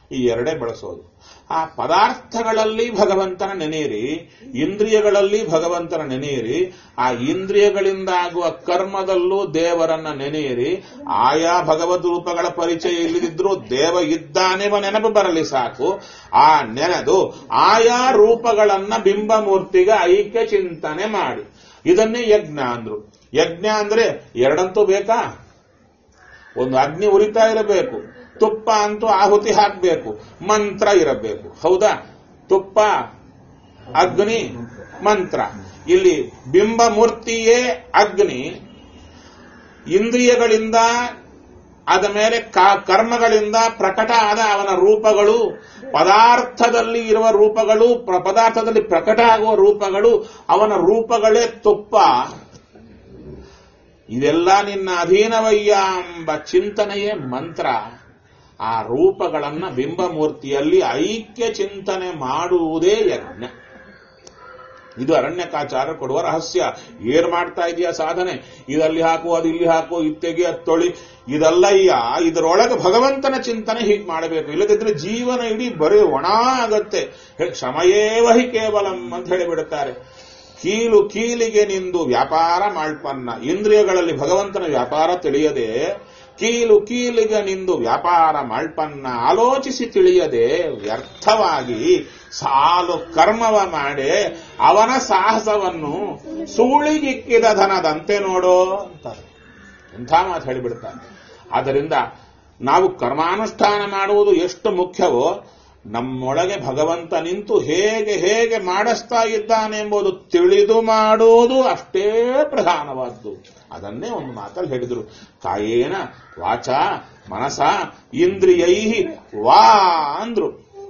S1: ಈ ಎರಡೇ ಬಳಸೋದು ಆ ಪದಾರ್ಥಗಳಲ್ಲಿ ಭಗವಂತನ ನೆನೆಯಿರಿ ಇಂದ್ರಿಯಗಳಲ್ಲಿ ಭಗವಂತನ ನೆನೆಯಿರಿ ಆ ಇಂದ್ರಿಯಗಳಿಂದಾಗುವ ಕರ್ಮದಲ್ಲೂ ದೇವರನ್ನ ನೆನೆಯಿರಿ ಆಯಾ ಭಗವದ್ ರೂಪಗಳ ಪರಿಚಯ ಇಲ್ಲದಿದ್ರೂ ದೇವ ಇದ್ದಾನೆವ ನೆನಪು ಬರಲಿ ಸಾಕು ಆ ನೆನೆದು ಆಯಾ ರೂಪಗಳನ್ನ ಬಿಂಬಮೂರ್ತಿಗೆ ಐಕ್ಯ ಚಿಂತನೆ ಮಾಡಿ ಇದನ್ನೇ ಯಜ್ಞ ಅಂದ್ರು ಯಜ್ಞ ಅಂದ್ರೆ ಎರಡಂತೂ ಬೇಕಾ ಒಂದು ಅಗ್ನಿ ಉರಿತಾ ಇರಬೇಕು ತುಪ್ಪ ಅಂತೂ ಆಹುತಿ ಹಾಕಬೇಕು ಮಂತ್ರ ಇರಬೇಕು ಹೌದಾ ತುಪ್ಪ ಅಗ್ನಿ ಮಂತ್ರ ಇಲ್ಲಿ ಬಿಂಬ ಮೂರ್ತಿಯೇ ಅಗ್ನಿ ಇಂದ್ರಿಯಗಳಿಂದ ಆದ ಮೇಲೆ ಕರ್ಮಗಳಿಂದ ಪ್ರಕಟ ಆದ ಅವನ ರೂಪಗಳು ಪದಾರ್ಥದಲ್ಲಿ ಇರುವ ರೂಪಗಳು ಪದಾರ್ಥದಲ್ಲಿ ಪ್ರಕಟ ಆಗುವ ರೂಪಗಳು ಅವನ ರೂಪಗಳೇ ತುಪ್ಪ ಇದೆಲ್ಲ ನಿನ್ನ ಅಧೀನವಯ್ಯ ಎಂಬ ಚಿಂತನೆಯೇ ಮಂತ್ರ ಆ ರೂಪಗಳನ್ನ ಬಿಂಬಮೂರ್ತಿಯಲ್ಲಿ ಐಕ್ಯ ಚಿಂತನೆ ಮಾಡುವುದೇ ಯಜ್ಞ ಇದು ಅರಣ್ಯಕಾಚಾರ ಕೊಡುವ ರಹಸ್ಯ ಏನ್ ಮಾಡ್ತಾ ಇದೆಯಾ ಸಾಧನೆ ಇದಲ್ಲಿ ಹಾಕು ಅದು ಇಲ್ಲಿ ಹಾಕು ಇತ್ತೆಗೆ ತೊಳಿ ಇದಲ್ಲಯ್ಯ ಇದರೊಳಗೆ ಭಗವಂತನ ಚಿಂತನೆ ಹೀಗೆ ಮಾಡಬೇಕು ಇಲ್ಲದಿದ್ರೆ ಜೀವನ ಇಡೀ ಬರೀ ಒಣ ಆಗತ್ತೆ ಶ್ರಮಯೇವ ಹಿ ಕೇವಲಂ ಅಂತ ಹೇಳಿಬಿಡುತ್ತಾರೆ ಕೀಲು ಕೀಲಿಗೆ ನಿಂದು ವ್ಯಾಪಾರ ಮಾಡ್ಪನ್ನ ಇಂದ್ರಿಯಗಳಲ್ಲಿ ಭಗವಂತನ ವ್ಯಾಪಾರ ತಿಳಿಯದೆ ಕೀಲು ಕೀಲಿಗೆ ನಿಂದು ವ್ಯಾಪಾರ ಮಾಡ್ಪನ್ನ ಆಲೋಚಿಸಿ ತಿಳಿಯದೆ ವ್ಯರ್ಥವಾಗಿ ಸಾಲು ಕರ್ಮವ ಮಾಡಿ ಅವನ ಸಾಹಸವನ್ನು ಸೂಳಿಗಿಕ್ಕಿದ ಧನದಂತೆ ನೋಡೋ ಅಂತಾರೆ ಎಂಥ ಮಾತು ಹೇಳಿಬಿಡ್ತಾರೆ ಆದ್ದರಿಂದ ನಾವು ಕರ್ಮಾನುಷ್ಠಾನ ಮಾಡುವುದು ಎಷ್ಟು ಮುಖ್ಯವೋ ನಮ್ಮೊಳಗೆ ಭಗವಂತ ನಿಂತು ಹೇಗೆ ಹೇಗೆ ಮಾಡಿಸ್ತಾ ಇದ್ದಾನೆ ಎಂಬುದು ತಿಳಿದು ಮಾಡುವುದು ಅಷ್ಟೇ ಪ್ರಧಾನವಾದ್ದು ಅದನ್ನೇ ಒಂದು ಮಾತಲ್ಲಿ ಹೇಳಿದರು ಕಾಯೇನ ವಾಚ ಮನಸ ಇಂದ್ರಿಯೈ ವಾ ಅಂದ್ರು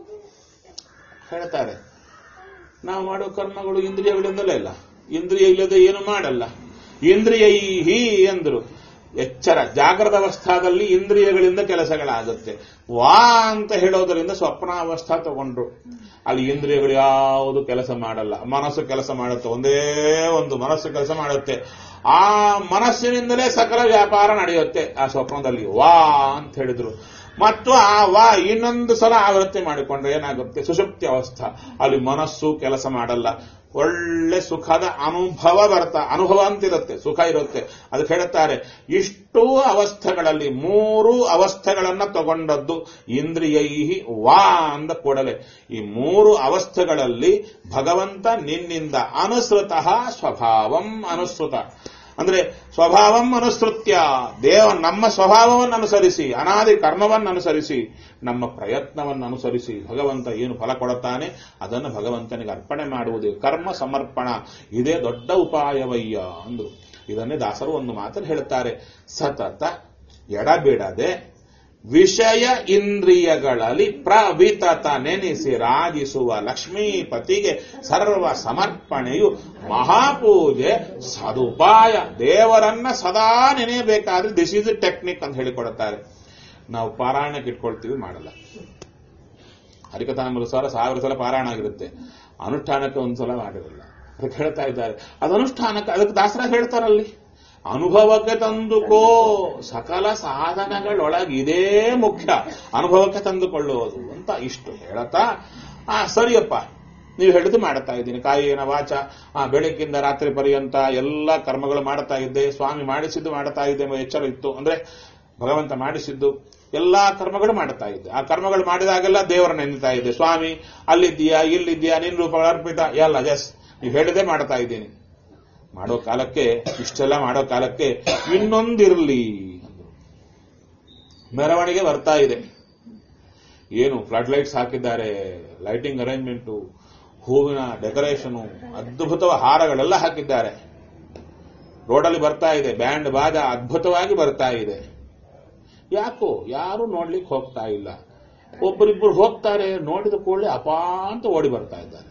S1: ಹೇಳ್ತಾರೆ ನಾವು ಮಾಡೋ ಕರ್ಮಗಳು ಇಂದ್ರಿಯಗಳಿಂದಲೇ ಇಲ್ಲ ಇಂದ್ರಿಯ ಇಲ್ಲದೆ ಏನು ಮಾಡಲ್ಲ ಇಂದ್ರಿಯೈಹಿ ಎಂದ್ರು ಎಚ್ಚರ ಜಾಗೃತ ಅವಸ್ಥಾದಲ್ಲಿ ಇಂದ್ರಿಯಗಳಿಂದ ಕೆಲಸಗಳಾಗುತ್ತೆ ವಾ ಅಂತ ಹೇಳೋದರಿಂದ ಸ್ವಪ್ನಾವಸ್ಥಾ ತಗೊಂಡ್ರು ಅಲ್ಲಿ ಇಂದ್ರಿಯಗಳು ಯಾವುದು ಕೆಲಸ ಮಾಡಲ್ಲ ಮನಸ್ಸು ಕೆಲಸ ಮಾಡುತ್ತೆ ಒಂದೇ ಒಂದು ಮನಸ್ಸು ಕೆಲಸ ಮಾಡುತ್ತೆ ಆ ಮನಸ್ಸಿನಿಂದಲೇ ಸಕಲ ವ್ಯಾಪಾರ ನಡೆಯುತ್ತೆ ಆ ಸ್ವಪ್ನದಲ್ಲಿ ವಾ ಅಂತ ಹೇಳಿದ್ರು ಮತ್ತು ಆ ವಾ ಇನ್ನೊಂದು ಸಲ ಆವೃತ್ತಿ ಮಾಡಿಕೊಂಡ್ರೆ ಏನಾಗುತ್ತೆ ಸುಷುಪ್ತಿ ಅವಸ್ಥಾ ಅಲ್ಲಿ ಮನಸ್ಸು ಕೆಲಸ ಮಾಡಲ್ಲ ಒಳ್ಳೆ ಸುಖದ ಅನುಭವ ಬರ್ತಾ ಅನುಭವ ಅಂತಿರುತ್ತೆ ಸುಖ ಇರುತ್ತೆ ಅದಕ್ಕೆ ಹೇಳುತ್ತಾರೆ ಇಷ್ಟೂ ಅವಸ್ಥೆಗಳಲ್ಲಿ ಮೂರು ಅವಸ್ಥೆಗಳನ್ನ ತಗೊಂಡದ್ದು ಇಂದ್ರಿಯೈಹಿ ವಾ ಅಂದ ಕೂಡಲೇ ಈ ಮೂರು ಅವಸ್ಥೆಗಳಲ್ಲಿ ಭಗವಂತ ನಿನ್ನಿಂದ ಅನುಸೃತಃ ಸ್ವಭಾವಂ ಅನುಸೃತ ಅಂದ್ರೆ ಸ್ವಭಾವಂ ಅನುಸೃತ್ಯ ದೇವ ನಮ್ಮ ಸ್ವಭಾವವನ್ನು ಅನುಸರಿಸಿ ಅನಾದಿ ಕರ್ಮವನ್ನು ಅನುಸರಿಸಿ ನಮ್ಮ ಪ್ರಯತ್ನವನ್ನು ಅನುಸರಿಸಿ ಭಗವಂತ ಏನು ಫಲ ಕೊಡುತ್ತಾನೆ ಅದನ್ನು ಭಗವಂತನಿಗೆ ಅರ್ಪಣೆ ಮಾಡುವುದೇ ಕರ್ಮ ಸಮರ್ಪಣ ಇದೇ ದೊಡ್ಡ ಉಪಾಯವಯ್ಯ ಅಂದ್ರು ಇದನ್ನೇ ದಾಸರು ಒಂದು ಮಾತನ್ನು ಹೇಳುತ್ತಾರೆ ಸತತ ಎಡಬಿಡದೆ ವಿಷಯ ಇಂದ್ರಿಯಗಳಲ್ಲಿ ಪ್ರವಿತತ ನೆನೆಸಿ ರಾಜಿಸುವ ಲಕ್ಷ್ಮೀಪತಿಗೆ ಸರ್ವ ಸಮರ್ಪಣೆಯು ಮಹಾಪೂಜೆ ಸದುಪಾಯ ದೇವರನ್ನ ಸದಾ ನೆನೆಯಬೇಕಾದ್ರೆ ದಿಸ್ ಈಸ್ ಟೆಕ್ನಿಕ್ ಅಂತ ಹೇಳಿಕೊಡುತ್ತಾರೆ ನಾವು ಪಾರಾಯಣಕ್ಕೆ ಇಟ್ಕೊಳ್ತೀವಿ ಮಾಡಲ್ಲ ಹರಿಕಥಾಮೃತ ಸಲ ಸಾವಿರ ಸಲ ಪಾರಾಯಣ ಆಗಿರುತ್ತೆ ಅನುಷ್ಠಾನಕ್ಕೆ ಒಂದ್ಸಲ ಮಾಡಿರಲ್ಲ ಅದಕ್ಕೆ ಹೇಳ್ತಾ ಇದ್ದಾರೆ ಅದು ಅನುಷ್ಠಾನಕ್ಕೆ ಅದಕ್ಕೆ ದಾಸರ ಹೇಳ್ತಾರಲ್ಲಿ ಅನುಭವಕ್ಕೆ ತಂದುಕೋ ಸಕಲ ಸಾಧನಗಳೊಳಗಿದೇ ಮುಖ್ಯ ಅನುಭವಕ್ಕೆ ತಂದುಕೊಳ್ಳುವುದು ಅಂತ ಇಷ್ಟು ಹೇಳತಾ ಆ ಸರಿಯಪ್ಪ ನೀವು ಹೇಳಿದ್ದು ಮಾಡ್ತಾ ಇದ್ದೀನಿ ಕಾಯಿನ ವಾಚ ಆ ಬೆಳಗ್ಗಿಂದ ರಾತ್ರಿ ಪರ್ಯಂತ ಎಲ್ಲ ಕರ್ಮಗಳು ಮಾಡ್ತಾ ಇದ್ದೆ ಸ್ವಾಮಿ ಮಾಡಿಸಿದ್ದು ಮಾಡ್ತಾ ಇದ್ದೆ ಎಂಬ ಎಚ್ಚರ ಇತ್ತು ಅಂದ್ರೆ ಭಗವಂತ ಮಾಡಿಸಿದ್ದು ಎಲ್ಲಾ ಕರ್ಮಗಳು ಮಾಡ್ತಾ ಇದ್ದೆ ಆ ಕರ್ಮಗಳು ಮಾಡಿದಾಗೆಲ್ಲ ದೇವರ ನೆನೀತಾ ಇದ್ದೆ ಸ್ವಾಮಿ ಅಲ್ಲಿದ್ದೀಯಾ ಇಲ್ಲಿದ್ದೀಯಾ ನಿನ್ನ ರೂಪಗಳು ಅರ್ಪಿತ ಎಲ್ಲ ಜಸ್ ನೀವು ಹೇಳಿದೆ ಮಾಡ್ತಾ ಇದ್ದೀನಿ ಮಾಡೋ ಕಾಲಕ್ಕೆ ಇಷ್ಟೆಲ್ಲ ಮಾಡೋ ಕಾಲಕ್ಕೆ ಇನ್ನೊಂದಿರಲಿ ಮೆರವಣಿಗೆ ಬರ್ತಾ ಇದೆ ಏನು ಫ್ಲಡ್ ಲೈಟ್ಸ್ ಹಾಕಿದ್ದಾರೆ ಲೈಟಿಂಗ್ ಅರೇಂಜ್ಮೆಂಟು ಹೂವಿನ ಡೆಕೋರೇಷನು ಅದ್ಭುತ ಹಾರಗಳೆಲ್ಲ ಹಾಕಿದ್ದಾರೆ ರೋಡಲ್ಲಿ ಬರ್ತಾ ಇದೆ ಬ್ಯಾಂಡ್ ಬಾಜ ಅದ್ಭುತವಾಗಿ ಬರ್ತಾ ಇದೆ ಯಾಕೋ ಯಾರು ನೋಡ್ಲಿಕ್ಕೆ ಹೋಗ್ತಾ ಇಲ್ಲ ಒಬ್ಬರಿಬ್ಬರು ಹೋಗ್ತಾರೆ ನೋಡಿದ ಕೂಡಲೇ ಅಪಾ ಅಂತ ಓಡಿ ಬರ್ತಾ ಇದ್ದಾರೆ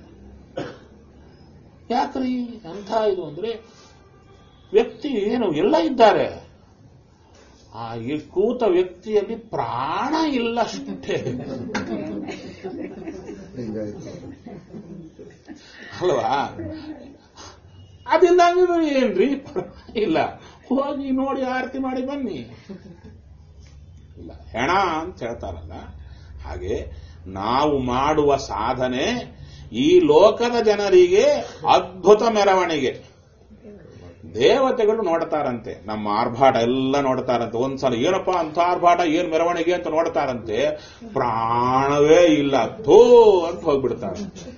S1: ಯಾಕ್ರಿ ಅಂಥ ಇದು ಅಂದ್ರೆ ವ್ಯಕ್ತಿ ಏನು ಎಲ್ಲ ಇದ್ದಾರೆ ಆ ಈ ಕೂತ ವ್ಯಕ್ತಿಯಲ್ಲಿ ಪ್ರಾಣ ಇಲ್ಲ ಅಷ್ಟೇ ಅಲ್ವಾ ಅದಿಲ್ಲ ಅಂದ್ರೆ ಏನ್ರಿ ಇಲ್ಲ ಹೋಗಿ ನೋಡಿ ಆರತಿ ಮಾಡಿ ಬನ್ನಿ ಇಲ್ಲ ಹೆಣ ಅಂತ ಹೇಳ್ತಾರಲ್ಲ ಹಾಗೆ ನಾವು ಮಾಡುವ ಸಾಧನೆ ಈ ಲೋಕದ ಜನರಿಗೆ ಅದ್ಭುತ ಮೆರವಣಿಗೆ ದೇವತೆಗಳು ನೋಡ್ತಾರಂತೆ ನಮ್ಮ ಆರ್ಭಾಟ ಎಲ್ಲ ನೋಡ್ತಾರಂತೆ ಒಂದ್ಸಲ ಏನಪ್ಪ ಅಂತ ಆರ್ಭಾಟ ಏನ್ ಮೆರವಣಿಗೆ ಅಂತ ನೋಡ್ತಾರಂತೆ ಪ್ರಾಣವೇ ಇಲ್ಲ ಥೋ ಅಂತ ಹೋಗ್ಬಿಡ್ತಾರೆ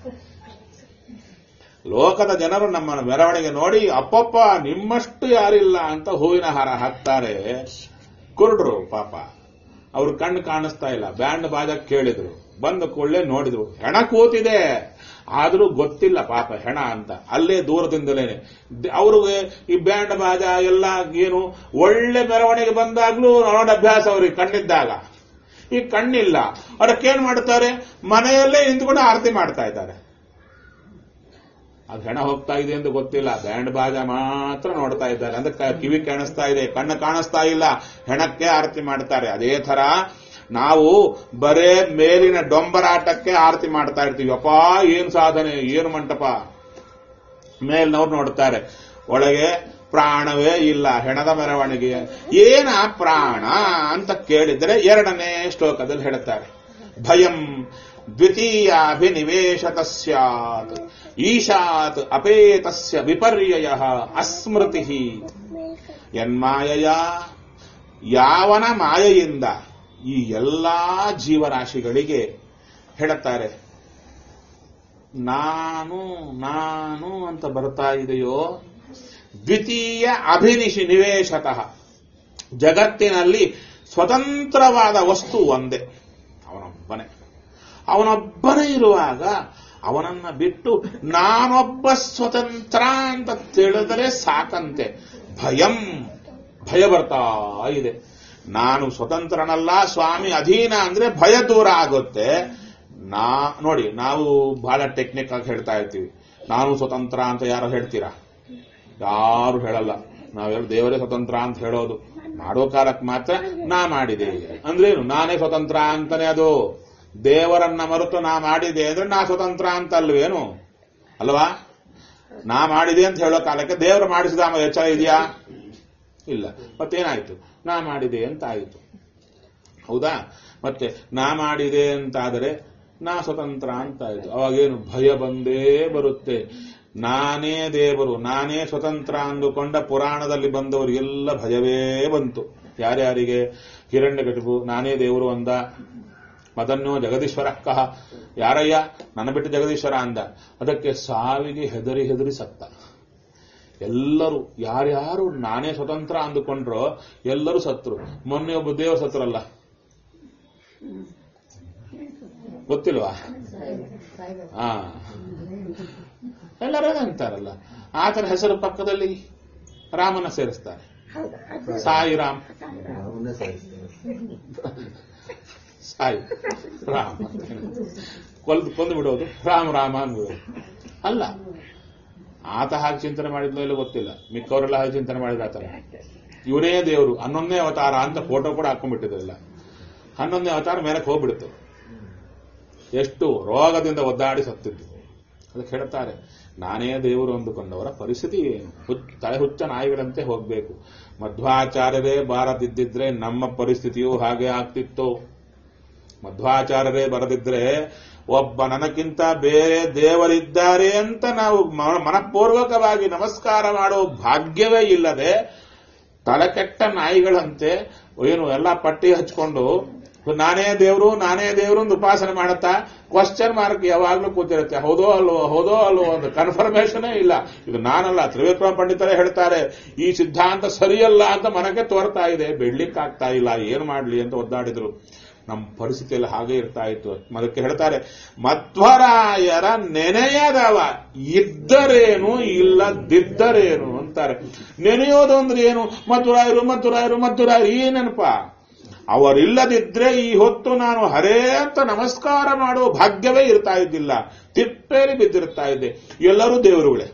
S1: ಲೋಕದ ಜನರು ನಮ್ಮ ಮೆರವಣಿಗೆ ನೋಡಿ ಅಪ್ಪಪ್ಪ ನಿಮ್ಮಷ್ಟು ಯಾರಿಲ್ಲ ಅಂತ ಹೂವಿನ ಹಾರ ಹಾಕ್ತಾರೆ ಕುರುಡ್ರು ಪಾಪ ಅವ್ರ ಕಣ್ಣು ಕಾಣಿಸ್ತಾ ಇಲ್ಲ ಬ್ಯಾಂಡ್ ಬಾಜ ಕೇಳಿದ್ರು ಬಂದ ಕೂಡಲೇ ನೋಡಿದ್ರು ಹೆಣ ಕೂತಿದೆ ಆದ್ರೂ ಗೊತ್ತಿಲ್ಲ ಪಾಪ ಹೆಣ ಅಂತ ಅಲ್ಲೇ ದೂರದಿಂದಲೇನೆ ಅವ್ರಿಗೆ ಈ ಬ್ಯಾಂಡ್ ಬಾಜ ಎಲ್ಲ ಏನು ಒಳ್ಳೆ ಮೆರವಣಿಗೆ ಬಂದಾಗ್ಲೂ ನೋಡ ಅಭ್ಯಾಸ ಅವ್ರಿಗೆ ಕಣ್ಣಿದ್ದಾಗ ಈ ಕಣ್ಣಿಲ್ಲ ಅದಕ್ಕೇನ್ ಮಾಡ್ತಾರೆ ಮನೆಯಲ್ಲೇ ನಿಂತ್ಕೊಂಡು ಆರತಿ ಮಾಡ್ತಾ ಇದ್ದಾರೆ ಅದು ಹೆಣ ಹೋಗ್ತಾ ಇದೆ ಎಂದು ಗೊತ್ತಿಲ್ಲ ಬ್ಯಾಂಡ್ ಬಾಜ ಮಾತ್ರ ನೋಡ್ತಾ ಇದ್ದಾರೆ ಅಂದ್ರೆ ಕ- ಕಿವಿ ಕಾಣಿಸ್ತಾ ಇದೆ ಕಣ್ಣು ಕಾಣಿಸ್ತಾ ಇಲ್ಲ ಹೆಣಕ್ಕೆ ಆರತಿ ಮಾಡ್ತಾರೆ ಅದೇ ತರ ನಾವು ಬರೇ ಮೇಲಿನ ಡೊಂಬರಾಟಕ್ಕೆ ಆರತಿ ಮಾಡ್ತಾ ಇರ್ತೀವಿ ಅಪ್ಪ ಏನ್ ಸಾಧನೆ ಏನು ಮಂಟಪ ಮೇಲ್ನವ್ರು ನೋಡ್ತಾರೆ ಒಳಗೆ ಪ್ರಾಣವೇ ಇಲ್ಲ ಹೆಣದ ಮೆರವಣಿಗೆ ಏನ ಪ್ರಾಣ ಅಂತ ಕೇಳಿದ್ರೆ ಎರಡನೇ ಶ್ಲೋಕದಲ್ಲಿ ಹೇಳ್ತಾರೆ ಭಯಂ ದ್ವಿತೀಯಾಭಿನಿವೇಶತ ಸ್ಯಾತ್ ಈಶಾತ್ ಅಪೇತಸ್ಯ ವಿಪರ್ಯಯ ಅಸ್ಮೃತಿ ಯನ್ಮಾಯಯ ಯಾವನ ಮಾಯೆಯಿಂದ ಈ ಎಲ್ಲಾ ಜೀವರಾಶಿಗಳಿಗೆ ಹೇಳುತ್ತಾರೆ ನಾನು ನಾನು ಅಂತ ಬರ್ತಾ ಇದೆಯೋ ದ್ವಿತೀಯ ಅಭಿನಿಶಿ ನಿವೇಶತಃ ಜಗತ್ತಿನಲ್ಲಿ ಸ್ವತಂತ್ರವಾದ ವಸ್ತು ಒಂದೇ ಅವನೊಬ್ಬನೇ ಅವನೊಬ್ಬನೇ ಇರುವಾಗ ಅವನನ್ನ ಬಿಟ್ಟು ನಾನೊಬ್ಬ ಸ್ವತಂತ್ರ ಅಂತ ತಿಳಿದರೆ ಸಾಕಂತೆ ಭಯಂ ಭಯ ಬರ್ತಾ ಇದೆ ನಾನು ಸ್ವತಂತ್ರನಲ್ಲ ಸ್ವಾಮಿ ಅಧೀನ ಅಂದ್ರೆ ಭಯ ದೂರ ಆಗುತ್ತೆ ನಾ ನೋಡಿ ನಾವು ಬಹಳ ಟೆಕ್ನಿಕ್ ಆಗಿ ಹೇಳ್ತಾ ಇರ್ತೀವಿ ನಾನು ಸ್ವತಂತ್ರ ಅಂತ ಯಾರು ಹೇಳ್ತೀರಾ ಯಾರು ಹೇಳಲ್ಲ ನಾವೆಲ್ಲ ದೇವರೇ ಸ್ವತಂತ್ರ ಅಂತ ಹೇಳೋದು ಮಾಡೋ ಕಾಲಕ್ಕೆ ಮಾತ್ರ ನಾ ಮಾಡಿದೆ ಅಂದ್ರೇನು ನಾನೇ ಸ್ವತಂತ್ರ ಅಂತಾನೆ ಅದು ದೇವರನ್ನ ಮರೆತು ನಾ ಮಾಡಿದೆ ಅಂದ್ರೆ ನಾ ಸ್ವತಂತ್ರ ಅಂತ ಅಲ್ವೇನು ಅಲ್ವಾ ನಾ ಮಾಡಿದೆ ಅಂತ ಹೇಳೋ ಕಾಲಕ್ಕೆ ದೇವರು ಮಾಡಿಸಿದ ಎಚ್ಚರ ಇದೆಯಾ ಇಲ್ಲ ಮತ್ತೇನಾಯ್ತು ನಾ ಮಾಡಿದೆ ಅಂತ ಆಯಿತು ಹೌದಾ ಮತ್ತೆ ನಾ ಮಾಡಿದೆ ಅಂತಾದರೆ ನಾ ಸ್ವತಂತ್ರ ಅಂತ ಆಯಿತು ಅವಾಗೇನು ಭಯ ಬಂದೇ ಬರುತ್ತೆ ನಾನೇ ದೇವರು ನಾನೇ ಸ್ವತಂತ್ರ ಅಂದುಕೊಂಡ ಪುರಾಣದಲ್ಲಿ ಬಂದವರಿಗೆಲ್ಲ ಭಯವೇ ಬಂತು ಯಾರ್ಯಾರಿಗೆ ಹಿರಣ್ಯಕಟಿಪು ನಾನೇ ದೇವರು ಅಂದ ಮದನ್ನೋ ಜಗದೀಶ್ವರ ಕಹ ಯಾರಯ್ಯ ನನ್ನ ಬಿಟ್ಟು ಜಗದೀಶ್ವರ ಅಂದ ಅದಕ್ಕೆ ಸಾವಿಗೆ ಹೆದರಿ ಹೆದರಿ ಸತ್ತ ಎಲ್ಲರೂ ಯಾರ್ಯಾರು ನಾನೇ ಸ್ವತಂತ್ರ ಅಂದುಕೊಂಡ್ರೋ ಎಲ್ಲರೂ ಸತ್ರು ಮೊನ್ನೆ ಒಬ್ಬ ದೇವರು ಸತ್ರಲ್ಲ ಗೊತ್ತಿಲ್ವಾ ಹಾ ಎಲ್ಲರೂ ಅದೇ ಅಂತಾರಲ್ಲ ಆತನ ಹೆಸರು ಪಕ್ಕದಲ್ಲಿ ರಾಮನ ಸೇರಿಸ್ತಾರೆ ಸಾಯಿ ರಾಮ್
S2: ಅವನ್ನ ಸಾಯಿಸ್ತಾರೆ
S1: ಸಾಯಿ ರಾಮ ಕೊಲ್ದು ಕೊಂದು ಬಿಡೋದು ರಾಮ ರಾಮ ಅಂದ್ಬಿಡೋದು ಅಲ್ಲ ಆತ ಹಾಗೆ ಚಿಂತನೆ ಮಾಡಿದ್ನೋ ಇಲ್ಲ ಗೊತ್ತಿಲ್ಲ ಮಿಕ್ಕವರೆಲ್ಲ ಹಾಗೆ ಚಿಂತನೆ ಮಾಡಿದ್ರೆ ಆತರ ಇವನೇ ದೇವರು ಹನ್ನೊಂದನೇ ಅವತಾರ ಅಂತ ಫೋಟೋ ಕೂಡ ಹಾಕೊಂಡ್ಬಿಟ್ಟಿದ್ರಲ್ಲ ಹನ್ನೊಂದನೇ ಅವತಾರ ಮೇಲಕ್ಕೆ ಹೋಗ್ಬಿಡುತ್ತೆ ಎಷ್ಟು ರೋಗದಿಂದ ಒದ್ದಾಡಿ ಸತ್ತಿದ್ದು ಅದಕ್ಕೆ ಹೇಳ್ತಾರೆ ನಾನೇ ದೇವರು ಅಂದುಕೊಂಡವರ ಪರಿಸ್ಥಿತಿ ಏನು ಹುಚ್ಚ ತಲೆ ಹುಚ್ಚ ನಾಯಿಗಳಂತೆ ಹೋಗ್ಬೇಕು ಮಧ್ವಾಚಾರ್ಯರೇ ಬಾರದಿದ್ದಿದ್ರೆ ನಮ್ಮ ಪರಿಸ್ಥಿತಿಯು ಹಾಗೆ ಆಗ್ತಿತ್ತು ಮಧ್ವಾಚಾರ್ಯರೇ ಬರದಿದ್ರೆ ಒಬ್ಬ ನನಗಿಂತ ಬೇರೆ ದೇವರಿದ್ದಾರೆ ಅಂತ ನಾವು ಮ- ಮನಪೂರ್ವಕವಾಗಿ ನಮಸ್ಕಾರ ಮಾಡೋ ಭಾಗ್ಯವೇ ಇಲ್ಲದೆ ತಲೆಕೆಟ್ಟ ನಾಯಿಗಳಂತೆ ಏನು ಎಲ್ಲ ಪಟ್ಟಿ ಹಚ್ಕೊಂಡು ನಾನೇ ದೇವರು ನಾನೇ ದೇವರು ಅಂತ ಉಪಾಸನೆ ಮಾಡುತ್ತಾ ಕ್ವಶನ್ ಮಾರ್ಕ್ ಯಾವಾಗ್ಲೂ ಕೂತಿರುತ್ತೆ ಹೌದೋ ಅಲ್ವೋ ಹೌದೋ ಅಲ್ವೋ ಅಂತ ಕನ್ಫರ್ಮೇಶನೇ ಇಲ್ಲ ಇದು ನಾನಲ್ಲ ತ್ರಿವಿಕ್ರಮ ಪಂಡಿತರೇ ಹೇಳ್ತಾರೆ ಈ ಸಿದ್ಧಾಂತ ಸರಿಯಲ್ಲ ಅಂತ ಮನಕ್ಕೆ ತೋರ್ತಾ ಇದೆ ಬಿಡ್ಲಿಕ್ಕಾಗ್ತಾ ಇಲ್ಲ ಏನು ಮಾಡ್ಲಿ ಅಂತ ಒದ್ದಾಡಿದ್ರು ನಮ್ಮ ಪರಿಸ್ಥಿತಿಯಲ್ಲಿ ಹಾಗೆ ಇರ್ತಾ ಇತ್ತು ಅದಕ್ಕೆ ಹೇಳ್ತಾರೆ ಮಧ್ವರಾಯರ ನೆನೆಯದವ ಇದ್ದರೇನು ಇಲ್ಲದಿದ್ದರೇನು ಅಂತಾರೆ ನೆನೆಯೋದು ಅಂದ್ರೆ ಏನು ಮಧುರಾಯರು ಮಧುರಾಯರು ಮಧುರಾಯರು ಈ ನೆನಪ ಅವರಿಲ್ಲದಿದ್ರೆ ಈ ಹೊತ್ತು ನಾನು ಹರೇ ಅಂತ ನಮಸ್ಕಾರ ಮಾಡುವ ಭಾಗ್ಯವೇ ಇರ್ತಾ ಇದ್ದಿಲ್ಲ ತಿಪ್ಪೇರಿ ಬಿದ್ದಿರ್ತಾ ಇದ್ದೆ ಎಲ್ಲರೂ ದೇವರುಗಳೇ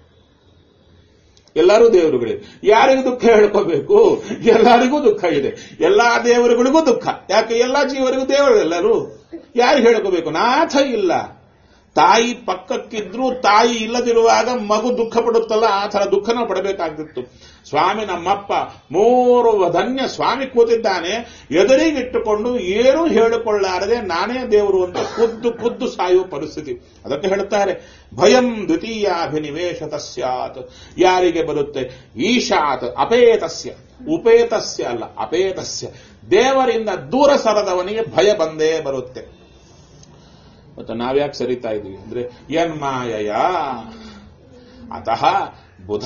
S1: ಎಲ್ಲರೂ ದೇವರುಗಳೇ ಯಾರಿಗೂ ದುಃಖ ಹೇಳ್ಕೋಬೇಕು ಎಲ್ಲರಿಗೂ ದುಃಖ ಇದೆ ಎಲ್ಲಾ ದೇವರುಗಳಿಗೂ ದುಃಖ ಯಾಕೆ ಎಲ್ಲಾ ಜೀವರಿಗೂ ದೇವರು ಎಲ್ಲರೂ ಯಾರಿಗೆ ಹೇಳ್ಕೋಬೇಕು ನಾಥ ಇಲ್ಲ ತಾಯಿ ಪಕ್ಕಕ್ಕಿದ್ರೂ ತಾಯಿ ಇಲ್ಲದಿರುವಾಗ ಮಗು ದುಃಖ ಪಡುತ್ತಲ್ಲ ಆ ಥರ ದುಃಖನ ಪಡಬೇಕಾಗ್ತಿತ್ತು ಸ್ವಾಮಿ ನಮ್ಮಪ್ಪ ಮೂರು ಧನ್ಯ ಸ್ವಾಮಿ ಕೂತಿದ್ದಾನೆ ಎದುರಿಗಿಟ್ಟುಕೊಂಡು ಏನೂ ಹೇಳಿಕೊಳ್ಳಾರದೆ ನಾನೇ ದೇವರು ಅಂತ ಖುದ್ದು ಖುದ್ದು ಸಾಯುವ ಪರಿಸ್ಥಿತಿ ಅದಕ್ಕೆ ಹೇಳ್ತಾರೆ ಭಯಂ ದ್ವಿತೀಯಾಭಿನಿವೇಶ ತಸ್ಯಾತ್ ಯಾರಿಗೆ ಬರುತ್ತೆ ಈಶಾತ್ ಅಪೇತಸ್ಯ ಉಪೇತಸ್ಯ ಅಲ್ಲ ಅಪೇತಸ್ಯ ದೇವರಿಂದ ದೂರ ಸರದವನಿಗೆ ಭಯ ಬಂದೇ ಬರುತ್ತೆ ಮತ್ತೆ ನಾವ್ಯಾಕೆ ಸರಿತಾ ಇದೀವಿ ಅಂದ್ರೆ ಯನ್ಮಾಯಯ ಅತಃ ಬುಧ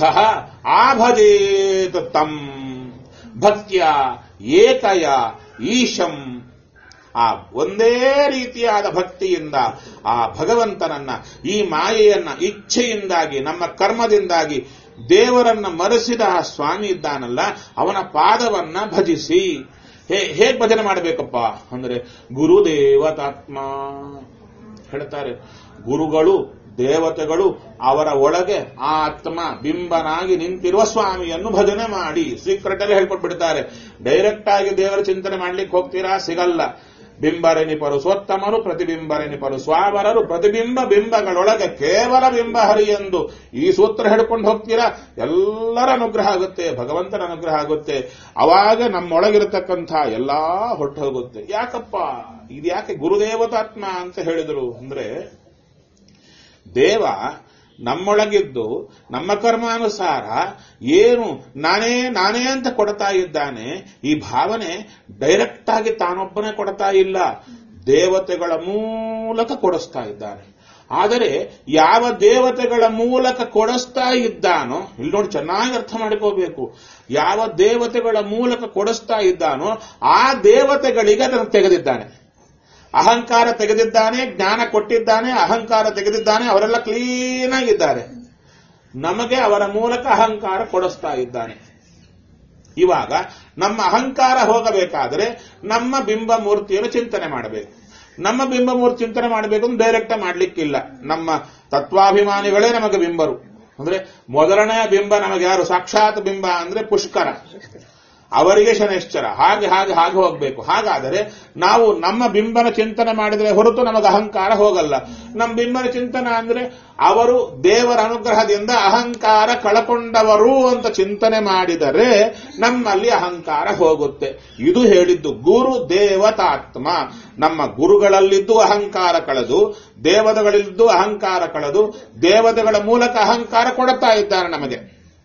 S1: ಆಭಜೇತ್ ತಂ ಭಕ್ತ್ಯ ಏಕಯ ಈಶಂ ಆ ಒಂದೇ ರೀತಿಯಾದ ಭಕ್ತಿಯಿಂದ ಆ ಭಗವಂತನನ್ನ ಈ ಮಾಯೆಯನ್ನ ಇಚ್ಛೆಯಿಂದಾಗಿ ನಮ್ಮ ಕರ್ಮದಿಂದಾಗಿ ದೇವರನ್ನ ಮರೆಸಿದ ಆ ಸ್ವಾಮಿ ಇದ್ದಾನಲ್ಲ ಅವನ ಪಾದವನ್ನ ಭಜಿಸಿ ಹೇ ಹೇಗ್ ಭಜನೆ ಮಾಡಬೇಕಪ್ಪ ಅಂದ್ರೆ ಗುರುದೇವತಾತ್ಮ ಹೇಳ್ತಾರೆ ಗುರುಗಳು ದೇವತೆಗಳು ಅವರ ಒಳಗೆ ಆ ಆತ್ಮ ಬಿಂಬನಾಗಿ ನಿಂತಿರುವ ಸ್ವಾಮಿಯನ್ನು ಭಜನೆ ಮಾಡಿ ಸೀಕ್ರೆಟ್ ಅಲ್ಲಿ ಹೇಳ್ಕೊಟ್ಬಿಡ್ತಾರೆ ಡೈರೆಕ್ಟ್ ಆಗಿ ದೇವರ ಚಿಂತನೆ ಮಾಡ್ಲಿಕ್ಕೆ ಹೋಗ್ತೀರಾ ಸಿಗಲ್ಲ ಬಿಂಬರೆನಿಪರು ಸ್ವತ್ತಮರು ಪ್ರತಿಬಿಂಬರೆನಿಪರು ಸ್ವಾವರರು ಪ್ರತಿಬಿಂಬ ಬಿಂಬಗಳೊಳಗೆ ಕೇವಲ ಬಿಂಬ ಹರಿ ಎಂದು ಈ ಸೂತ್ರ ಹಿಡ್ಕೊಂಡು ಹೋಗ್ತೀರಾ ಎಲ್ಲರ ಅನುಗ್ರಹ ಆಗುತ್ತೆ ಭಗವಂತನ ಅನುಗ್ರಹ ಆಗುತ್ತೆ ಅವಾಗ ನಮ್ಮೊಳಗಿರತಕ್ಕಂಥ ಎಲ್ಲಾ ಹೊಟ್ಟು ಹೋಗುತ್ತೆ ಯಾಕಪ್ಪ ಇದು ಯಾಕೆ ಗುರುದೇವತಾತ್ಮ ಅಂತ ಹೇಳಿದರು ಅಂದ್ರೆ ದೇವ ನಮ್ಮೊಳಗಿದ್ದು ನಮ್ಮ ಕರ್ಮಾನುಸಾರ ಏನು ನಾನೇ ನಾನೇ ಅಂತ ಕೊಡ್ತಾ ಇದ್ದಾನೆ ಈ ಭಾವನೆ ಡೈರೆಕ್ಟ್ ಆಗಿ ತಾನೊಬ್ಬನೇ ಕೊಡ್ತಾ ಇಲ್ಲ ದೇವತೆಗಳ ಮೂಲಕ ಕೊಡಿಸ್ತಾ ಇದ್ದಾನೆ ಆದರೆ ಯಾವ ದೇವತೆಗಳ ಮೂಲಕ ಕೊಡಿಸ್ತಾ ಇದ್ದಾನೋ ಇಲ್ಲಿ ನೋಡಿ ಚೆನ್ನಾಗಿ ಅರ್ಥ ಮಾಡಿಕೋಬೇಕು ಯಾವ ದೇವತೆಗಳ ಮೂಲಕ ಕೊಡಿಸ್ತಾ ಇದ್ದಾನೋ ಆ ದೇವತೆಗಳಿಗೆ ಅದನ್ನು ತೆಗೆದಿದ್ದಾನೆ ಅಹಂಕಾರ ತೆಗೆದಿದ್ದಾನೆ ಜ್ಞಾನ ಕೊಟ್ಟಿದ್ದಾನೆ ಅಹಂಕಾರ ತೆಗೆದಿದ್ದಾನೆ ಅವರೆಲ್ಲ ಕ್ಲೀನ್ ಆಗಿದ್ದಾರೆ ನಮಗೆ ಅವರ ಮೂಲಕ ಅಹಂಕಾರ ಕೊಡಿಸ್ತಾ ಇದ್ದಾನೆ ಇವಾಗ ನಮ್ಮ ಅಹಂಕಾರ ಹೋಗಬೇಕಾದರೆ ನಮ್ಮ ಬಿಂಬ ಮೂರ್ತಿಯನ್ನು ಚಿಂತನೆ ಮಾಡಬೇಕು ನಮ್ಮ ಬಿಂಬ ಮೂರ್ತಿ ಚಿಂತನೆ ಮಾಡಬೇಕು ಅಂತ ಡೈರೆಕ್ಟ್ ಮಾಡ್ಲಿಕ್ಕಿಲ್ಲ ನಮ್ಮ ತತ್ವಾಭಿಮಾನಿಗಳೇ ನಮಗೆ ಬಿಂಬರು ಅಂದ್ರೆ ಮೊದಲನೆಯ ಬಿಂಬ ನಮಗೆ ಯಾರು ಸಾಕ್ಷಾತ್ ಬಿಂಬ ಅಂದ್ರೆ ಪುಷ್ಕರ ಅವರಿಗೆ ಶನೇಶ್ಚರ ಹಾಗೆ ಹಾಗೆ ಹಾಗೆ ಹೋಗಬೇಕು ಹಾಗಾದರೆ ನಾವು ನಮ್ಮ ಬಿಂಬನ ಚಿಂತನೆ ಮಾಡಿದರೆ ಹೊರತು ನಮಗೆ ಅಹಂಕಾರ ಹೋಗಲ್ಲ ನಮ್ಮ ಬಿಂಬನ ಚಿಂತನೆ ಅಂದ್ರೆ ಅವರು ದೇವರ ಅನುಗ್ರಹದಿಂದ ಅಹಂಕಾರ ಕಳಕೊಂಡವರು ಅಂತ ಚಿಂತನೆ ಮಾಡಿದರೆ ನಮ್ಮಲ್ಲಿ ಅಹಂಕಾರ ಹೋಗುತ್ತೆ ಇದು ಹೇಳಿದ್ದು ಗುರು ದೇವತಾತ್ಮ ನಮ್ಮ ಗುರುಗಳಲ್ಲಿದ್ದು ಅಹಂಕಾರ ಕಳೆದು ದೇವತೆಗಳಲ್ಲಿದ್ದು ಅಹಂಕಾರ ಕಳೆದು ದೇವತೆಗಳ ಮೂಲಕ ಅಹಂಕಾರ ಕೊಡುತ್ತಾ ಇದ್ದಾನೆ ನಮಗೆ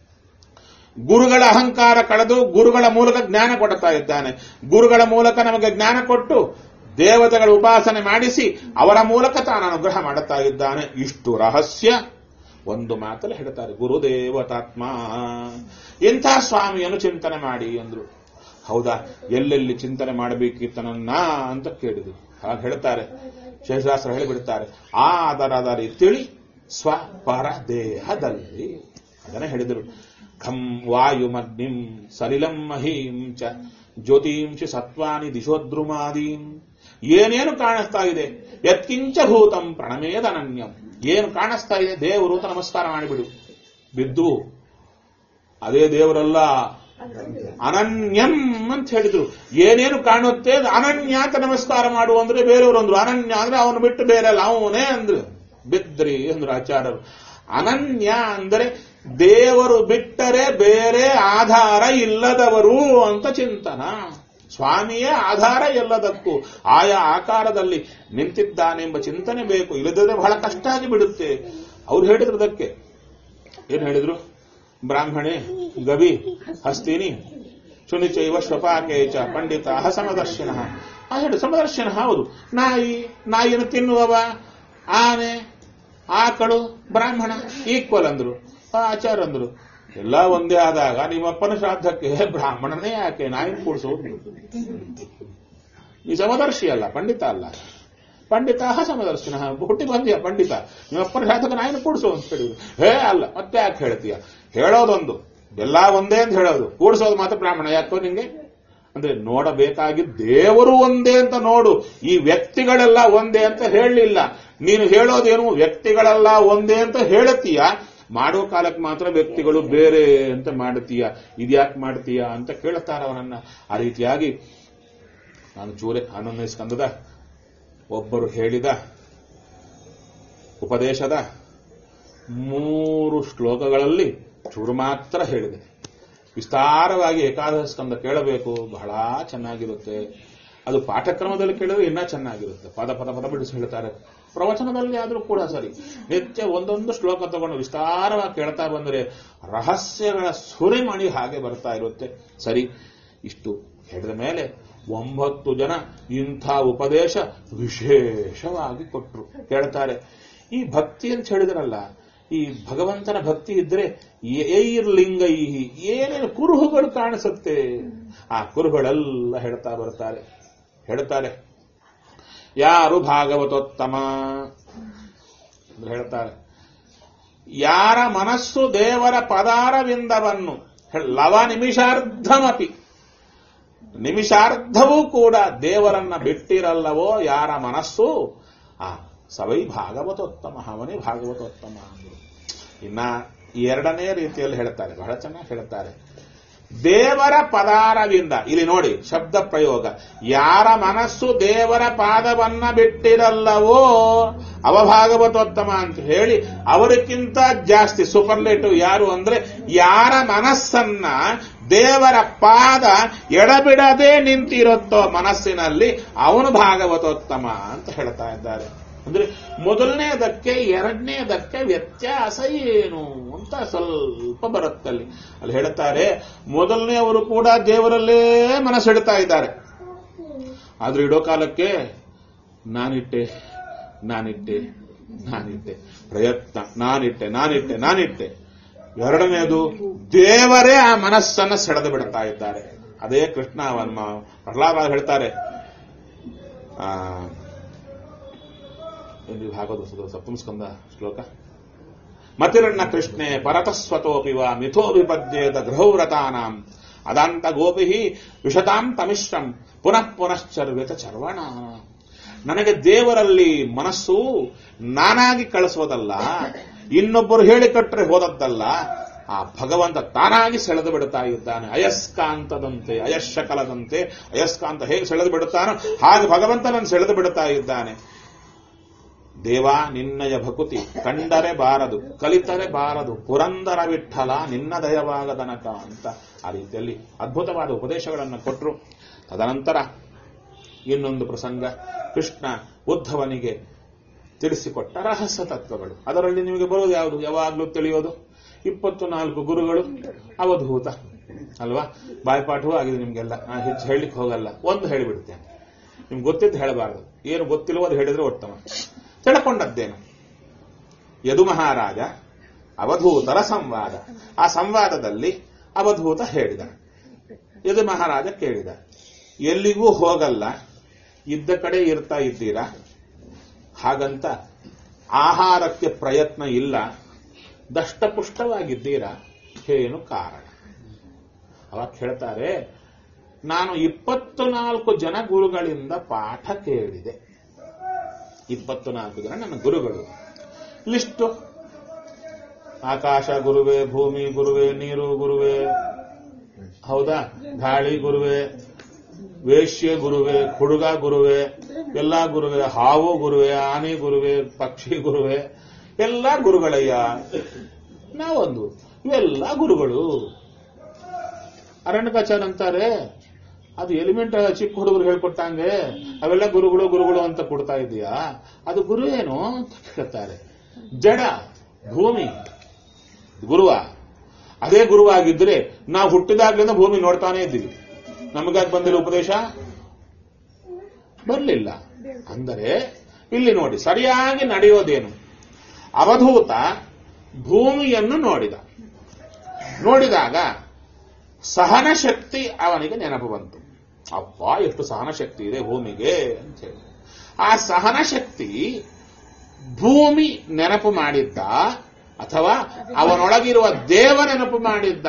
S1: ಗುರುಗಳ ಅಹಂಕಾರ ಕಳೆದು ಗುರುಗಳ ಮೂಲಕ ಜ್ಞಾನ ಕೊಡುತ್ತಾ ಇದ್ದಾನೆ ಗುರುಗಳ ಮೂಲಕ ನಮಗೆ ಜ್ಞಾನ ಕೊಟ್ಟು ದೇವತೆಗಳ ಉಪಾಸನೆ ಮಾಡಿಸಿ ಅವರ ಮೂಲಕ ತಾನು ಅನುಗ್ರಹ ಮಾಡುತ್ತಾ ಇದ್ದಾನೆ ಇಷ್ಟು ರಹಸ್ಯ ಒಂದು ಮಾತಲ್ಲಿ ಹೇಳ್ತಾರೆ ಗುರುದೇವತಾತ್ಮ ಇಂಥ ಸ್ವಾಮಿಯನ್ನು ಚಿಂತನೆ ಮಾಡಿ ಅಂದ್ರು ಹೌದಾ ಎಲ್ಲೆಲ್ಲಿ ಚಿಂತನೆ ಮಾಡಬೇಕಿತ್ತನನ್ನ ಅಂತ ಕೇಳಿದ್ರು ಹಾಗೆ ಹೇಳ್ತಾರೆ ಶೇಷಾಸ್ತ್ರ ಹೇಳಿಬಿಡ್ತಾರೆ ಆದರದರಿ ತಿಳಿ ಸ್ವಪರ ದೇಹದಲ್ಲಿ ಅದನ್ನ ಹೇಳಿದರು ಖಂ ವಾಯುಮಗ್ನಿಂ ಸಲಿಲಂ ಮಹೀಂ ಚ ಜ್ಯೋತಿಂಶಿ ಸತ್ವಾನಿ ದಿಶೋದ್ರುಮಾದೀಂ ಏನೇನು ಕಾಣಿಸ್ತಾ ಇದೆ ಯತ್ಕಿಂಚ ಭೂತಂ ಪ್ರಣಮೇದನನ್ಯಂ ಏನು ಕಾಣಿಸ್ತಾ ಇದೆ ದೇವರು ಅಂತ ನಮಸ್ಕಾರ ಮಾಡಿಬಿಡು ಬಿದ್ದು ಅದೇ ದೇವರಲ್ಲ ಅನನ್ಯಂ ಅಂತ ಹೇಳಿದ್ರು ಏನೇನು ಕಾಣುತ್ತೆ ಅದು ಅನನ್ಯ ಅಂತ ನಮಸ್ಕಾರ ಮಾಡು ಅಂದ್ರೆ ಬೇರೆಯವರು ಅಂದ್ರು ಅನನ್ಯ ಅಂದ್ರೆ ಅವನು ಬಿಟ್ಟು ಬೇರೆ ಅಲ್ಲ ಅವನೇ ಅಂದ್ರು ಬಿದ್ರಿ ಅಂದ್ರು ಆಚಾರ್ಯರು ಅನನ್ಯ ಅಂದರೆ ದೇವರು ಬಿಟ್ಟರೆ ಬೇರೆ ಆಧಾರ ಇಲ್ಲದವರು ಅಂತ ಚಿಂತನ ಸ್ವಾಮಿಯೇ ಆಧಾರ ಎಲ್ಲದಕ್ಕೂ ಆಯಾ ಆಕಾರದಲ್ಲಿ ನಿಂತಿದ್ದಾನೆಂಬ ಚಿಂತನೆ ಬೇಕು ಇಲ್ಲದಿದ್ರೆ ಬಹಳ ಕಷ್ಟ ಆಗಿ ಬಿಡುತ್ತೆ ಅವ್ರು ಹೇಳಿದ್ರು ಅದಕ್ಕೆ ಏನ್ ಹೇಳಿದ್ರು ಬ್ರಾಹ್ಮಣೆ ಗವಿ ಹಸ್ತಿನಿ ಶುನಿಚೈವ ಶ್ವಪಾಕೇಚ ಪಂಡಿತ ಸಮದರ್ಶನ ಆ ಹೇಳಿ ಸಮದರ್ಶನ ಹೌದು ನಾಯಿ ನಾಯಿಯನ್ನು ತಿನ್ನುವವ ಆನೆ ಆಕಳು ಬ್ರಾಹ್ಮಣ ಈಕ್ವಲ್ ಅಂದ್ರು ಆ ಆಚಾರ ಅಂದ್ರು ಎಲ್ಲ ಒಂದೇ ಆದಾಗ ನಿಮ್ಮಪ್ಪನ ಶ್ರಾದ್ದಕ್ಕೆ ಬ್ರಾಹ್ಮಣನೇ ಯಾಕೆ ನಾಯಿ ಕೂಡಿಸೋದು ಈ ಸಮದರ್ಶಿ ಅಲ್ಲ ಪಂಡಿತ ಅಲ್ಲ ಪಂಡಿತ ಸಮದರ್ಶನ ಹುಟ್ಟಿ ಬಂದಿಯ ಪಂಡಿತ ನಿಮ್ಮಪ್ಪನ ಶ್ರಾದ್ದಕ್ಕೆ ನಾಯಿನ ಕೂಡಿಸು ಅಂತ ಹೇಳಿದ್ರು ಹೇ ಅಲ್ಲ ಮತ್ತೆ ಯಾಕೆ ಹೇಳ್ತೀಯ ಹೇಳೋದೊಂದು ಎಲ್ಲ ಒಂದೇ ಅಂತ ಹೇಳೋದು ಕೂಡಿಸೋದು ಮಾತ್ರ ಬ್ರಾಹ್ಮಣ ಯಾಕೋ ನಿಂಗೆ ಅಂದ್ರೆ ನೋಡಬೇಕಾಗಿ ದೇವರು ಒಂದೇ ಅಂತ ನೋಡು ಈ ವ್ಯಕ್ತಿಗಳೆಲ್ಲ ಒಂದೇ ಅಂತ ಹೇಳಲಿಲ್ಲ ನೀನು ಹೇಳೋದೇನು ವ್ಯಕ್ತಿಗಳೆಲ್ಲ ಒಂದೇ ಅಂತ ಹೇಳುತ್ತೀಯ ಮಾಡೋ ಕಾಲಕ್ಕೆ ಮಾತ್ರ ವ್ಯಕ್ತಿಗಳು ಬೇರೆ ಅಂತ ಮಾಡುತ್ತೀಯ ಇದ್ಯಾಕೆ ಮಾಡ್ತೀಯ ಅಂತ ಕೇಳುತ್ತಾರ ಅವನನ್ನ ಆ ರೀತಿಯಾಗಿ ನಾನು ಚೂರೆ ಹನ್ನೊಂದನೇ ಸ್ಕಂದದ ಒಬ್ಬರು ಹೇಳಿದ ಉಪದೇಶದ ಮೂರು ಶ್ಲೋಕಗಳಲ್ಲಿ ಚೂರು ಮಾತ್ರ ಹೇಳಿದೆ ವಿಸ್ತಾರವಾಗಿ ಏಕಾದಶ ಸ್ಕಂದ ಕೇಳಬೇಕು ಬಹಳ ಚೆನ್ನಾಗಿರುತ್ತೆ ಅದು ಪಾಠಕ್ರಮದಲ್ಲಿ ಕೇಳಿದ್ರೆ ಇನ್ನೂ ಚೆನ್ನಾಗಿರುತ್ತೆ ಪದ ಪದ ಪದ ಬಿಡಿಸಿ ಹೇಳ್ತಾರೆ ಪ್ರವಚನದಲ್ಲಿ ಆದರೂ ಕೂಡ ಸರಿ ನಿತ್ಯ ಒಂದೊಂದು ಶ್ಲೋಕ ತಗೊಂಡು ವಿಸ್ತಾರವಾಗಿ ಕೇಳ್ತಾ ಬಂದರೆ ರಹಸ್ಯಗಳ ಸುರಿಮಣಿ ಹಾಗೆ ಬರ್ತಾ ಇರುತ್ತೆ ಸರಿ ಇಷ್ಟು ಹೇಳಿದ ಮೇಲೆ ಒಂಬತ್ತು ಜನ ಇಂಥ ಉಪದೇಶ ವಿಶೇಷವಾಗಿ ಕೊಟ್ಟರು ಹೇಳ್ತಾರೆ ಈ ಭಕ್ತಿ ಅಂತ ಹೇಳಿದ್ರಲ್ಲ ಈ ಭಗವಂತನ ಭಕ್ತಿ ಇದ್ರೆ ಏರ್ಲಿಂಗೈ ಏನೇನು ಕುರುಹುಗಳು ಕಾಣಿಸುತ್ತೆ ಆ ಕುರುಹುಗಳೆಲ್ಲ ಹೇಳ್ತಾ ಬರ್ತಾರೆ ಹೇಳ್ತಾರೆ ಯಾರು ಭಾಗವತೋತ್ತಮ ಅಂದ್ರೆ ಹೇಳ್ತಾರೆ ಯಾರ ಮನಸ್ಸು ದೇವರ ಪದಾರವಿಂದವನ್ನು ಲವ ನಿಮಿಷಾರ್ಧಮಪಿ ನಿಮಿಷಾರ್ಧವೂ ಕೂಡ ದೇವರನ್ನ ಬಿಟ್ಟಿರಲ್ಲವೋ ಯಾರ ಮನಸ್ಸು ಆ ಸವೈ ಭಾಗವತೋತ್ತಮ ಅವನೇ ಭಾಗವತೋತ್ತಮ ಅಂದರು ಇನ್ನ ಎರಡನೇ ರೀತಿಯಲ್ಲಿ ಹೇಳ್ತಾರೆ ಬಹಳ ಚೆನ್ನಾಗಿ ಹೇಳ್ತಾರೆ ದೇವರ ಪದಾರವಿಂದ ಇಲ್ಲಿ ನೋಡಿ ಶಬ್ದ ಪ್ರಯೋಗ ಯಾರ ಮನಸ್ಸು ದೇವರ ಪಾದವನ್ನ ಬಿಟ್ಟಿರಲ್ಲವೋ ಅವ ಭಾಗವತೋತ್ತಮ ಅಂತ ಹೇಳಿ ಅವರಿಗಿಂತ ಜಾಸ್ತಿ ಸೂಪರ್ಲೇಟಿವ್ ಯಾರು ಅಂದ್ರೆ ಯಾರ ಮನಸ್ಸನ್ನ ದೇವರ ಪಾದ ಎಡಬಿಡದೆ ನಿಂತಿರುತ್ತೋ ಮನಸ್ಸಿನಲ್ಲಿ ಅವನು ಭಾಗವತೋತ್ತಮ ಅಂತ ಹೇಳ್ತಾ ಇದ್ದಾರೆ ಅಂದ್ರೆ ಮೊದಲನೇದಕ್ಕೆ ಎರಡನೇದಕ್ಕೆ ವ್ಯತ್ಯಾಸ ಏನು ಅಂತ ಸ್ವಲ್ಪ ಬರುತ್ತಲ್ಲಿ ಅಲ್ಲಿ ಹೇಳ್ತಾರೆ ಮೊದಲನೆಯವರು ಕೂಡ ದೇವರಲ್ಲೇ ಮನಸ್ಸಿಡ್ತಾ ಇದ್ದಾರೆ ಆದ್ರೆ ಇಡೋ ಕಾಲಕ್ಕೆ ನಾನಿಟ್ಟೆ ನಾನಿಟ್ಟೆ ನಾನಿಟ್ಟೆ ಪ್ರಯತ್ನ ನಾನಿಟ್ಟೆ ನಾನಿಟ್ಟೆ ನಾನಿಟ್ಟೆ ಎರಡನೇದು ದೇವರೇ ಆ ಮನಸ್ಸನ್ನ ಸೆಳೆದು ಬಿಡ್ತಾ ಇದ್ದಾರೆ ಅದೇ ಕೃಷ್ಣ ಅವನ್ನ ಪ್ರಹ್ಲಾದ ಹೇಳ್ತಾರೆ ಆ ಎಂದು ಭಾಗವತ ಸಪ್ತಮ ಸ್ಕಂದ ಶ್ಲೋಕ ಮತಿರಣ್ಣ ಕೃಷ್ಣೆ ಪರತಸ್ವತೋಪಿ ವಾ ಮಿಥೋ ವಿಪದ್ಯೇತ ಗೃಹವ್ರತಾನಾಂ ಅದಾಂತ ಗೋಪಿ ವಿಷತಾಂ ತಮಿಶ್ರಂ ಪುನಃ ಪುನಶ್ಚರ್ವಿತ ಚರ್ವಣ ನನಗೆ ದೇವರಲ್ಲಿ ಮನಸ್ಸು ನಾನಾಗಿ ಕಳಿಸೋದಲ್ಲ ಇನ್ನೊಬ್ಬರು ಹೇಳಿಕೊಟ್ರೆ ಹೋದದ್ದಲ್ಲ ಆ ಭಗವಂತ ತಾನಾಗಿ ಸೆಳೆದು ಬಿಡುತ್ತಾ ಇದ್ದಾನೆ ಅಯಸ್ಕಾಂತದಂತೆ ಅಯಶಕಲದಂತೆ ಅಯಸ್ಕಾಂತ ಹೇಗೆ ಸೆಳೆದು ಬಿಡುತ್ತಾನೋ ಹಾಗೆ ಭಗವಂತನನ್ನು ಸೆಳೆದು ಬಿಡುತ್ತಾ ಇದ್ದಾನೆ ದೇವ ನಿನ್ನಯ ಭಕುತಿ ಕಂಡರೆ ಬಾರದು ಕಲಿತರೆ ಬಾರದು ಪುರಂದರ ವಿಠಲ ನಿನ್ನ ದಯವಾಗದನಕ ಅಂತ ಆ ರೀತಿಯಲ್ಲಿ ಅದ್ಭುತವಾದ ಉಪದೇಶಗಳನ್ನು ಕೊಟ್ಟರು ತದನಂತರ ಇನ್ನೊಂದು ಪ್ರಸಂಗ ಕೃಷ್ಣ ಉದ್ಧವನಿಗೆ ತಿಳಿಸಿಕೊಟ್ಟ ರಹಸ್ಯ ತತ್ವಗಳು ಅದರಲ್ಲಿ ನಿಮಗೆ ಬರೋದು ಯಾವುದು ಯಾವಾಗಲೂ ತಿಳಿಯೋದು ಇಪ್ಪತ್ತು ನಾಲ್ಕು ಗುರುಗಳು ಅವಧೂತ ಅಲ್ವಾ ಬಾಯ್ಪಾಠವೂ ಆಗಿದೆ ನಿಮ್ಗೆಲ್ಲ ನಾ ಹೆಚ್ಚು ಹೇಳಲಿಕ್ಕೆ ಹೋಗಲ್ಲ ಒಂದು ಹೇಳಿಬಿಡ್ತೇನೆ ನಿಮ್ಗೆ ಗೊತ್ತಿದ್ದು ಹೇಳಬಾರದು ಏನು ಗೊತ್ತಿಲ್ಲವೋ ಅದು ಹೇಳಿದ್ರೆ ಉತ್ತಮ ತಿಳ್ಕೊಂಡದ್ದೇನು ಯದು ಮಹಾರಾಜ ಅವಧೂತರ ಸಂವಾದ ಆ ಸಂವಾದದಲ್ಲಿ ಅವಧೂತ ಹೇಳಿದ ಯದು ಮಹಾರಾಜ ಕೇಳಿದ ಎಲ್ಲಿಗೂ ಹೋಗಲ್ಲ ಇದ್ದ ಕಡೆ ಇರ್ತಾ ಇದ್ದೀರಾ ಹಾಗಂತ ಆಹಾರಕ್ಕೆ ಪ್ರಯತ್ನ ಇಲ್ಲ ದಷ್ಟಪುಷ್ಟವಾಗಿದ್ದೀರಾ ಏನು ಕಾರಣ ಅವಾಗ ಹೇಳ್ತಾರೆ ನಾನು ಇಪ್ಪತ್ತು ನಾಲ್ಕು ಜನ ಗುರುಗಳಿಂದ ಪಾಠ ಕೇಳಿದೆ ಇಪ್ಪತ್ತು ನಾಲ್ಕು ಜನ ನನ್ನ ಗುರುಗಳು ಲಿಸ್ಟು ಆಕಾಶ ಗುರುವೆ ಭೂಮಿ ಗುರುವೆ ನೀರು ಗುರುವೆ ಹೌದಾ ಗಾಳಿ ಗುರುವೆ ವೇಶ್ಯ ಗುರುವೆ ಹುಡುಗ ಗುರುವೆ ಎಲ್ಲಾ ಗುರುವೆ ಹಾವು ಗುರುವೆ ಆನೆ ಗುರುವೆ ಪಕ್ಷಿ ಗುರುವೆ ಎಲ್ಲ ಗುರುಗಳಯ್ಯ ನಾವೊಂದು ಇವೆಲ್ಲ ಗುರುಗಳು ಅರಣ್ಯಕಾಚಾರ ಅಂತಾರೆ ಅದು ಎಲಿಮೆಂಟ್ ಚಿಕ್ಕ ಹುಡುಗರು ಹೇಳ್ಕೊಟ್ಟಂಗೆ ಅವೆಲ್ಲ ಗುರುಗಳು ಗುರುಗಳು ಅಂತ ಕೊಡ್ತಾ ಇದೀಯಾ ಅದು ಗುರು ಏನು ಅಂತ ಕೇಳ್ತಾರೆ ಜಡ ಭೂಮಿ ಗುರುವ ಅದೇ ಗುರುವಾಗಿದ್ರೆ ನಾವು ಹುಟ್ಟಿದಾಗ್ಲಿಂದ ಭೂಮಿ ನೋಡ್ತಾನೆ ಇದ್ದೀವಿ ನಮಗಾಗ ಬಂದಿರೋ ಉಪದೇಶ ಬರಲಿಲ್ಲ ಅಂದರೆ ಇಲ್ಲಿ ನೋಡಿ ಸರಿಯಾಗಿ ನಡೆಯೋದೇನು ಅವಧೂತ ಭೂಮಿಯನ್ನು ನೋಡಿದ ನೋಡಿದಾಗ ಸಹನ ಶಕ್ತಿ ಅವನಿಗೆ ನೆನಪು ಬಂತು ಅಪ್ಪ ಎಷ್ಟು ಸಹನ ಶಕ್ತಿ ಇದೆ ಭೂಮಿಗೆ ಅಂತ ಹೇಳಿ ಆ ಸಹನ ಶಕ್ತಿ ಭೂಮಿ ನೆನಪು ಮಾಡಿದ್ದ ಅಥವಾ ಅವನೊಳಗಿರುವ ದೇವ ನೆನಪು ಮಾಡಿದ್ದ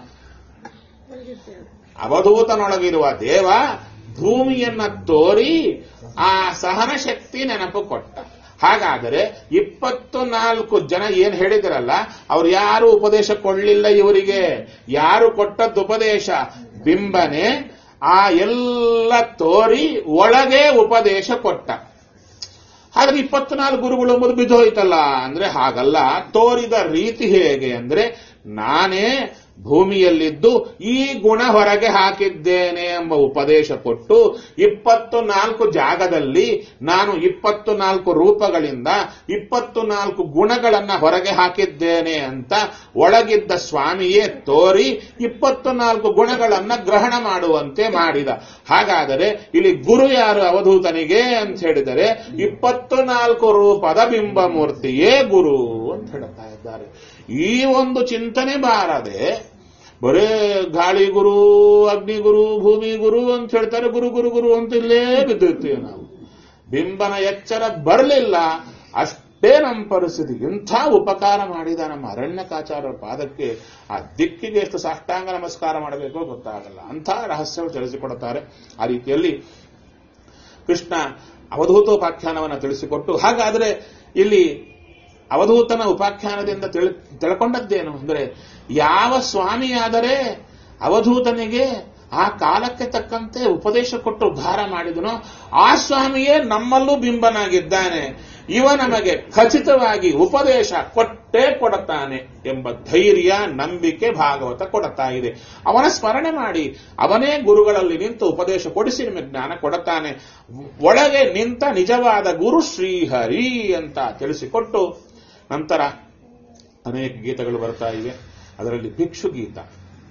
S1: ಅವಧೂತನೊಳಗಿರುವ ದೇವ ಭೂಮಿಯನ್ನ ತೋರಿ ಆ ಸಹನ ಶಕ್ತಿ ನೆನಪು ಕೊಟ್ಟ ಹಾಗಾದರೆ ಇಪ್ಪತ್ತು ನಾಲ್ಕು ಜನ ಏನ್ ಹೇಳಿದ್ರಲ್ಲ ಅವ್ರು ಯಾರು ಉಪದೇಶ ಕೊಡ್ಲಿಲ್ಲ ಇವರಿಗೆ ಯಾರು ಕೊಟ್ಟದ್ದು ಉಪದೇಶ ಬಿಂಬನೆ ಆ ಎಲ್ಲ ತೋರಿ ಒಳಗೆ ಉಪದೇಶ ಕೊಟ್ಟ ಹಾಗಾದ್ರೆ ಇಪ್ಪತ್ನಾಲ್ಕು ಗುರುಗಳು ಎಂಬುದು ಬಿದ್ದೋಯ್ತಲ್ಲ ಅಂದ್ರೆ ಹಾಗಲ್ಲ ತೋರಿದ ರೀತಿ ಹೇಗೆ ಅಂದ್ರೆ ನಾನೇ ಭೂಮಿಯಲ್ಲಿದ್ದು ಈ ಗುಣ ಹೊರಗೆ ಹಾಕಿದ್ದೇನೆ ಎಂಬ ಉಪದೇಶ ಕೊಟ್ಟು ಇಪ್ಪತ್ತು ನಾಲ್ಕು ಜಾಗದಲ್ಲಿ ನಾನು ಇಪ್ಪತ್ತು ನಾಲ್ಕು ರೂಪಗಳಿಂದ ಇಪ್ಪತ್ತು ನಾಲ್ಕು ಗುಣಗಳನ್ನ ಹೊರಗೆ ಹಾಕಿದ್ದೇನೆ ಅಂತ ಒಳಗಿದ್ದ ಸ್ವಾಮಿಯೇ ತೋರಿ ಇಪ್ಪತ್ತು ನಾಲ್ಕು ಗುಣಗಳನ್ನ ಗ್ರಹಣ ಮಾಡುವಂತೆ ಮಾಡಿದ ಹಾಗಾದರೆ ಇಲ್ಲಿ ಗುರು ಯಾರು ಅವಧೂತನಿಗೆ ಅಂತ ಹೇಳಿದರೆ ಇಪ್ಪತ್ತು ನಾಲ್ಕು ರೂಪದ ಬಿಂಬ ಮೂರ್ತಿಯೇ ಗುರು ಅಂತ ಹೇಳ್ತಾ ಇದ್ದಾರೆ ಈ ಒಂದು ಚಿಂತನೆ ಬಾರದೆ ಬರೇ ಗಾಳಿ ಗುರು ಅಗ್ನಿ ಗುರು ಭೂಮಿ ಗುರು ಅಂತ ಹೇಳ್ತಾರೆ ಗುರು ಗುರು ಗುರು ಅಂತ ಇಲ್ಲೇ ಬಿದ್ದಿರ್ತೀವಿ ನಾವು ಬಿಂಬನ ಎಚ್ಚರ ಬರಲಿಲ್ಲ ಅಷ್ಟೇ ನಮ್ಮ ಪರಿಸ್ಥಿತಿ ಇಂಥ ಉಪಕಾರ ಮಾಡಿದ ನಮ್ಮ ಅರಣ್ಯಕಾಚಾರ್ಯರ ಪಾದಕ್ಕೆ ಆ ದಿಕ್ಕಿಗೆ ಎಷ್ಟು ಸಾಷ್ಟಾಂಗ ನಮಸ್ಕಾರ ಮಾಡಬೇಕೋ ಗೊತ್ತಾಗಲ್ಲ ಅಂಥ ರಹಸ್ಯವು ತಿಳಿಸಿಕೊಡುತ್ತಾರೆ ಆ ರೀತಿಯಲ್ಲಿ ಕೃಷ್ಣ ಅವಧೂತೋಪಾಖ್ಯಾನವನ್ನು ತಿಳಿಸಿಕೊಟ್ಟು ಹಾಗಾದರೆ ಇಲ್ಲಿ ಅವಧೂತನ ಉಪಾಖ್ಯಾನದಿಂದ ತಿಳಿ ತಿಳ್ಕೊಂಡದ್ದೇನು ಅಂದ್ರೆ ಯಾವ ಸ್ವಾಮಿಯಾದರೆ ಅವಧೂತನಿಗೆ ಆ ಕಾಲಕ್ಕೆ ತಕ್ಕಂತೆ ಉಪದೇಶ ಕೊಟ್ಟು ಉದ್ಧಾರ ಮಾಡಿದನೋ ಆ ಸ್ವಾಮಿಯೇ ನಮ್ಮಲ್ಲೂ ಬಿಂಬನಾಗಿದ್ದಾನೆ ಇವ ನಮಗೆ ಖಚಿತವಾಗಿ ಉಪದೇಶ ಕೊಟ್ಟೇ ಕೊಡುತ್ತಾನೆ ಎಂಬ ಧೈರ್ಯ ನಂಬಿಕೆ ಭಾಗವತ ಕೊಡುತ್ತಾ ಇದೆ ಅವನ ಸ್ಮರಣೆ ಮಾಡಿ ಅವನೇ ಗುರುಗಳಲ್ಲಿ ನಿಂತು ಉಪದೇಶ ಕೊಡಿಸಿ ನಿಮಗೆ ಜ್ಞಾನ ಕೊಡುತ್ತಾನೆ ಒಳಗೆ ನಿಂತ ನಿಜವಾದ ಗುರು ಶ್ರೀಹರಿ ಅಂತ ತಿಳಿಸಿಕೊಟ್ಟು ನಂತರ ಅನೇಕ ಗೀತಗಳು ಬರ್ತಾ ಇವೆ ಅದರಲ್ಲಿ ಭಿಕ್ಷು ಗೀತ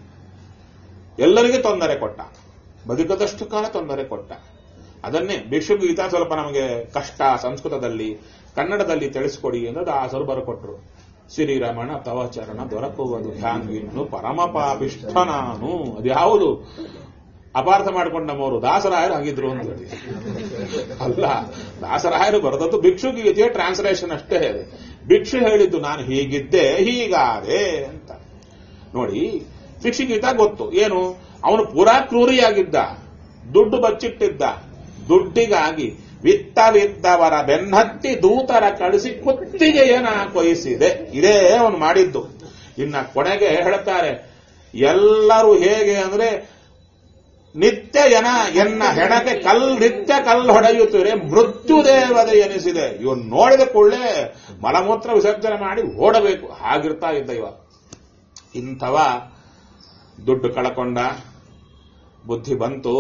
S1: ಎಲ್ಲರಿಗೆ ತೊಂದರೆ ಕೊಟ್ಟ ಬದುಕದಷ್ಟು ಕಾಲ ತೊಂದರೆ ಕೊಟ್ಟ ಅದನ್ನೇ ಭಿಕ್ಷು ಗೀತ ಸ್ವಲ್ಪ ನಮಗೆ ಕಷ್ಟ ಸಂಸ್ಕೃತದಲ್ಲಿ ಕನ್ನಡದಲ್ಲಿ ತಿಳಿಸ್ಕೊಡಿ ಎಂದು ದಾಸರು ಬರಕೊಟ್ರು ಶ್ರೀರಮಣ ತವಚರಣ ದೊರಕುವುದು ಧ್ಯಾನ್ವಿನ್ನು ಪರಮ ಪಾಪಿಷ್ಠ ನಾನು ಅದ್ಯಾವುದು ಅಪಾರ್ಥ ಮಾಡ್ಕೊಂಡ ನಮ್ಮವರು ದಾಸರಾಯರು ಆಗಿದ್ರು ಅಂತ ಹೇಳಿ ಅಲ್ಲ ದಾಸರಾಯರು ಬರೆದದ್ದು ಭಿಕ್ಷು ಗೀತೆಯ ಟ್ರಾನ್ಸ್ಲೇಷನ್ ಅಷ್ಟೇ ಇದೆ ಭಿಕ್ಷು ಹೇಳಿದ್ದು ನಾನು ಹೀಗಿದ್ದೆ ಹೀಗಾದೆ ಅಂತ ನೋಡಿ ಭಿಕ್ಷು ಗೀತ ಗೊತ್ತು ಏನು ಅವನು ಪೂರಾ ಕ್ರೂರಿಯಾಗಿದ್ದ ದುಡ್ಡು ಬಚ್ಚಿಟ್ಟಿದ್ದ ದುಡ್ಡಿಗಾಗಿ ವಿತ್ತವಿದ್ದವರ ಬೆನ್ನತ್ತಿ ದೂತರ ಕಳಿಸಿ ಕುತ್ತಿಗೆಯನ್ನ ಕೊಯಿಸಿದೆ ಇದೇ ಅವನು ಮಾಡಿದ್ದು ಇನ್ನ ಕೊನೆಗೆ ಹೇಳ್ತಾರೆ ಎಲ್ಲರೂ ಹೇಗೆ ಅಂದ್ರೆ ನಿತ್ಯ ಎನ ಎನ್ನ ಹೆಣಕ್ಕೆ ಕಲ್ ನಿತ್ಯ ಕಲ್ಲು ಹೊಡೆಯುತ್ತಿರೆ ಮೃತ್ಯು ದೇವತೆ ಎನಿಸಿದೆ ಇವನು ನೋಡಿದ ಕೂಡಲೇ ಮಲಮೂತ್ರ ವಿಸರ್ಜನೆ ಮಾಡಿ ಓಡಬೇಕು ಹಾಗಿರ್ತಾ ಇದ್ದ ಇವ ಇಂಥವ ದುಡ್ಡು ಕಳಕೊಂಡ ಬುದ್ಧಿ ಬಂತು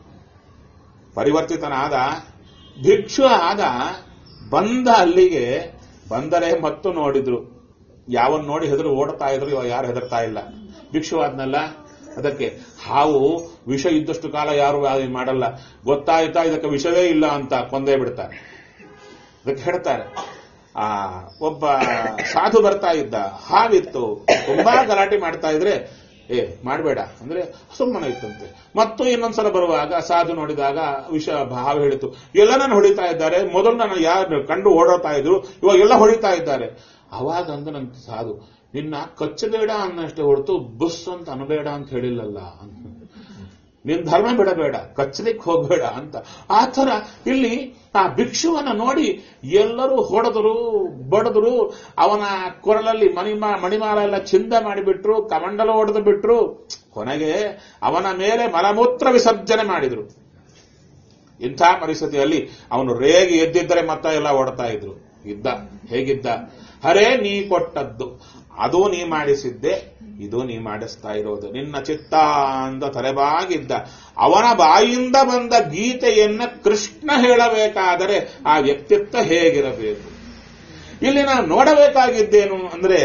S1: ಪರಿವರ್ತಿತನಾದ ಭಿಕ್ಷು ಆದ ಬಂದ ಅಲ್ಲಿಗೆ ಬಂದರೆ ಮತ್ತು ನೋಡಿದ್ರು ಯಾವನ್ ನೋಡಿ ಹೆದರು ಓಡ್ತಾ ಇದ್ರು ಇವ ಯಾರು ಹೆದರ್ತಾ ಇಲ್ಲ ಭಿಕ್ಷು ಆದ್ನಲ್ಲ ಅದಕ್ಕೆ ಹಾವು ವಿಷ ಇದ್ದಷ್ಟು ಕಾಲ ಯಾರು ಅದು ಮಾಡಲ್ಲ ಗೊತ್ತಾಯ್ತಾ ಇದಕ್ಕೆ ವಿಷವೇ ಇಲ್ಲ ಅಂತ ಕೊಂದೇ ಬಿಡ್ತಾರೆ ಅದಕ್ಕೆ ಹೇಳ್ತಾರೆ ಆ ಒಬ್ಬ ಸಾಧು ಬರ್ತಾ ಇದ್ದ ಹಾವಿತ್ತು ತುಂಬಾ ಗಲಾಟೆ ಮಾಡ್ತಾ ಇದ್ರೆ ಏ ಮಾಡಬೇಡ ಅಂದ್ರೆ ಸುಮ್ಮನೆ ಇತ್ತಂತೆ ಮತ್ತು ಇನ್ನೊಂದ್ಸಲ ಬರುವಾಗ ಸಾಧು ನೋಡಿದಾಗ ವಿಷ ಹಾವು ಹೇಳಿತು ಎಲ್ಲ ನಾನು ಹೊಡಿತಾ ಇದ್ದಾರೆ ಮೊದಲು ನಾನು ಯಾರು ಕಂಡು ಓಡೋತಾ ಇದ್ರು ಇವಾಗ ಎಲ್ಲ ಹೊಡಿತಾ ಇದ್ದಾರೆ ಅವಾಗ ಅಂದ ನನ್ ಸಾಧು ನಿನ್ನ ಕಚ್ಚಬೇಡ ಅನ್ನಷ್ಟೇ ಹೊರತು ಬುಸ್ ಅಂತ ಅನಬೇಡ ಅಂತ ಹೇಳಿಲ್ಲಲ್ಲ ಅಂತ ನಿನ್ ಧರ್ಮ ಬಿಡಬೇಡ ಕಚ್ಚಲಿಕ್ಕೆ ಹೋಗಬೇಡ ಅಂತ ಆ ತರ ಇಲ್ಲಿ ಆ ಭಿಕ್ಷುವನ್ನ ನೋಡಿ ಎಲ್ಲರೂ ಹೊಡೆದರು ಬಡದರು ಅವನ ಕೊರಳಲ್ಲಿ ಮಣಿಮಾ ಮಣಿಮಾಲ ಎಲ್ಲ ಚಿಂದ ಮಾಡಿಬಿಟ್ರು ಕಮಂಡಲ ಹೊಡೆದು ಬಿಟ್ರು ಕೊನೆಗೆ ಅವನ ಮೇಲೆ ಮಲಮೂತ್ರ ವಿಸರ್ಜನೆ ಮಾಡಿದ್ರು ಇಂಥ ಪರಿಸ್ಥಿತಿಯಲ್ಲಿ ಅವನು ರೇಗಿ ಎದ್ದಿದ್ದರೆ ಮತ್ತ ಎಲ್ಲ ಓಡ್ತಾ ಇದ್ರು ಇದ್ದ ಹೇಗಿದ್ದ ಹರೇ ನೀ ಕೊಟ್ಟದ್ದು ಅದು ನೀ ಮಾಡಿಸಿದ್ದೆ ಇದು ನೀ ಮಾಡಿಸ್ತಾ ಇರೋದು ನಿನ್ನ ಚಿತ್ತ ಅಂತ ತಲೆಬಾಗಿದ್ದ ಅವನ ಬಾಯಿಂದ ಬಂದ ಗೀತೆಯನ್ನ ಕೃಷ್ಣ ಹೇಳಬೇಕಾದರೆ ಆ ವ್ಯಕ್ತಿತ್ವ ಹೇಗಿರಬೇಕು ಇಲ್ಲಿ ನಾವು ನೋಡಬೇಕಾಗಿದ್ದೇನು ಅಂದ್ರೆ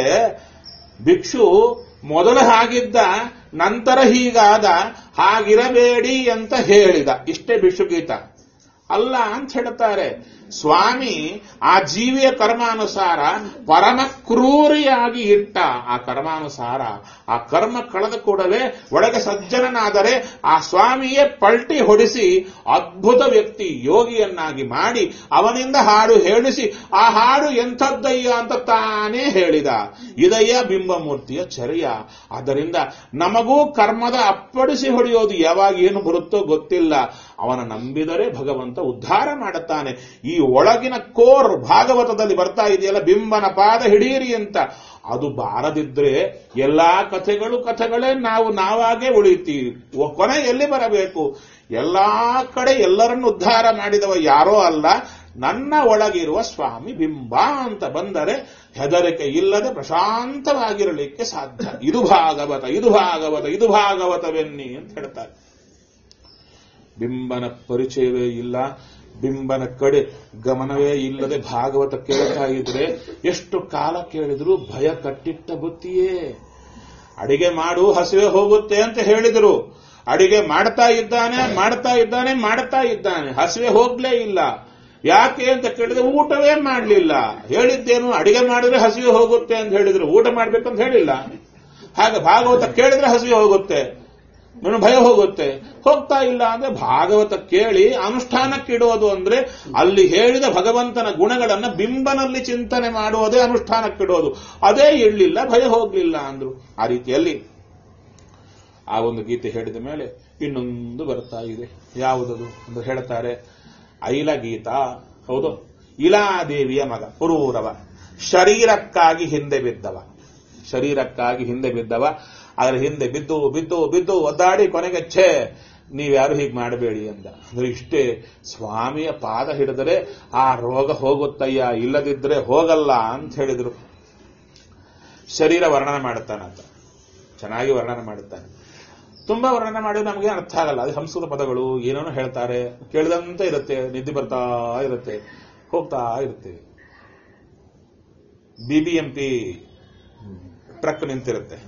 S1: ಭಿಕ್ಷು ಮೊದಲು ಹಾಗಿದ್ದ ನಂತರ ಹೀಗಾದ ಹಾಗಿರಬೇಡಿ ಅಂತ ಹೇಳಿದ ಇಷ್ಟೇ ಭಿಕ್ಷು ಗೀತ ಅಲ್ಲ ಅಂತ ಹೇಳ್ತಾರೆ ಸ್ವಾಮಿ ಆ ಜೀವಿಯ ಕರ್ಮಾನುಸಾರ ಪರಮ ಕ್ರೂರಿಯಾಗಿ ಇಟ್ಟ ಆ ಕರ್ಮಾನುಸಾರ ಆ ಕರ್ಮ ಕಳೆದ ಕೂಡಲೇ ಒಳಗೆ ಸಜ್ಜನನಾದರೆ ಆ ಸ್ವಾಮಿಯೇ ಪಲ್ಟಿ ಹೊಡಿಸಿ ಅದ್ಭುತ ವ್ಯಕ್ತಿ ಯೋಗಿಯನ್ನಾಗಿ ಮಾಡಿ ಅವನಿಂದ ಹಾಡು ಹೇಳಿಸಿ ಆ ಹಾಡು ಎಂಥದ್ದಯ್ಯ ಅಂತ ತಾನೇ ಹೇಳಿದ ಇದಯ್ಯ ಬಿಂಬಮೂರ್ತಿಯ ಚರ್ಯ ಆದ್ದರಿಂದ ನಮಗೂ ಕರ್ಮದ ಅಪ್ಪಡಿಸಿ ಹೊಡೆಯೋದು ಯಾವಾಗ ಏನು ಬರುತ್ತೋ ಗೊತ್ತಿಲ್ಲ ಅವನ ನಂಬಿದರೆ ಭಗವಂತ ಉದ್ಧಾರ ಮಾಡುತ್ತಾನೆ ಈ ಒಳಗಿನ ಕೋರ್ ಭಾಗವತದಲ್ಲಿ ಬರ್ತಾ ಇದೆಯಲ್ಲ ಬಿಂಬನ ಪಾದ ಹಿಡೀರಿ ಅಂತ ಅದು ಬಾರದಿದ್ರೆ ಎಲ್ಲಾ ಕಥೆಗಳು ಕಥೆಗಳೇ ನಾವು ನಾವಾಗೇ ಉಳಿತೀವಿ ಒ- ಕೊನೆ ಎಲ್ಲಿ ಬರಬೇಕು ಎಲ್ಲಾ ಕಡೆ ಎಲ್ಲರನ್ನು ಉದ್ಧಾರ ಮಾಡಿದವ ಯಾರೋ ಅಲ್ಲ ನನ್ನ ಒಳಗಿರುವ ಸ್ವಾಮಿ ಬಿಂಬ ಅಂತ ಬಂದರೆ ಹೆದರಿಕೆ ಇಲ್ಲದೆ ಪ್ರಶಾಂತವಾಗಿರಲಿಕ್ಕೆ ಸಾಧ್ಯ ಇದು ಭಾಗವತ ಇದು ಭಾಗವತ ಇದು ಭಾಗವತವೆನ್ನಿ ಅಂತ ಹೇಳ್ತಾರೆ ಬಿಂಬನ ಪರಿಚಯವೇ ಇಲ್ಲ ಬಿಂಬನ ಕಡೆ ಗಮನವೇ ಇಲ್ಲದೆ ಭಾಗವತ ಕೇಳ್ತಾ ಇದ್ರೆ ಎಷ್ಟು ಕಾಲ ಕೇಳಿದ್ರು ಭಯ ಕಟ್ಟಿಟ್ಟ ಬುತ್ತಿಯೇ ಅಡಿಗೆ ಮಾಡು ಹಸಿವೆ ಹೋಗುತ್ತೆ ಅಂತ ಹೇಳಿದರು ಅಡಿಗೆ ಮಾಡ್ತಾ ಇದ್ದಾನೆ ಮಾಡ್ತಾ ಇದ್ದಾನೆ ಮಾಡ್ತಾ ಇದ್ದಾನೆ ಹಸಿವೆ ಹೋಗ್ಲೇ ಇಲ್ಲ ಯಾಕೆ ಅಂತ ಕೇಳಿದ್ರೆ ಊಟವೇ ಮಾಡಲಿಲ್ಲ ಹೇಳಿದ್ದೇನು ಅಡಿಗೆ ಮಾಡಿದ್ರೆ ಹಸಿವೆ ಹೋಗುತ್ತೆ ಅಂತ ಹೇಳಿದ್ರು ಊಟ ಮಾಡ್ಬೇಕಂತ ಹೇಳಿಲ್ಲ ಹಾಗೆ ಭಾಗವತ ಕೇಳಿದ್ರೆ ಹಸಿವೆ ಹೋಗುತ್ತೆ ನನ್ನ ಭಯ ಹೋಗುತ್ತೆ ಹೋಗ್ತಾ ಇಲ್ಲ ಅಂದ್ರೆ ಭಾಗವತ ಕೇಳಿ ಅನುಷ್ಠಾನಕ್ಕಿಡೋದು ಅಂದ್ರೆ ಅಲ್ಲಿ ಹೇಳಿದ ಭಗವಂತನ ಗುಣಗಳನ್ನ ಬಿಂಬನಲ್ಲಿ ಚಿಂತನೆ ಮಾಡುವುದೇ ಅನುಷ್ಠಾನಕ್ಕಿಡೋದು ಅದೇ ಇರಲಿಲ್ಲ ಭಯ ಹೋಗ್ಲಿಲ್ಲ ಅಂದ್ರು ಆ ರೀತಿಯಲ್ಲಿ ಆ ಒಂದು ಗೀತೆ ಹೇಳಿದ ಮೇಲೆ ಇನ್ನೊಂದು ಬರ್ತಾ ಇದೆ ಯಾವುದದು ಅಂತ ಹೇಳ್ತಾರೆ ಐಲ ಗೀತ ಹೌದು ಇಲಾದೇವಿಯ ಮಗ ಪುರೂರವ ಶರೀರಕ್ಕಾಗಿ ಹಿಂದೆ ಬಿದ್ದವ ಶರೀರಕ್ಕಾಗಿ ಹಿಂದೆ ಬಿದ್ದವ ಅದರ ಹಿಂದೆ ಬಿದ್ದು ಬಿದ್ದು ಬಿದ್ದು ಒದ್ದಾಡಿ ಕೊನೆಗೆ ಛೇ ನೀವ್ಯಾರು ಹೀಗೆ ಮಾಡಬೇಡಿ ಅಂತ ಅಂದ್ರೆ ಇಷ್ಟೇ ಸ್ವಾಮಿಯ ಪಾದ ಹಿಡಿದರೆ ಆ ರೋಗ ಹೋಗುತ್ತಯ್ಯ ಇಲ್ಲದಿದ್ರೆ ಹೋಗಲ್ಲ ಅಂತ ಹೇಳಿದ್ರು ಶರೀರ ವರ್ಣನೆ ಮಾಡುತ್ತಾನಂತ ಚೆನ್ನಾಗಿ ವರ್ಣನೆ ಮಾಡುತ್ತಾನೆ ತುಂಬಾ ವರ್ಣನೆ ಮಾಡಿದ್ರೆ ನಮಗೆ ಅರ್ಥ ಆಗಲ್ಲ ಅದು ಸಂಸ್ಕೃತ ಪದಗಳು ಏನೇನೋ ಹೇಳ್ತಾರೆ ಕೇಳಿದಂತೆ ಇರುತ್ತೆ ನಿದ್ದೆ ಬರ್ತಾ ಇರುತ್ತೆ ಹೋಗ್ತಾ ಇರ್ತೇವೆ ಬಿಬಿಎಂಪಿ ಟ್ರಕ್ ನಿಂತಿರುತ್ತೆ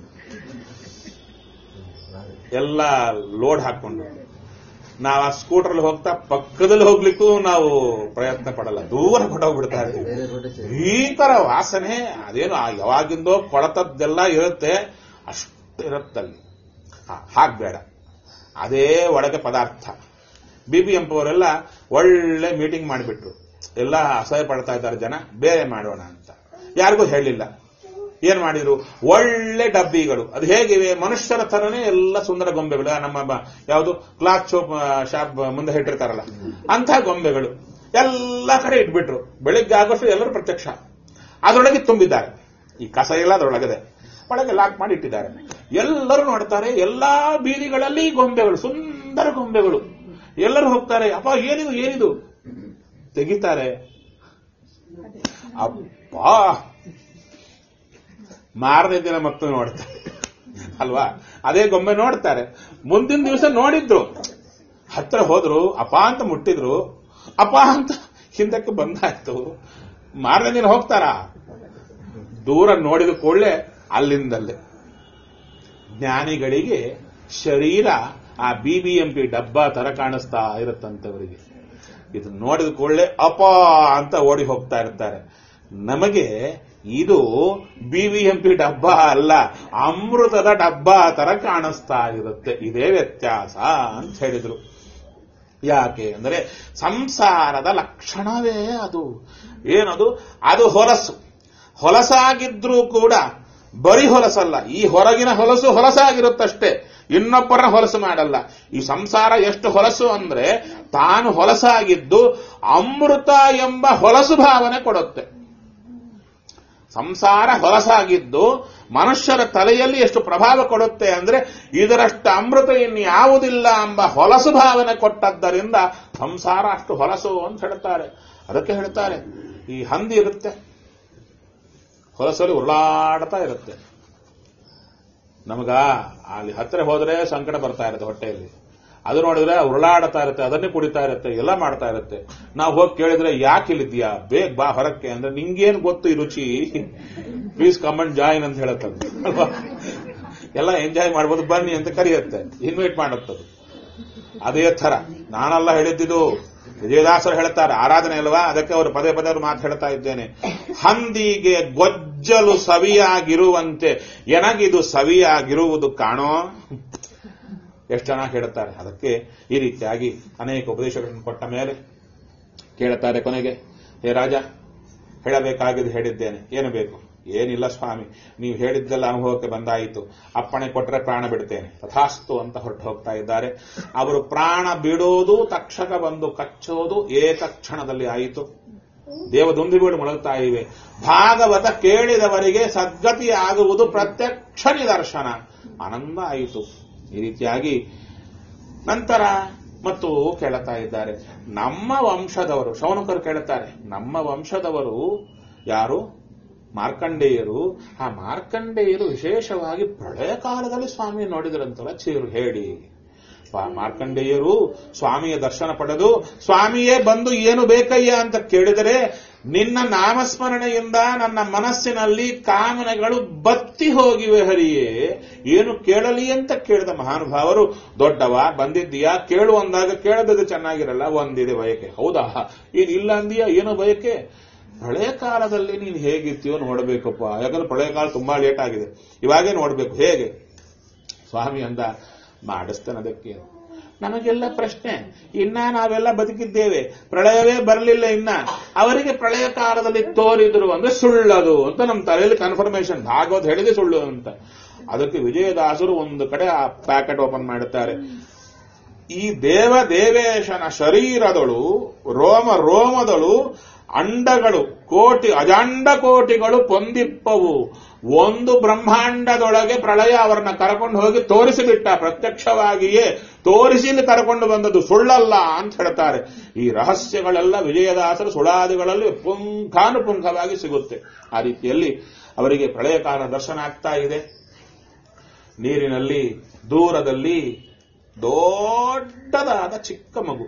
S1: ಎಲ್ಲ ಲೋಡ್ ಹಾಕೊಂಡು ನಾವು ಆ ಸ್ಕೂಟರ್ಲ್ಲಿ ಹೋಗ್ತಾ ಪಕ್ಕದಲ್ಲಿ ಹೋಗ್ಲಿಕ್ಕೂ ನಾವು ಪ್ರಯತ್ನ ಪಡಲ್ಲ ದೂರ ಹೊಟ್ಟೋಗ್ಬಿಡ್ತಾರೆ
S2: ಬೇರೆ ರೋಡ್ ಸರಿ
S1: ಭೀಕರ ವಾಸನೆ ಅದೇನು ಆ ಯಾವಾಗಿಂದೋ ಕೊಳತದ್ದೆಲ್ಲ ಇರುತ್ತೆ ಅಷ್ಟು ಇರುತ್ತಲ್ಲಿ ಹಾಕ್ಬೇಡ ಅದೇ ಒಳಗೆ ಪದಾರ್ಥ ಬಿ ಬಿ ಅವರೆಲ್ಲ ಒಳ್ಳೆ ಮೀಟಿಂಗ್ ಮಾಡಿಬಿಟ್ರು ಎಲ್ಲ ಅಸಹ್ಯ ಪಡ್ತಾ ಇದ್ದಾರೆ ಜನ ಬೇರೆ ಮಾಡೋಣ ಅಂತ ಯಾರಿಗೂ ಹೇಳಿಲ್ಲ ಏನ್ ಮಾಡಿದ್ರು ಒಳ್ಳೆ ಡಬ್ಬಿಗಳು ಅದು ಹೇಗಿವೆ ಮನುಷ್ಯರ ತರನೇ ಎಲ್ಲ ಸುಂದರ ಗೊಂಬೆಗಳು ಆ ನಮ್ಮ ಬ- ಯಾವುದು ಕ್ಲಾತ್ ಶೋಪ್ ಶಾಪ್ ಮುಂದೆ ಇಟ್ಟಿರ್ತಾರಲ್ಲ ಅಂಥ ಗೊಂಬೆಗಳು ಎಲ್ಲ ಕಡೆ ಇಟ್ಬಿಟ್ರು ಬೆಳಿಗ್ಗೆ ಆಗೋಷ್ಟು ಎಲ್ಲರೂ ಪ್ರತ್ಯಕ್ಷ ಅದರೊಳಗೆ ತುಂಬಿದ್ದಾರೆ ಈ ಕಸ ಎಲ್ಲ ಅದರೊಳಗಿದೆ ಒಳಗೆ ಲಾಕ್ ಮಾಡಿ ಇಟ್ಟಿದ್ದಾರೆ ಎಲ್ಲರೂ ನೋಡ್ತಾರೆ ಎಲ್ಲಾ ಬೀದಿಗಳಲ್ಲಿ ಈ ಗೊಂಬೆಗಳು ಸುಂದರ ಗೊಂಬೆಗಳು ಎಲ್ಲರೂ ಹೋಗ್ತಾರೆ ಅಪ್ಪ ಏನಿದು ಏನಿದು ತೆಗಿತಾರೆ ಅಪ್ಪಾ ಮಾರನೇ ದಿನ ಮತ್ತೆ ನೋಡ್ತಾರೆ ಅಲ್ವಾ ಅದೇ ಗೊಂಬೆ ನೋಡ್ತಾರೆ ಮುಂದಿನ ದಿವಸ ನೋಡಿದ್ರು ಹತ್ರ ಹೋದ್ರು ಅಪ ಅಂತ ಮುಟ್ಟಿದ್ರು ಅಪ ಅಂತ ಹಿಂದಕ್ಕೆ ಬಂದಾಯ್ತು ಮಾರನೇ ದಿನ ಹೋಗ್ತಾರ ದೂರ ನೋಡಿದ ಕೂಡಲೇ ಅಲ್ಲಿಂದಲ್ಲೇ ಜ್ಞಾನಿಗಳಿಗೆ ಶರೀರ ಆ ಬಿಬಿಎಂಪಿ ಡಬ್ಬ ತರ ಕಾಣಿಸ್ತಾ ಇರುತ್ತಂತವರಿಗೆ ಇದು ನೋಡಿದ ಕೂಡಲೇ ಅಪ ಅಂತ ಓಡಿ ಹೋಗ್ತಾ ಇರ್ತಾರೆ ನಮಗೆ ಇದು ಬಿಬಿಎಂಪಿ ಡಬ್ಬ ಅಲ್ಲ ಅಮೃತದ ಡಬ್ಬ ತರ ಕಾಣಿಸ್ತಾ ಇರುತ್ತೆ ಇದೇ ವ್ಯತ್ಯಾಸ ಅಂತ ಹೇಳಿದ್ರು ಯಾಕೆ ಅಂದರೆ ಸಂಸಾರದ ಲಕ್ಷಣವೇ ಅದು ಏನದು ಅದು ಹೊಲಸು ಹೊಲಸಾಗಿದ್ರೂ ಕೂಡ ಬರೀ ಹೊಲಸಲ್ಲ ಈ ಹೊರಗಿನ ಹೊಲಸು ಹೊಲಸಾಗಿರುತ್ತಷ್ಟೇ ಇನ್ನೊಬ್ಬರ ಹೊಲಸು ಮಾಡಲ್ಲ ಈ ಸಂಸಾರ ಎಷ್ಟು ಹೊಲಸು ಅಂದ್ರೆ ತಾನು ಹೊಲಸಾಗಿದ್ದು ಅಮೃತ ಎಂಬ ಹೊಲಸು ಭಾವನೆ ಕೊಡುತ್ತೆ ಸಂಸಾರ ಹೊಲಸಾಗಿದ್ದು ಮನುಷ್ಯರ ತಲೆಯಲ್ಲಿ ಎಷ್ಟು ಪ್ರಭಾವ ಕೊಡುತ್ತೆ ಅಂದ್ರೆ ಇದರಷ್ಟು ಅಮೃತ ಇನ್ಯಾವುದಿಲ್ಲ ಎಂಬ ಹೊಲಸು ಭಾವನೆ ಕೊಟ್ಟದ್ದರಿಂದ ಸಂಸಾರ ಅಷ್ಟು ಹೊಲಸು ಅಂತ ಹೇಳ್ತಾರೆ ಅದಕ್ಕೆ ಹೇಳ್ತಾರೆ ಈ ಹಂದಿ ಇರುತ್ತೆ ಹೊಲಸಲ್ಲಿ ಉರುಳಾಡ್ತಾ ಇರುತ್ತೆ ನಮಗ ಅಲ್ಲಿ ಹತ್ತಿರ ಹೋದ್ರೆ ಸಂಕಟ ಬರ್ತಾ ಇರುತ್ತೆ ಹೊಟ್ಟೆಯಲ್ಲಿ ಅದು ನೋಡಿದ್ರೆ ಉರುಳಾಡ್ತಾ ಇರುತ್ತೆ ಅದನ್ನೇ ಕುಡಿತಾ ಇರುತ್ತೆ ಎಲ್ಲ ಮಾಡ್ತಾ ಇರುತ್ತೆ ನಾವು ಹೋಗಿ ಕೇಳಿದ್ರೆ ಯಾಕೆ ಇಲ್ಲಿದ್ಯಾ ಬೇಗ ಬಾ ಹೊರಕ್ಕೆ ಅಂದ್ರೆ ನಿಂಗೇನ್ ಗೊತ್ತು ಈ ರುಚಿ ಪ್ಲೀಸ್ ಕಮೆಂಟ್ ಜಾಯಿನ್ ಅಂತ ಹೇಳುತ್ತದು ಅಲ್ವಾ ಎಲ್ಲ ಎಂಜಾಯ್ ಮಾಡ್ಬೋದು ಬನ್ನಿ ಅಂತ ಕರೆಯುತ್ತೆ ಇನ್ವೈಟ್ ಮಾಡುತ್ತದು ಅದೇ ತರ ನಾನೆಲ್ಲ ಹೇಳಿದ್ದಿದು ವಿಜಯದಾಸರು ಹೇಳ್ತಾರೆ ಆರಾಧನೆ ಅಲ್ವಾ ಅದಕ್ಕೆ ಅವರು ಪದೇ ಪದೇ ಅವರು ಮಾತು ಹೇಳ್ತಾ ಇದ್ದೇನೆ ಹಂದಿಗೆ ಗೊಜ್ಜಲು ಸವಿಯಾಗಿರುವಂತೆ ಎನಗಿದು ಸವಿಯಾಗಿರುವುದು ಕಾಣೋ ಎಷ್ಟು ಚೆನ್ನಾಗಿ ಹೇಳ್ತಾರೆ ಅದಕ್ಕೆ ಈ ರೀತಿಯಾಗಿ ಅನೇಕ ಉಪದೇಶಗಳನ್ನು ಕೊಟ್ಟ ಮೇಲೆ ಕೇಳುತ್ತಾರೆ ಕೊನೆಗೆ ಹೇ ರಾಜ ಹೇಳಬೇಕಾಗಿದ್ದು ಹೇಳಿದ್ದೇನೆ ಏನು ಬೇಕು ಏನಿಲ್ಲ ಸ್ವಾಮಿ ನೀವು ಹೇಳಿದ್ದೆಲ್ಲ ಅನುಭವಕ್ಕೆ ಬಂದಾಯಿತು ಅಪ್ಪಣೆ ಕೊಟ್ಟರೆ ಪ್ರಾಣ ಬಿಡ್ತೇನೆ ತಥಾಸ್ತು ಅಂತ ಹೊರಟು ಹೋಗ್ತಾ ಇದ್ದಾರೆ ಅವರು ಪ್ರಾಣ ಬಿಡೋದು ತಕ್ಷಕ ಬಂದು ಕಚ್ಚೋದು ಏಕಕ್ಷಣದಲ್ಲಿ ಆಯಿತು ದೇವದೊಂದಿಗಳು ಮೊಳಗ್ತಾ ಇವೆ ಭಾಗವತ ಕೇಳಿದವರಿಗೆ ಸದ್ಗತಿ ಆಗುವುದು ಪ್ರತ್ಯಕ್ಷ ನಿದರ್ಶನ ಆನಂದ ಆಯಿತು ಈ ರೀತಿಯಾಗಿ ನಂತರ ಮತ್ತು ಕೇಳುತ್ತಾ ಇದ್ದಾರೆ ನಮ್ಮ ವಂಶದವರು ಶೌನಕರು ಕೇಳುತ್ತಾರೆ ನಮ್ಮ ವಂಶದವರು ಯಾರು ಮಾರ್ಕಂಡೇಯರು ಆ ಮಾರ್ಕಂಡೇಯರು ವಿಶೇಷವಾಗಿ ಪ್ರಳಯ ಕಾಲದಲ್ಲಿ ಸ್ವಾಮಿ ನೋಡಿದ್ರಂತಲ್ಲ ಚೀರು ಹೇಳಿ ಪಾ- ಮಾರ್ಕಂಡೇಯರು ಸ್ವಾಮಿಯ ದರ್ಶನ ಪಡೆದು ಸ್ವಾಮಿಯೇ ಬಂದು ಏನು ಬೇಕಯ್ಯ ಅಂತ ಕೇಳಿದರೆ ನಿನ್ನ ನಾಮಸ್ಮರಣೆಯಿಂದ ನನ್ನ ಮನಸ್ಸಿನಲ್ಲಿ ಕಾಮನೆಗಳು ಬತ್ತಿ ಹೋಗಿವೆ ಹರಿಯೇ ಏನು ಕೇಳಲಿ ಅಂತ ಕೇಳಿದ ಮಹಾನುಭಾವರು ದೊಡ್ಡವ ಬಂದಿದ್ದೀಯಾ ಕೇಳು ಅಂದಾಗ ಕೇಳದದು ಚೆನ್ನಾಗಿರಲ್ಲ ಒಂದಿದೆ ಬಯಕೆ ಹೌದಾ ಏನು ಇಲ್ಲ ಅಂದೀಯಾ ಏನೋ ಬಯಕೆ ಪ್ರಳಯ ಕಾಲದಲ್ಲಿ ನೀನು ಹೇಗಿರ್ತೀಯೋ ನೋಡಬೇಕಪ್ಪ ಯಾಕಂದ್ರೆ ಪ್ರಳಯ ಕಾಲ ತುಂಬಾ ಲೇಟ್ ಆಗಿದೆ ಇವಾಗೇ ನೋಡ್ಬೇಕು ಹೇಗೆ ಸ್ವಾಮಿ ಅಂದ ಮಾಡಿಸ್ತೇನೆ ಅದಕ್ಕೆ ನಮಗೆಲ್ಲ ಪ್ರಶ್ನೆ ಇನ್ನ ನಾವೆಲ್ಲ ಬದುಕಿದ್ದೇವೆ ಪ್ರಳಯವೇ ಬರಲಿಲ್ಲ ಇನ್ನ ಅವರಿಗೆ ಪ್ರಳಯ ಕಾಲದಲ್ಲಿ ತೋರಿದ್ರು ಅಂದ್ರೆ ಸುಳ್ಳದು ಅಂತ ನಮ್ಮ ತಲೆಯಲ್ಲಿ ಕನ್ಫರ್ಮೇಶನ್ ಭಾಗವತ್ ಹೇಳಿದೆ ಸುಳ್ಳು ಅಂತ ಅದಕ್ಕೆ ವಿಜಯದಾಸರು ಒಂದು ಕಡೆ ಆ ಪ್ಯಾಕೆಟ್ ಓಪನ್ ಮಾಡುತ್ತಾರೆ ಈ ದೇವ ದೇವೇಶನ ಶರೀರದಳು ರೋಮ ರೋಮದಳು ಅಂಡಗಳು ಕೋಟಿ ಅಜಾಂಡ ಕೋಟಿಗಳು ಪೊಂದಿಪ್ಪವು ಒಂದು ಬ್ರಹ್ಮಾಂಡದೊಳಗೆ ಪ್ರಳಯ ಅವರನ್ನ ಕರ್ಕೊಂಡು ಹೋಗಿ ತೋರಿಸಿಬಿಟ್ಟ ಪ್ರತ್ಯಕ್ಷವಾಗಿಯೇ ತೋರಿಸಿ ಇಲ್ಲಿ ಕರ್ಕೊಂಡು ಬಂದದ್ದು ಸುಳ್ಳಲ್ಲ ಅಂತ ಹೇಳ್ತಾರೆ ಈ ರಹಸ್ಯಗಳೆಲ್ಲ ವಿಜಯದಾಸರು ಸುಳಾದಿಗಳಲ್ಲಿ ಪುಂಖಾನುಪುಂಖವಾಗಿ ಸಿಗುತ್ತೆ ಆ ರೀತಿಯಲ್ಲಿ ಅವರಿಗೆ ಪ್ರಳಯ ಕಾಲ ದರ್ಶನ ಆಗ್ತಾ ಇದೆ ನೀರಿನಲ್ಲಿ ದೂರದಲ್ಲಿ ದೊಡ್ಡದಾದ ಚಿಕ್ಕ ಮಗು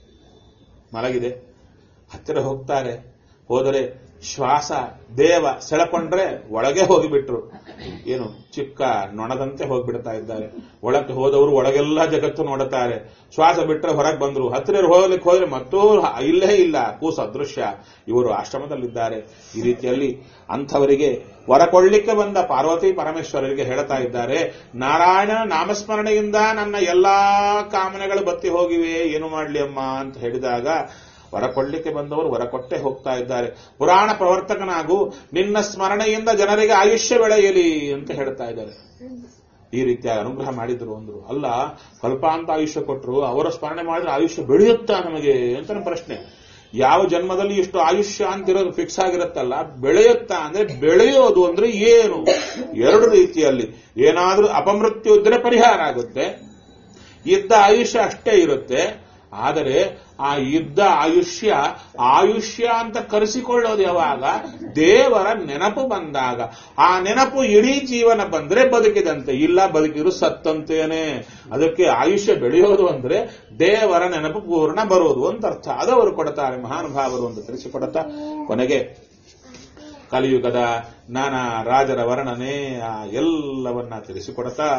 S1: ಮಲಗಿದೆ ಹತ್ತಿರ ಹೋಗ್ತಾರೆ ಹೋದರೆ ಶ್ವಾಸ ದೇವ ಸೆಳಕೊಂಡ್ರೆ ಒಳಗೆ ಹೋಗಿಬಿಟ್ರು ಏನು ಚಿಕ್ಕ ನೊಣದಂತೆ ಹೋಗ್ಬಿಡ್ತಾ ಇದ್ದಾರೆ ಒಳಕ್ಕೆ ಹೋದವರು ಒಳಗೆಲ್ಲ ಜಗತ್ತು ನೋಡುತ್ತಾರೆ ಶ್ವಾಸ ಬಿಟ್ರೆ ಹೊರಗೆ ಬಂದ್ರು ಹತ್ತಿರ ಹೋಗ್ಲಿಕ್ಕೆ ಹೋದ್ರೆ ಮತ್ತೂ ಇಲ್ಲೇ ಇಲ್ಲ ಕೂಸ ಅದೃಶ್ಯ ಇವರು ಆಶ್ರಮದಲ್ಲಿದ್ದಾರೆ ಈ ರೀತಿಯಲ್ಲಿ ಅಂಥವರಿಗೆ ವರ ಕೊಳ್ಳಿಕ್ಕೆ ಬಂದ ಪಾರ್ವತಿ ಪರಮೇಶ್ವರರಿಗೆ ಹೇಳ್ತಾ ಇದ್ದಾರೆ ನಾರಾಯಣ ನಾಮಸ್ಮರಣೆಯಿಂದ ನನ್ನ ಎಲ್ಲಾ ಕಾಮನೆಗಳು ಬತ್ತಿ ಹೋಗಿವೆ ಏನು ಮಾಡ್ಲಿ ಅಮ್ಮ ಅಂತ ಹೇಳಿದಾಗ ವರ ಕೊಳ್ಳಿಕ್ಕೆ ಬಂದವರು ವರ ಕೊಟ್ಟೆ ಹೋಗ್ತಾ ಇದ್ದಾರೆ ಪುರಾಣ ಪ್ರವರ್ತಕನಾಗು ನಿನ್ನ ಸ್ಮರಣೆಯಿಂದ ಜನರಿಗೆ ಆಯುಷ್ಯ ಬೆಳೆಯಲಿ ಅಂತ ಹೇಳ್ತಾ ಇದ್ದಾರೆ ಈ ರೀತಿಯಾಗಿ ಅನುಗ್ರಹ ಮಾಡಿದ್ರು ಅಂದ್ರು ಅಲ್ಲ ಕಲ್ಪಾಂತ ಆಯುಷ್ಯ ಕೊಟ್ಟರು ಅವರ ಸ್ಮರಣೆ ಮಾಡಿದ್ರೆ ಆಯುಷ್ಯ ಬೆಳೆಯುತ್ತಾ ನಮಗೆ ಅಂತ ನನ್ನ ಪ್ರಶ್ನೆ ಯಾವ ಜನ್ಮದಲ್ಲಿ ಇಷ್ಟು ಆಯುಷ್ಯ ಅಂತಿರೋದು ಫಿಕ್ಸ್ ಆಗಿರುತ್ತಲ್ಲ ಬೆಳೆಯುತ್ತಾ ಅಂದ್ರೆ ಬೆಳೆಯೋದು ಅಂದ್ರೆ ಏನು ಎರಡು ರೀತಿಯಲ್ಲಿ ಏನಾದ್ರೂ ಅಪಮೃತ್ಯು ಇದ್ರೆ ಪರಿಹಾರ ಆಗುತ್ತೆ ಇದ್ದ ಆಯುಷ್ಯ ಅಷ್ಟೇ ಇರುತ್ತೆ ಆದರೆ ಆ ಇದ್ದ ಆಯುಷ್ಯ ಆಯುಷ್ಯ ಅಂತ ಕರೆಸಿಕೊಳ್ಳೋದು ಯಾವಾಗ ದೇವರ ನೆನಪು ಬಂದಾಗ ಆ ನೆನಪು ಇಡೀ ಜೀವನ ಬಂದ್ರೆ ಬದುಕಿದಂತೆ ಇಲ್ಲ ಬದುಕಿರು ಸತ್ತಂತೇನೆ ಅದಕ್ಕೆ ಆಯುಷ್ಯ ಬೆಳೆಯೋದು ಅಂದ್ರೆ ದೇವರ ನೆನಪು ಪೂರ್ಣ ಬರೋದು ಅಂತ ಅರ್ಥ ಅದು ಅವರು ಕೊಡ್ತಾರೆ ಮಹಾನುಭಾವರು ಅಂತ ತಿಳಿಸಿಕೊಡುತ್ತಾ ಕೊನೆಗೆ ಕಲಿಯುಗದ ನಾನಾ ರಾಜರ ವರ್ಣನೆ ಆ ಎಲ್ಲವನ್ನ ತಿಳಿಸಿಕೊಡುತ್ತಾ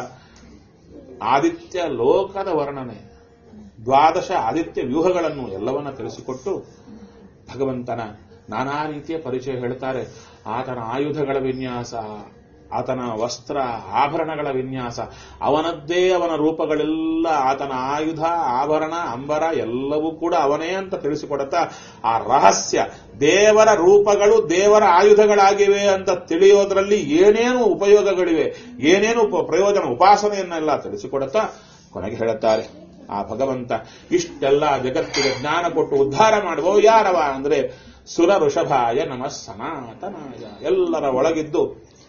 S1: ಆದಿತ್ಯ ಲೋಕದ ವರ್ಣನೆ ದ್ವಾದಶ ಆದಿತ್ಯ ವ್ಯೂಹಗಳನ್ನು ಎಲ್ಲವನ್ನ ತಿಳಿಸಿಕೊಟ್ಟು ಭಗವಂತನ ನಾನಾ ರೀತಿಯ ಪರಿಚಯ ಹೇಳ್ತಾರೆ ಆತನ ಆಯುಧಗಳ ವಿನ್ಯಾಸ ಆತನ ವಸ್ತ್ರ ಆಭರಣಗಳ ವಿನ್ಯಾಸ ಅವನದ್ದೇ ಅವನ ರೂಪಗಳೆಲ್ಲ ಆತನ ಆಯುಧ ಆಭರಣ ಅಂಬರ ಎಲ್ಲವೂ ಕೂಡ ಅವನೇ ಅಂತ ತಿಳಿಸಿಕೊಡುತ್ತಾ ಆ ರಹಸ್ಯ ದೇವರ ರೂಪಗಳು ದೇವರ ಆಯುಧಗಳಾಗಿವೆ ಅಂತ ತಿಳಿಯೋದ್ರಲ್ಲಿ ಏನೇನು ಉಪಯೋಗಗಳಿವೆ ಏನೇನು ಉಪ- ಪ್ರಯೋಜನ ಉಪಾಸನೆಯನ್ನೆಲ್ಲ ತಿಳಿಸಿಕೊಡುತ್ತಾ ಕೊನೆಗೆ ಹೇಳುತ್ತಾರೆ ಆ ಭಗವಂತ ಇಷ್ಟೆಲ್ಲ ಜಗತ್ತಿಗೆ ಜ್ಞಾನ ಕೊಟ್ಟು ಉದ್ಧಾರ ಮಾಡುವ ಯಾರವ ಅಂದ್ರೆ ಸುರ ಋಷಭಾಯ ನಮಃ ಸನಾತನಾಯ ಎಲ್ಲರ ಒಳಗಿದ್ದು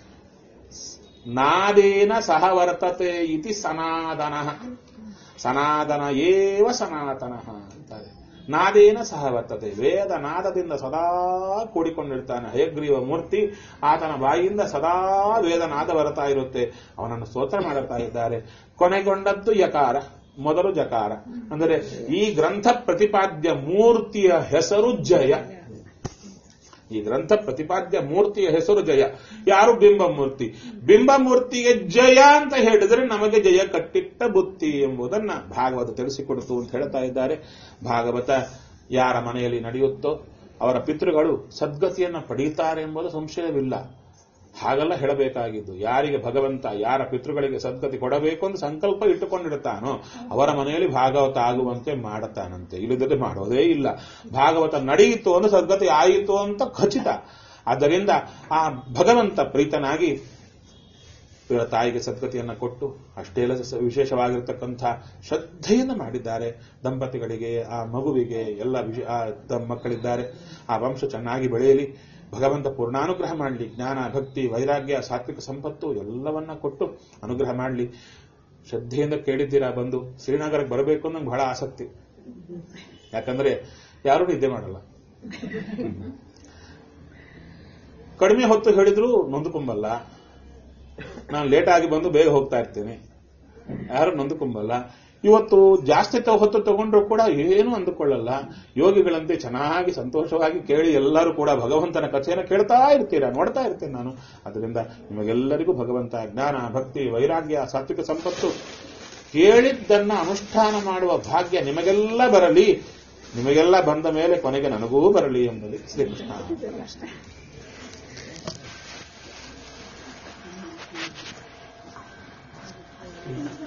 S1: ನಾದೇನ ಸಹ ವರ್ತತೆ ಇತಿ ಸನಾತನ ಸನಾತನ ಏವ ಸನಾತನ ಅಂತಾರೆ ನಾದೇನ ಸಹ ವರ್ತತೆ ವೇದ ನಾದದಿಂದ ಸದಾ ಕೂಡಿಕೊಂಡಿರ್ತಾನೆ ಹಯಗ್ರೀವ ಮೂರ್ತಿ ಆತನ ಬಾಯಿಯಿಂದ ಸದಾ ವೇದನಾದ ಬರ್ತಾ ಇರುತ್ತೆ ಅವನನ್ನು ಸ್ತೋತ್ರ ಮಾಡುತ್ತಾ ಇದ್ದಾರೆ ಕೊನೆಗೊಂಡದ್ದು ಯಕಾರ ಮೊದಲು ಜಕಾರ ಅಂದರೆ ಈ ಗ್ರಂಥ ಪ್ರತಿಪಾದ್ಯ ಮೂರ್ತಿಯ ಹೆಸರು ಜಯ ಈ ಗ್ರಂಥ ಪ್ರತಿಪಾದ್ಯ ಮೂರ್ತಿಯ ಹೆಸರು ಜಯ ಯಾರು ಬಿಂಬಮೂರ್ತಿ ಬಿಂಬಮೂರ್ತಿಗೆ ಜಯ ಅಂತ ಹೇಳಿದರೆ ನಮಗೆ ಜಯ ಕಟ್ಟಿಟ್ಟ ಬುತ್ತಿ ಎಂಬುದನ್ನ ಭಾಗವತ ತಿಳಿಸಿಕೊಡ್ತು ಅಂತ ಹೇಳ್ತಾ ಇದ್ದಾರೆ ಭಾಗವತ ಯಾರ ಮನೆಯಲ್ಲಿ ನಡೆಯುತ್ತೋ ಅವರ ಪಿತೃಗಳು ಸದ್ಗತಿಯನ್ನ ಪಡೀತಾರೆ ಎಂಬುದು ಸಂಶಯವಿಲ್ಲ ಹಾಗೆಲ್ಲ ಹೇಳಬೇಕಾಗಿದ್ದು ಯಾರಿಗೆ ಭಗವಂತ ಯಾರ ಪಿತೃಗಳಿಗೆ ಸದ್ಗತಿ ಕೊಡಬೇಕು ಅಂತ ಸಂಕಲ್ಪ ಇಟ್ಟುಕೊಂಡಿರ್ತಾನೋ ಅವರ ಮನೆಯಲ್ಲಿ ಭಾಗವತ ಆಗುವಂತೆ ಮಾಡುತ್ತಾನಂತೆ ಇಲ್ಲದಿದ್ದರೆ ಮಾಡೋದೇ ಇಲ್ಲ ಭಾಗವತ ನಡೆಯಿತು ಅಂದ್ರೆ ಸದ್ಗತಿ ಆಯಿತು ಅಂತ ಖಚಿತ ಆದ್ದರಿಂದ ಆ ಭಗವಂತ ಪ್ರೀತನಾಗಿ ಇವರ ತಾಯಿಗೆ ಸದ್ಗತಿಯನ್ನ ಕೊಟ್ಟು ಅಷ್ಟೆಲ್ಲ ಸ- ವಿಶೇಷವಾಗಿರ್ತಕ್ಕಂಥ ಶ್ರದ್ಧೆಯಿಂದ ಮಾಡಿದ್ದಾರೆ ದಂಪತಿಗಳಿಗೆ ಆ ಮಗುವಿಗೆ ಎಲ್ಲ ವಿಶೇ- ಆ ದ- ಮಕ್ಕಳಿದ್ದಾರೆ ಆ ವಂಶ ಚೆನ್ನಾಗಿ ಬೆಳೆಯಲಿ ಭಗವಂತ ಪೂರ್ಣಾನುಗ್ರಹ ಮಾಡಲಿ ಜ್ಞಾನ ಭಕ್ತಿ ವೈರಾಗ್ಯ ಸಾತ್ವಿಕ ಸಂಪತ್ತು ಎಲ್ಲವನ್ನ ಕೊಟ್ಟು ಅನುಗ್ರಹ ಮಾಡಲಿ ಶ್ರದ್ಧೆಯಿಂದ ಕೇಳಿದ್ದೀರಾ ಬಂದು ಶ್ರೀನಗರಕ್ಕೆ ಬರಬೇಕು ನಂಗೆ ಬಹಳ ಆಸಕ್ತಿ ಯಾಕಂದ್ರೆ ಯಾರು ನಿದ್ದೆ ಮಾಡಲ್ಲ ಕಡಿಮೆ ಹೊತ್ತು ಹೇಳಿದ್ರು ನೊಂದುಕೊಂಬಲ್ಲ ನಾನು ಲೇಟ್ ಆಗಿ ಬಂದು ಬೇಗ ಹೋಗ್ತಾ ಇರ್ತೀನಿ ಯಾರು ನೊಂದುಕೊಂಬಲ್ಲ ಇವತ್ತು ಜಾಸ್ತಿ ತ- ಹೊತ್ತು ತಗೊಂಡ್ರು ಕೂಡ ಏನು ಅಂದುಕೊಳ್ಳಲ್ಲ ಯೋಗಿಗಳಂತೆ ಚೆನ್ನಾಗಿ ಸಂತೋಷವಾಗಿ ಕೇಳಿ ಎಲ್ಲರೂ ಕೂಡ ಭಗವಂತನ ಕಥೆಯನ್ನು ಕೇಳ್ತಾ ಇರ್ತೀರಾ ನೋಡ್ತಾ ಇರ್ತೇನೆ ನಾನು ಅದರಿಂದ ನಿಮಗೆಲ್ಲರಿಗೂ ಭಗವಂತ ಜ್ಞಾನ ಭಕ್ತಿ ವೈರಾಗ್ಯ ಸಾತ್ವಿಕ ಸಂಪತ್ತು ಕೇಳಿದ್ದನ್ನ ಅನುಷ್ಠಾನ ಮಾಡುವ ಭಾಗ್ಯ ನಿಮಗೆಲ್ಲ ಬರಲಿ ನಿಮಗೆಲ್ಲ ಬಂದ ಮೇಲೆ ಕೊನೆಗೆ ನನಗೂ ಬರಲಿ ಎಂಬುದು ಶ್ರೀಕೃಷ್ಣ
S2: ಹ್ಮ್.